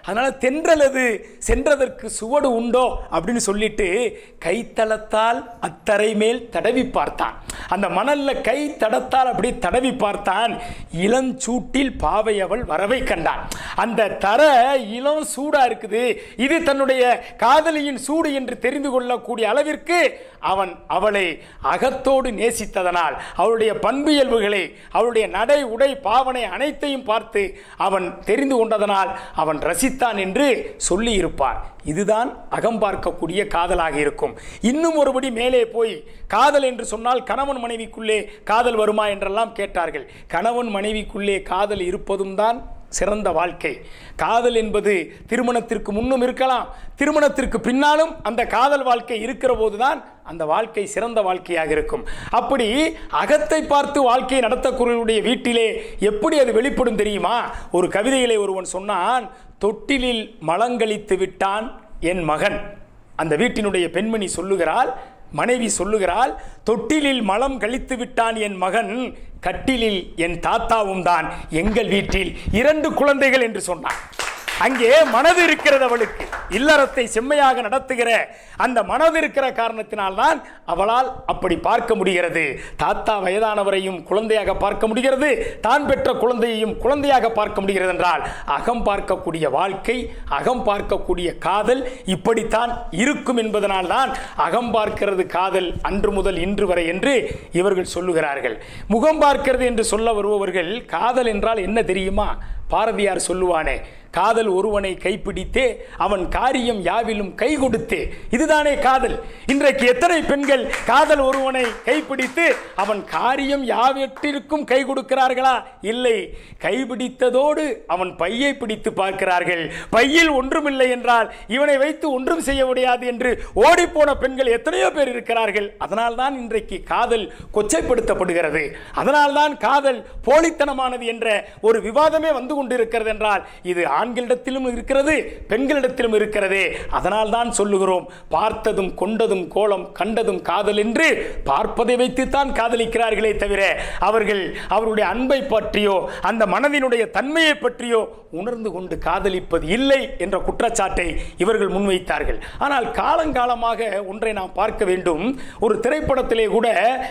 Speaker 1: அதனால தென்றல் அது சென்றதற்கு சுவடு உண்டோ அப்படின்னு சொல்லிட்டு கைத்தளத்தால் அத்தரை மேல் தடவி பார்த்தான் அந்த மணல்ல கை தடத்தால் அப்படி தடவி பார்த்தான் இளஞ்சூட்டில் பாவை அவள் வரவை கண்டான் அந்த தர இளம் சூடா இருக்குது இது தன்னுடைய காதலியின் சூடு என்று தெரிந்து கொள்ளக்கூடிய அளவிற்கு அவன் அவளை அகத்தோடு நேசித்ததனால் அவளுடைய பண்பியல்புகளை அவளுடைய நடை உடை பாவனை அனைத்தையும் பார்த்து அவன் தெரிந்து கொண்டதனால் அவன் ரசித்தான் என்று சொல்லி இருப்பார் இதுதான் அகம் பார்க்கக்கூடிய காதலாக இருக்கும் இன்னும் ஒருபடி மேலே போய் காதல் என்று சொன்னால் கணவன் மனைவிக்குள்ளே காதல் வருமா என்றெல்லாம் கேட்டார்கள் கணவன் மனைவிக்குள்ளே காதல் இருப்பதும் தான் சிறந்த வாழ்க்கை காதல் என்பது திருமணத்திற்கு முன்னும் இருக்கலாம் திருமணத்திற்கு பின்னாலும் அந்த காதல் வாழ்க்கை இருக்கிற போதுதான் அந்த வாழ்க்கை சிறந்த வாழ்க்கையாக இருக்கும் அப்படி அகத்தை பார்த்து வாழ்க்கையை நடத்தக்கூடியவருடைய வீட்டிலே எப்படி அது வெளிப்படும் தெரியுமா ஒரு கவிதையிலே ஒருவன் சொன்னான் தொட்டிலில் மலங்களித்து விட்டான் என் மகன் அந்த வீட்டினுடைய பெண்மணி சொல்லுகிறாள் மனைவி சொல்லுகிறாள் தொட்டிலில் மலம் கழித்து விட்டான் என் மகன் கட்டிலில் என் தாத்தாவும் தான் எங்கள் வீட்டில் இரண்டு குழந்தைகள் என்று சொன்னான் அங்கே மனது இருக்கிறது அவளுக்கு இல்லறத்தை செம்மையாக நடத்துகிற அந்த மனது இருக்கிற காரணத்தினால்தான் அவளால் அப்படி பார்க்க முடிகிறது தாத்தா வயதானவரையும் குழந்தையாக பார்க்க முடிகிறது தான் பெற்ற குழந்தையையும் குழந்தையாக பார்க்க முடிகிறது என்றால் அகம் பார்க்கக்கூடிய வாழ்க்கை அகம் பார்க்கக்கூடிய காதல் இப்படித்தான் இருக்கும் என்பதனால் தான் அகம் பார்க்கிறது காதல் அன்று முதல் இன்று வரை என்று இவர்கள் சொல்லுகிறார்கள் முகம் பார்க்கிறது என்று சொல்ல வருபவர்கள் காதல் என்றால் என்ன தெரியுமா பாரதியார் சொல்லுவானே காதல் ஒருவனை கைப்பிடித்தே அவன் காரியம் யாவிலும் கை கொடுத்தே இதுதானே காதல் இன்றைக்கு எத்தனை பெண்கள் காதல் ஒருவனை கைப்பிடித்து அவன் காரியம் யாவற்றிற்கும் கை கொடுக்கிறார்களா இல்லை கைபிடித்ததோடு அவன் பையை பிடித்து பார்க்கிறார்கள் பையில் ஒன்றுமில்லை என்றால் இவனை வைத்து ஒன்றும் செய்ய முடியாது என்று ஓடிப்போன பெண்கள் எத்தனையோ பேர் இருக்கிறார்கள் அதனால்தான் இன்றைக்கு காதல் கொச்சைப்படுத்தப்படுகிறது அதனால்தான் காதல் போலித்தனமானது என்ற ஒரு விவாதமே வந்து கொண்டிருக்கிறது என்றால் இது ஆண்களிடத்திலும் இருக்கிறது பெண்களிடத்திலும் இருக்கிறது அதனால் தான் சொல்லுகிறோம் பார்த்ததும் கொண்டதும் கோலம் கண்டதும் காதல் என்று பார்ப்பதை வைத்துத்தான் காதலிக்கிறார்களே தவிர அவர்கள் அவருடைய அன்பை பற்றியோ அந்த மனதினுடைய தன்மையை பற்றியோ உணர்ந்து கொண்டு காதலிப்பது இல்லை என்ற குற்றச்சாட்டை இவர்கள் முன்வைத்தார்கள் ஆனால் காலங்காலமாக ஒன்றை நாம் பார்க்க வேண்டும் ஒரு திரைப்படத்திலே கூட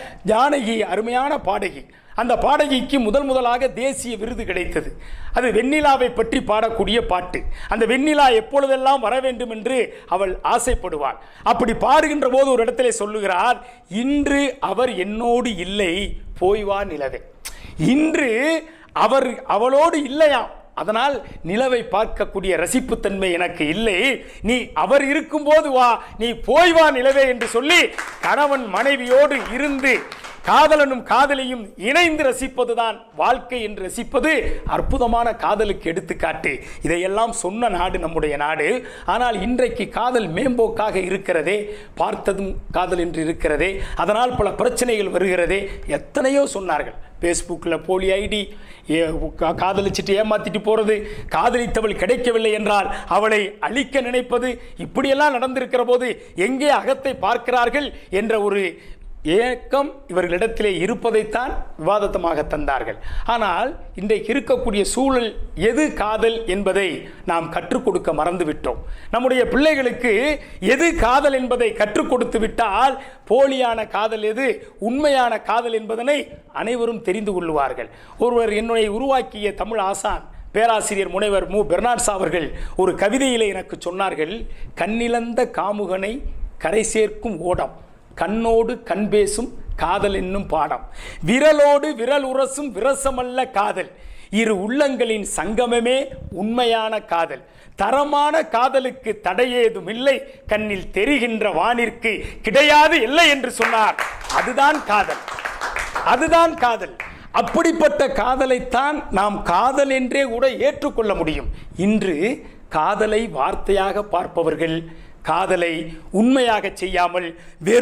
Speaker 1: ஜானகி அருமையான பாடகி அந்த பாடகிக்கு முதல் முதலாக தேசிய விருது கிடைத்தது அது வெண்ணிலாவை பற்றி பாடக்கூடிய பாட்டு அந்த வெண்ணிலா எப்பொழுதெல்லாம் வர வேண்டும் என்று அவள் ஆசைப்படுவாள் அப்படி பாடுகின்ற போது ஒரு இடத்திலே சொல்லுகிறார் இன்று அவர் என்னோடு இல்லை போய் வா நிலவே இன்று அவர் அவளோடு இல்லையாம் அதனால் நிலவை பார்க்கக்கூடிய ரசிப்புத்தன்மை எனக்கு இல்லை நீ அவர் இருக்கும்போது வா நீ போய் வா நிலவே என்று சொல்லி கணவன் மனைவியோடு இருந்து காதலனும் காதலியும் இணைந்து ரசிப்பதுதான் வாழ்க்கை என்று ரசிப்பது அற்புதமான காதலுக்கு எடுத்துக்காட்டு இதையெல்லாம் சொன்ன நாடு நம்முடைய நாடு ஆனால் இன்றைக்கு காதல் மேம்போக்காக இருக்கிறதே பார்த்ததும் காதல் என்று இருக்கிறதே அதனால் பல பிரச்சனைகள் வருகிறதே எத்தனையோ சொன்னார்கள் ஃபேஸ்புக்கில் போலி ஐடி காதலிச்சிட்டு ஏமாத்திட்டு போகிறது காதலித்தவள் கிடைக்கவில்லை என்றால் அவளை அழிக்க நினைப்பது இப்படியெல்லாம் நடந்திருக்கிற போது எங்கே அகத்தை பார்க்கிறார்கள் என்ற ஒரு ஏக்கம் இவர்களிடத்திலே இருப்பதைத்தான் விவாதத்தமாக தந்தார்கள் ஆனால் இன்றைக்கு இருக்கக்கூடிய சூழல் எது காதல் என்பதை நாம் கற்றுக் கொடுக்க மறந்துவிட்டோம் நம்முடைய பிள்ளைகளுக்கு எது காதல் என்பதை கற்றுக் கொடுத்து விட்டால் போலியான காதல் எது உண்மையான காதல் என்பதனை அனைவரும் தெரிந்து கொள்ளுவார்கள் ஒருவர் என்னுடைய உருவாக்கிய தமிழ் ஆசான் பேராசிரியர் முனைவர் மு பெர்னாட்ஸ் அவர்கள் ஒரு கவிதையிலே எனக்கு சொன்னார்கள் கண்ணிழந்த காமுகனை கரை சேர்க்கும் ஓடம் கண்ணோடு கண் பேசும் காதல் என்னும் பாடம் விரலோடு விரல் உரசும் விரசமல்ல காதல் இரு உள்ளங்களின் சங்கமமே உண்மையான காதல் தரமான காதலுக்கு தடையேதும் இல்லை கண்ணில் தெரிகின்ற வானிற்கு கிடையாது இல்லை என்று சொன்னார் அதுதான் காதல் அதுதான் காதல் அப்படிப்பட்ட காதலைத்தான் நாம் காதல் என்றே கூட ஏற்றுக்கொள்ள முடியும் இன்று காதலை வார்த்தையாக பார்ப்பவர்கள் காதலை உண்மையாக செய்யாமல் வெறும்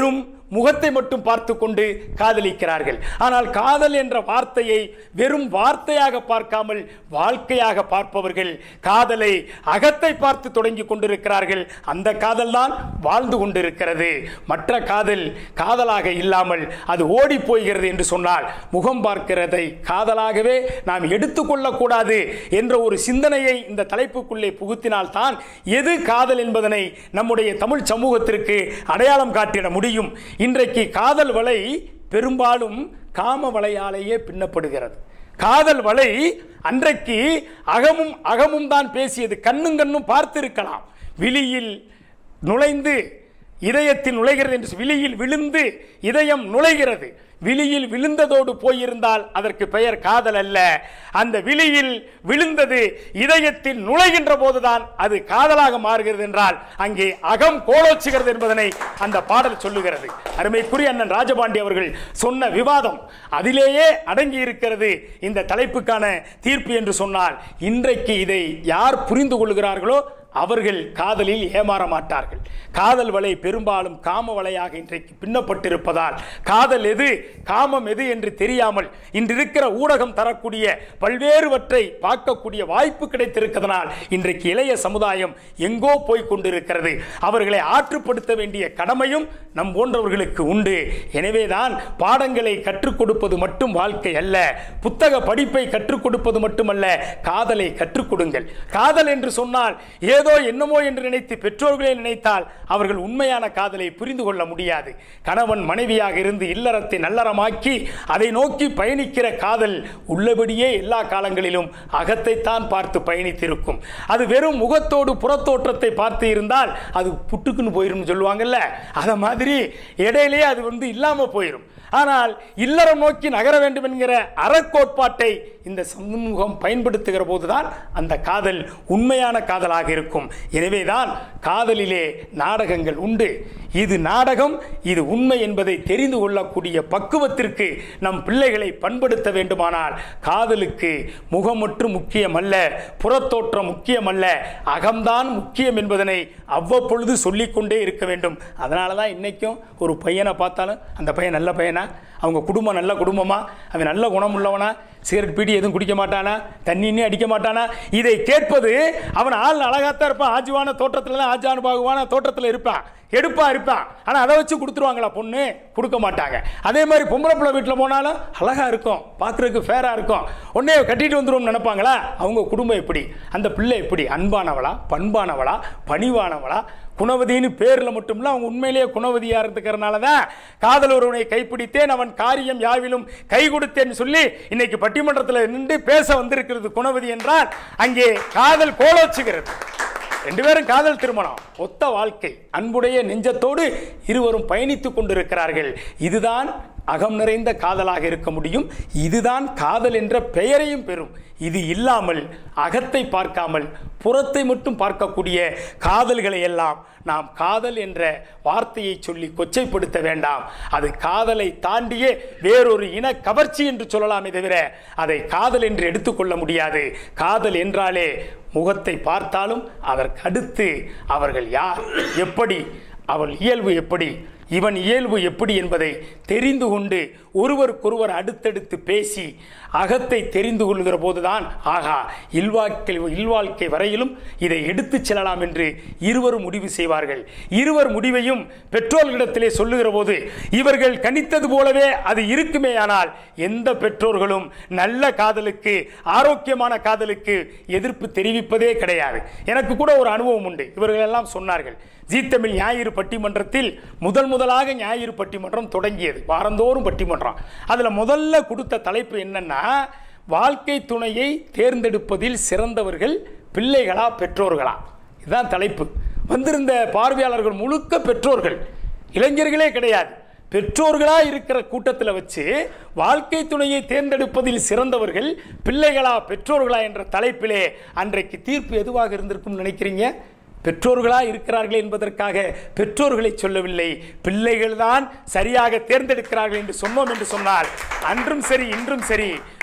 Speaker 1: முகத்தை மட்டும் பார்த்து கொண்டு காதலிக்கிறார்கள் ஆனால் காதல் என்ற வார்த்தையை வெறும் வார்த்தையாக பார்க்காமல் வாழ்க்கையாக பார்ப்பவர்கள் காதலை அகத்தை பார்த்து தொடங்கி கொண்டிருக்கிறார்கள் அந்த காதல் தான் வாழ்ந்து கொண்டிருக்கிறது மற்ற காதல் காதலாக இல்லாமல் அது ஓடி போகிறது என்று சொன்னால் முகம் பார்க்கிறதை காதலாகவே நாம் எடுத்துக்கொள்ளக்கூடாது என்ற ஒரு சிந்தனையை இந்த தலைப்புக்குள்ளே புகுத்தினால் தான் எது காதல் என்பதனை நம்முடைய தமிழ் சமூகத்திற்கு அடையாளம் காட்டிட முடியும் இன்றைக்கு காதல் வலை பெரும்பாலும் காம வலையாலேயே பின்னப்படுகிறது காதல் வலை அன்றைக்கு அகமும் அகமும் தான் பேசியது கண்ணும் கண்ணும் பார்த்திருக்கலாம் விழியில் நுழைந்து இதயத்தில் நுழைகிறது என்று விழியில் விழுந்து இதயம் நுழைகிறது விழியில் விழுந்ததோடு போயிருந்தால் அதற்கு பெயர் காதல் அல்ல அந்த விழியில் விழுந்தது இதயத்தில் நுழைகின்ற போதுதான் அது காதலாக மாறுகிறது என்றால் அங்கே அகம் கோலோச்சுகிறது என்பதனை அந்த பாடல் சொல்லுகிறது அருமைக்குரிய அண்ணன் ராஜபாண்டி அவர்கள் சொன்ன விவாதம் அதிலேயே அடங்கி இருக்கிறது இந்த தலைப்புக்கான தீர்ப்பு என்று சொன்னால் இன்றைக்கு இதை யார் புரிந்து கொள்கிறார்களோ அவர்கள் காதலில் ஏமாற மாட்டார்கள் காதல் வலை பெரும்பாலும் காம வலையாக இன்றைக்கு பின்னப்பட்டிருப்பதால் காதல் எது காமம் எது என்று தெரியாமல் இன்று இருக்கிற ஊடகம் தரக்கூடிய பல்வேறுவற்றை பார்க்கக்கூடிய வாய்ப்பு கிடைத்திருக்கிறதனால் இன்றைக்கு இளைய சமுதாயம் எங்கோ போய் கொண்டிருக்கிறது அவர்களை ஆற்றுப்படுத்த வேண்டிய கடமையும் நம் போன்றவர்களுக்கு உண்டு எனவேதான் பாடங்களை கற்றுக் கொடுப்பது மட்டும் வாழ்க்கை அல்ல புத்தக படிப்பை கற்றுக் கொடுப்பது மட்டுமல்ல காதலை கற்றுக் கொடுங்கள் காதல் என்று சொன்னால் ஏதோ என்னமோ என்று நினைத்து பெற்றோர்களே நினைத்தால் அவர்கள் உண்மையான காதலை புரிந்து கொள்ள முடியாது கணவன் மனைவியாக இருந்து இல்லறத்தை நல்லறமாக்கி அதை நோக்கி பயணிக்கிற காதல் உள்ளபடியே எல்லா காலங்களிலும் அகத்தைத்தான் பார்த்து பயணித்திருக்கும் அது வெறும் முகத்தோடு புறத்தோற்றத்தை பார்த்து இருந்தால் அது புட்டுக்குன்னு போயிரும் சொல்லுவாங்கல்ல அத மாதிரி இடையிலேயே அது வந்து இல்லாம போயிடும் ஆனால் இல்லறம் நோக்கி நகர வேண்டும் என்கிற அறக்கோட்பாட்டை இந்த சமூகம் பயன்படுத்துகிற போதுதான் அந்த காதல் உண்மையான காதலாக இருக்கும் எனவேதான் காதலிலே நாடகங்கள் உண்டு இது நாடகம் இது உண்மை என்பதை தெரிந்து கொள்ளக்கூடிய பக்குவத்திற்கு நம் பிள்ளைகளை பண்படுத்த வேண்டுமானால் காதலுக்கு முகம் மட்டும் முக்கியமல்ல புறத்தோற்றம் முக்கியமல்ல அகம்தான் முக்கியம் என்பதனை அவ்வப்பொழுது சொல்லிக்கொண்டே இருக்க வேண்டும் அதனால தான் இன்னைக்கும் ஒரு பையனை பார்த்தாலும் அந்த பையன் நல்ல பையனா அவங்க குடும்பம் நல்ல குடும்பமா அவன் நல்ல குணம் உள்ளவனா சிகரெட் பீடி எதுவும் குடிக்க மாட்டானா தண்ணின்னு அடிக்க மாட்டானா இதை கேட்பது அவன் ஆள் அழகாத்தான் இருப்பான் ஆஜுவான தோற்றத்துல தான் ஆஜானு பாகுவான தோற்றத்தில் இருப்பான் எடுப்பா இருப்பான் ஆனா அதை வச்சு கொடுத்துருவாங்களா பொண்ணு கொடுக்க மாட்டாங்க அதே மாதிரி பொம்பளை பிள்ளை வீட்டில் போனாலும் அழகா இருக்கும் பார்க்கறதுக்கு ஃபேரா இருக்கும் உடனே கட்டிட்டு வந்துடும் நினைப்பாங்களா அவங்க குடும்பம் எப்படி அந்த பிள்ளை எப்படி அன்பானவளா பண்பானவளா பணிவானவளா குணவதின்னு பேரில் மட்டுமில்ல அவங்க உண்மையிலேயே குணவதியாக இருந்துக்கிறனால தான் காதல் ஒருவனை கைப்பிடித்தேன் அவன் காரியம் யாவிலும் கை கொடுத்தேன்னு சொல்லி இன்னைக்கு பட்டிமன்றத்தில் நின்று பேச வந்திருக்கிறது குணவதி என்றால் அங்கே காதல் கோலோச்சுகிறது ரெண்டு பேரும் காதல் திருமணம் ஒத்த வாழ்க்கை அன்புடைய நெஞ்சத்தோடு இருவரும் பயணித்துக் கொண்டிருக்கிறார்கள் இதுதான் அகம் நிறைந்த காதலாக இருக்க முடியும் இதுதான் காதல் என்ற பெயரையும் பெறும் இது இல்லாமல் அகத்தை பார்க்காமல் புறத்தை மட்டும் பார்க்கக்கூடிய காதல்களை எல்லாம் நாம் காதல் என்ற வார்த்தையை சொல்லி கொச்சைப்படுத்த வேண்டாம் அது காதலை தாண்டியே வேறொரு இன கவர்ச்சி என்று சொல்லலாமே தவிர அதை காதல் என்று எடுத்துக்கொள்ள முடியாது காதல் என்றாலே முகத்தை பார்த்தாலும் அதற்கு அடுத்து அவர்கள் யார் எப்படி அவள் இயல்பு எப்படி இவன் இயல்பு எப்படி என்பதை தெரிந்து கொண்டு ஒருவருக்கொருவர் அடுத்தடுத்து பேசி அகத்தை தெரிந்து கொள்கிற போதுதான் ஆகா இல்வாழ்க்கை இல்வாழ்க்கை வரையிலும் இதை எடுத்துச் செல்லலாம் என்று இருவரும் முடிவு செய்வார்கள் இருவர் முடிவையும் பெற்றோர்களிடத்திலே சொல்லுகிற போது இவர்கள் கணித்தது போலவே அது இருக்குமேயானால் எந்த பெற்றோர்களும் நல்ல காதலுக்கு ஆரோக்கியமான காதலுக்கு எதிர்ப்பு தெரிவிப்பதே கிடையாது எனக்கு கூட ஒரு அனுபவம் உண்டு இவர்கள் எல்லாம் சொன்னார்கள் ஜீ தமிழ் ஞாயிறு பட்டிமன்றத்தில் முதல் முதலாக ஞாயிறு பட்டிமன்றம் தொடங்கியது வாரந்தோறும் பட்டிமன்றம் அதில் முதல்ல கொடுத்த தலைப்பு என்னன்னா வாழ்க்கை துணையை தேர்ந்தெடுப்பதில் சிறந்தவர்கள் பிள்ளைகளா பெற்றோர்களா இதுதான் தலைப்பு வந்திருந்த பார்வையாளர்கள் முழுக்க பெற்றோர்கள் இளைஞர்களே கிடையாது பெற்றோர்களா இருக்கிற கூட்டத்தில் வச்சு வாழ்க்கை துணையை தேர்ந்தெடுப்பதில் சிறந்தவர்கள் பிள்ளைகளா பெற்றோர்களா என்ற தலைப்பிலே அன்றைக்கு தீர்ப்பு எதுவாக இருந்திருக்கும் நினைக்கிறீங்க பெற்றோர்களா இருக்கிறார்கள் என்பதற்காக பெற்றோர்களை சொல்லவில்லை பிள்ளைகள் தான் சரியாக தேர்ந்தெடுக்கிறார்கள் என்று சொன்னோம் என்று சொன்னால் அன்றும் சரி இன்றும் சரி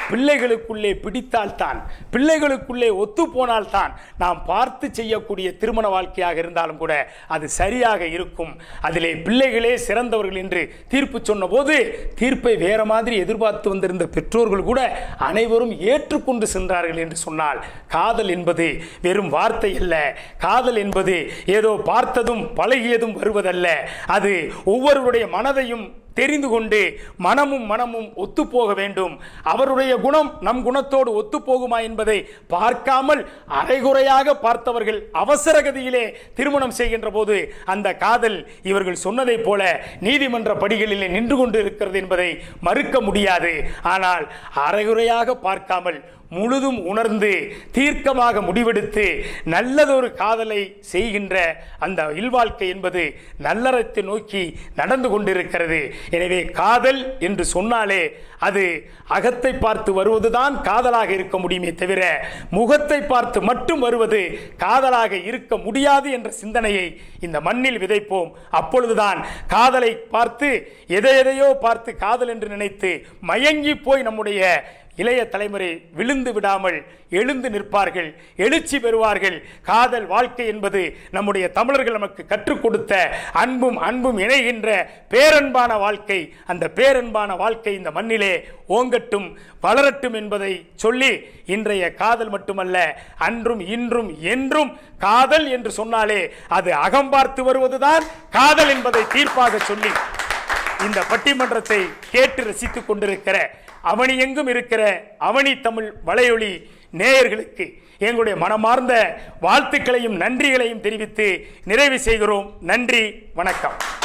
Speaker 1: பிள்ளைகளுக்குள்ளே பிடித்தால்தான் பிள்ளைகளுக்குள்ளே ஒத்து போனால்தான் நாம் பார்த்து செய்யக்கூடிய திருமண வாழ்க்கையாக இருந்தாலும் கூட அது சரியாக இருக்கும் அதிலே பிள்ளைகளே சிறந்தவர்கள் என்று தீர்ப்பு சொன்னபோது தீர்ப்பை வேற மாதிரி எதிர்பார்த்து வந்திருந்த பெற்றோர்கள் கூட அனைவரும் ஏற்றுக்கொண்டு சென்றார்கள் என்று சொன்னால் காதல் என்பது வெறும் வார்த்தை அல்ல காதல் என்பது ஏதோ பார்த்ததும் பழகியதும் வருவதல்ல அது ஒவ்வொருவருடைய மனதையும் தெரிந்து கொண்டு மனமும் மனமும் ஒத்துப்போக வேண்டும் அவருடைய குணம் நம் குணத்தோடு ஒத்துப்போகுமா என்பதை பார்க்காமல் அரைகுறையாக பார்த்தவர்கள் அவசரகதியிலே திருமணம் செய்கின்ற போது அந்த காதல் இவர்கள் சொன்னதைப் போல நீதிமன்ற படிகளிலே நின்று கொண்டு இருக்கிறது என்பதை மறுக்க முடியாது ஆனால் அரைகுறையாக பார்க்காமல் முழுதும் உணர்ந்து தீர்க்கமாக முடிவெடுத்து நல்லதொரு காதலை செய்கின்ற அந்த இல்வாழ்க்கை என்பது நல்லறத்தை நோக்கி நடந்து கொண்டிருக்கிறது எனவே காதல் என்று சொன்னாலே அது அகத்தை பார்த்து வருவதுதான் காதலாக இருக்க முடியுமே தவிர முகத்தை பார்த்து மட்டும் வருவது காதலாக இருக்க முடியாது என்ற சிந்தனையை இந்த மண்ணில் விதைப்போம் அப்பொழுதுதான் காதலை பார்த்து எதை எதையோ பார்த்து காதல் என்று நினைத்து மயங்கி போய் நம்முடைய இளைய தலைமுறை விழுந்து விடாமல் எழுந்து நிற்பார்கள் எழுச்சி பெறுவார்கள் காதல் வாழ்க்கை என்பது நம்முடைய தமிழர்கள் நமக்கு கற்றுக் கொடுத்த அன்பும் அன்பும் இணைகின்ற பேரன்பான வாழ்க்கை அந்த பேரன்பான வாழ்க்கை இந்த மண்ணிலே ஓங்கட்டும் வளரட்டும் என்பதை சொல்லி இன்றைய காதல் மட்டுமல்ல அன்றும் இன்றும் என்றும் காதல் என்று சொன்னாலே அது அகம்பார்த்து வருவதுதான் காதல் என்பதை தீர்ப்பாக சொல்லி இந்த பட்டிமன்றத்தை கேட்டு ரசித்துக் கொண்டிருக்கிற அவனி எங்கும் இருக்கிற அவனி தமிழ் வலையொலி நேயர்களுக்கு எங்களுடைய மனமார்ந்த வாழ்த்துக்களையும் நன்றிகளையும் தெரிவித்து நிறைவு செய்கிறோம் நன்றி வணக்கம்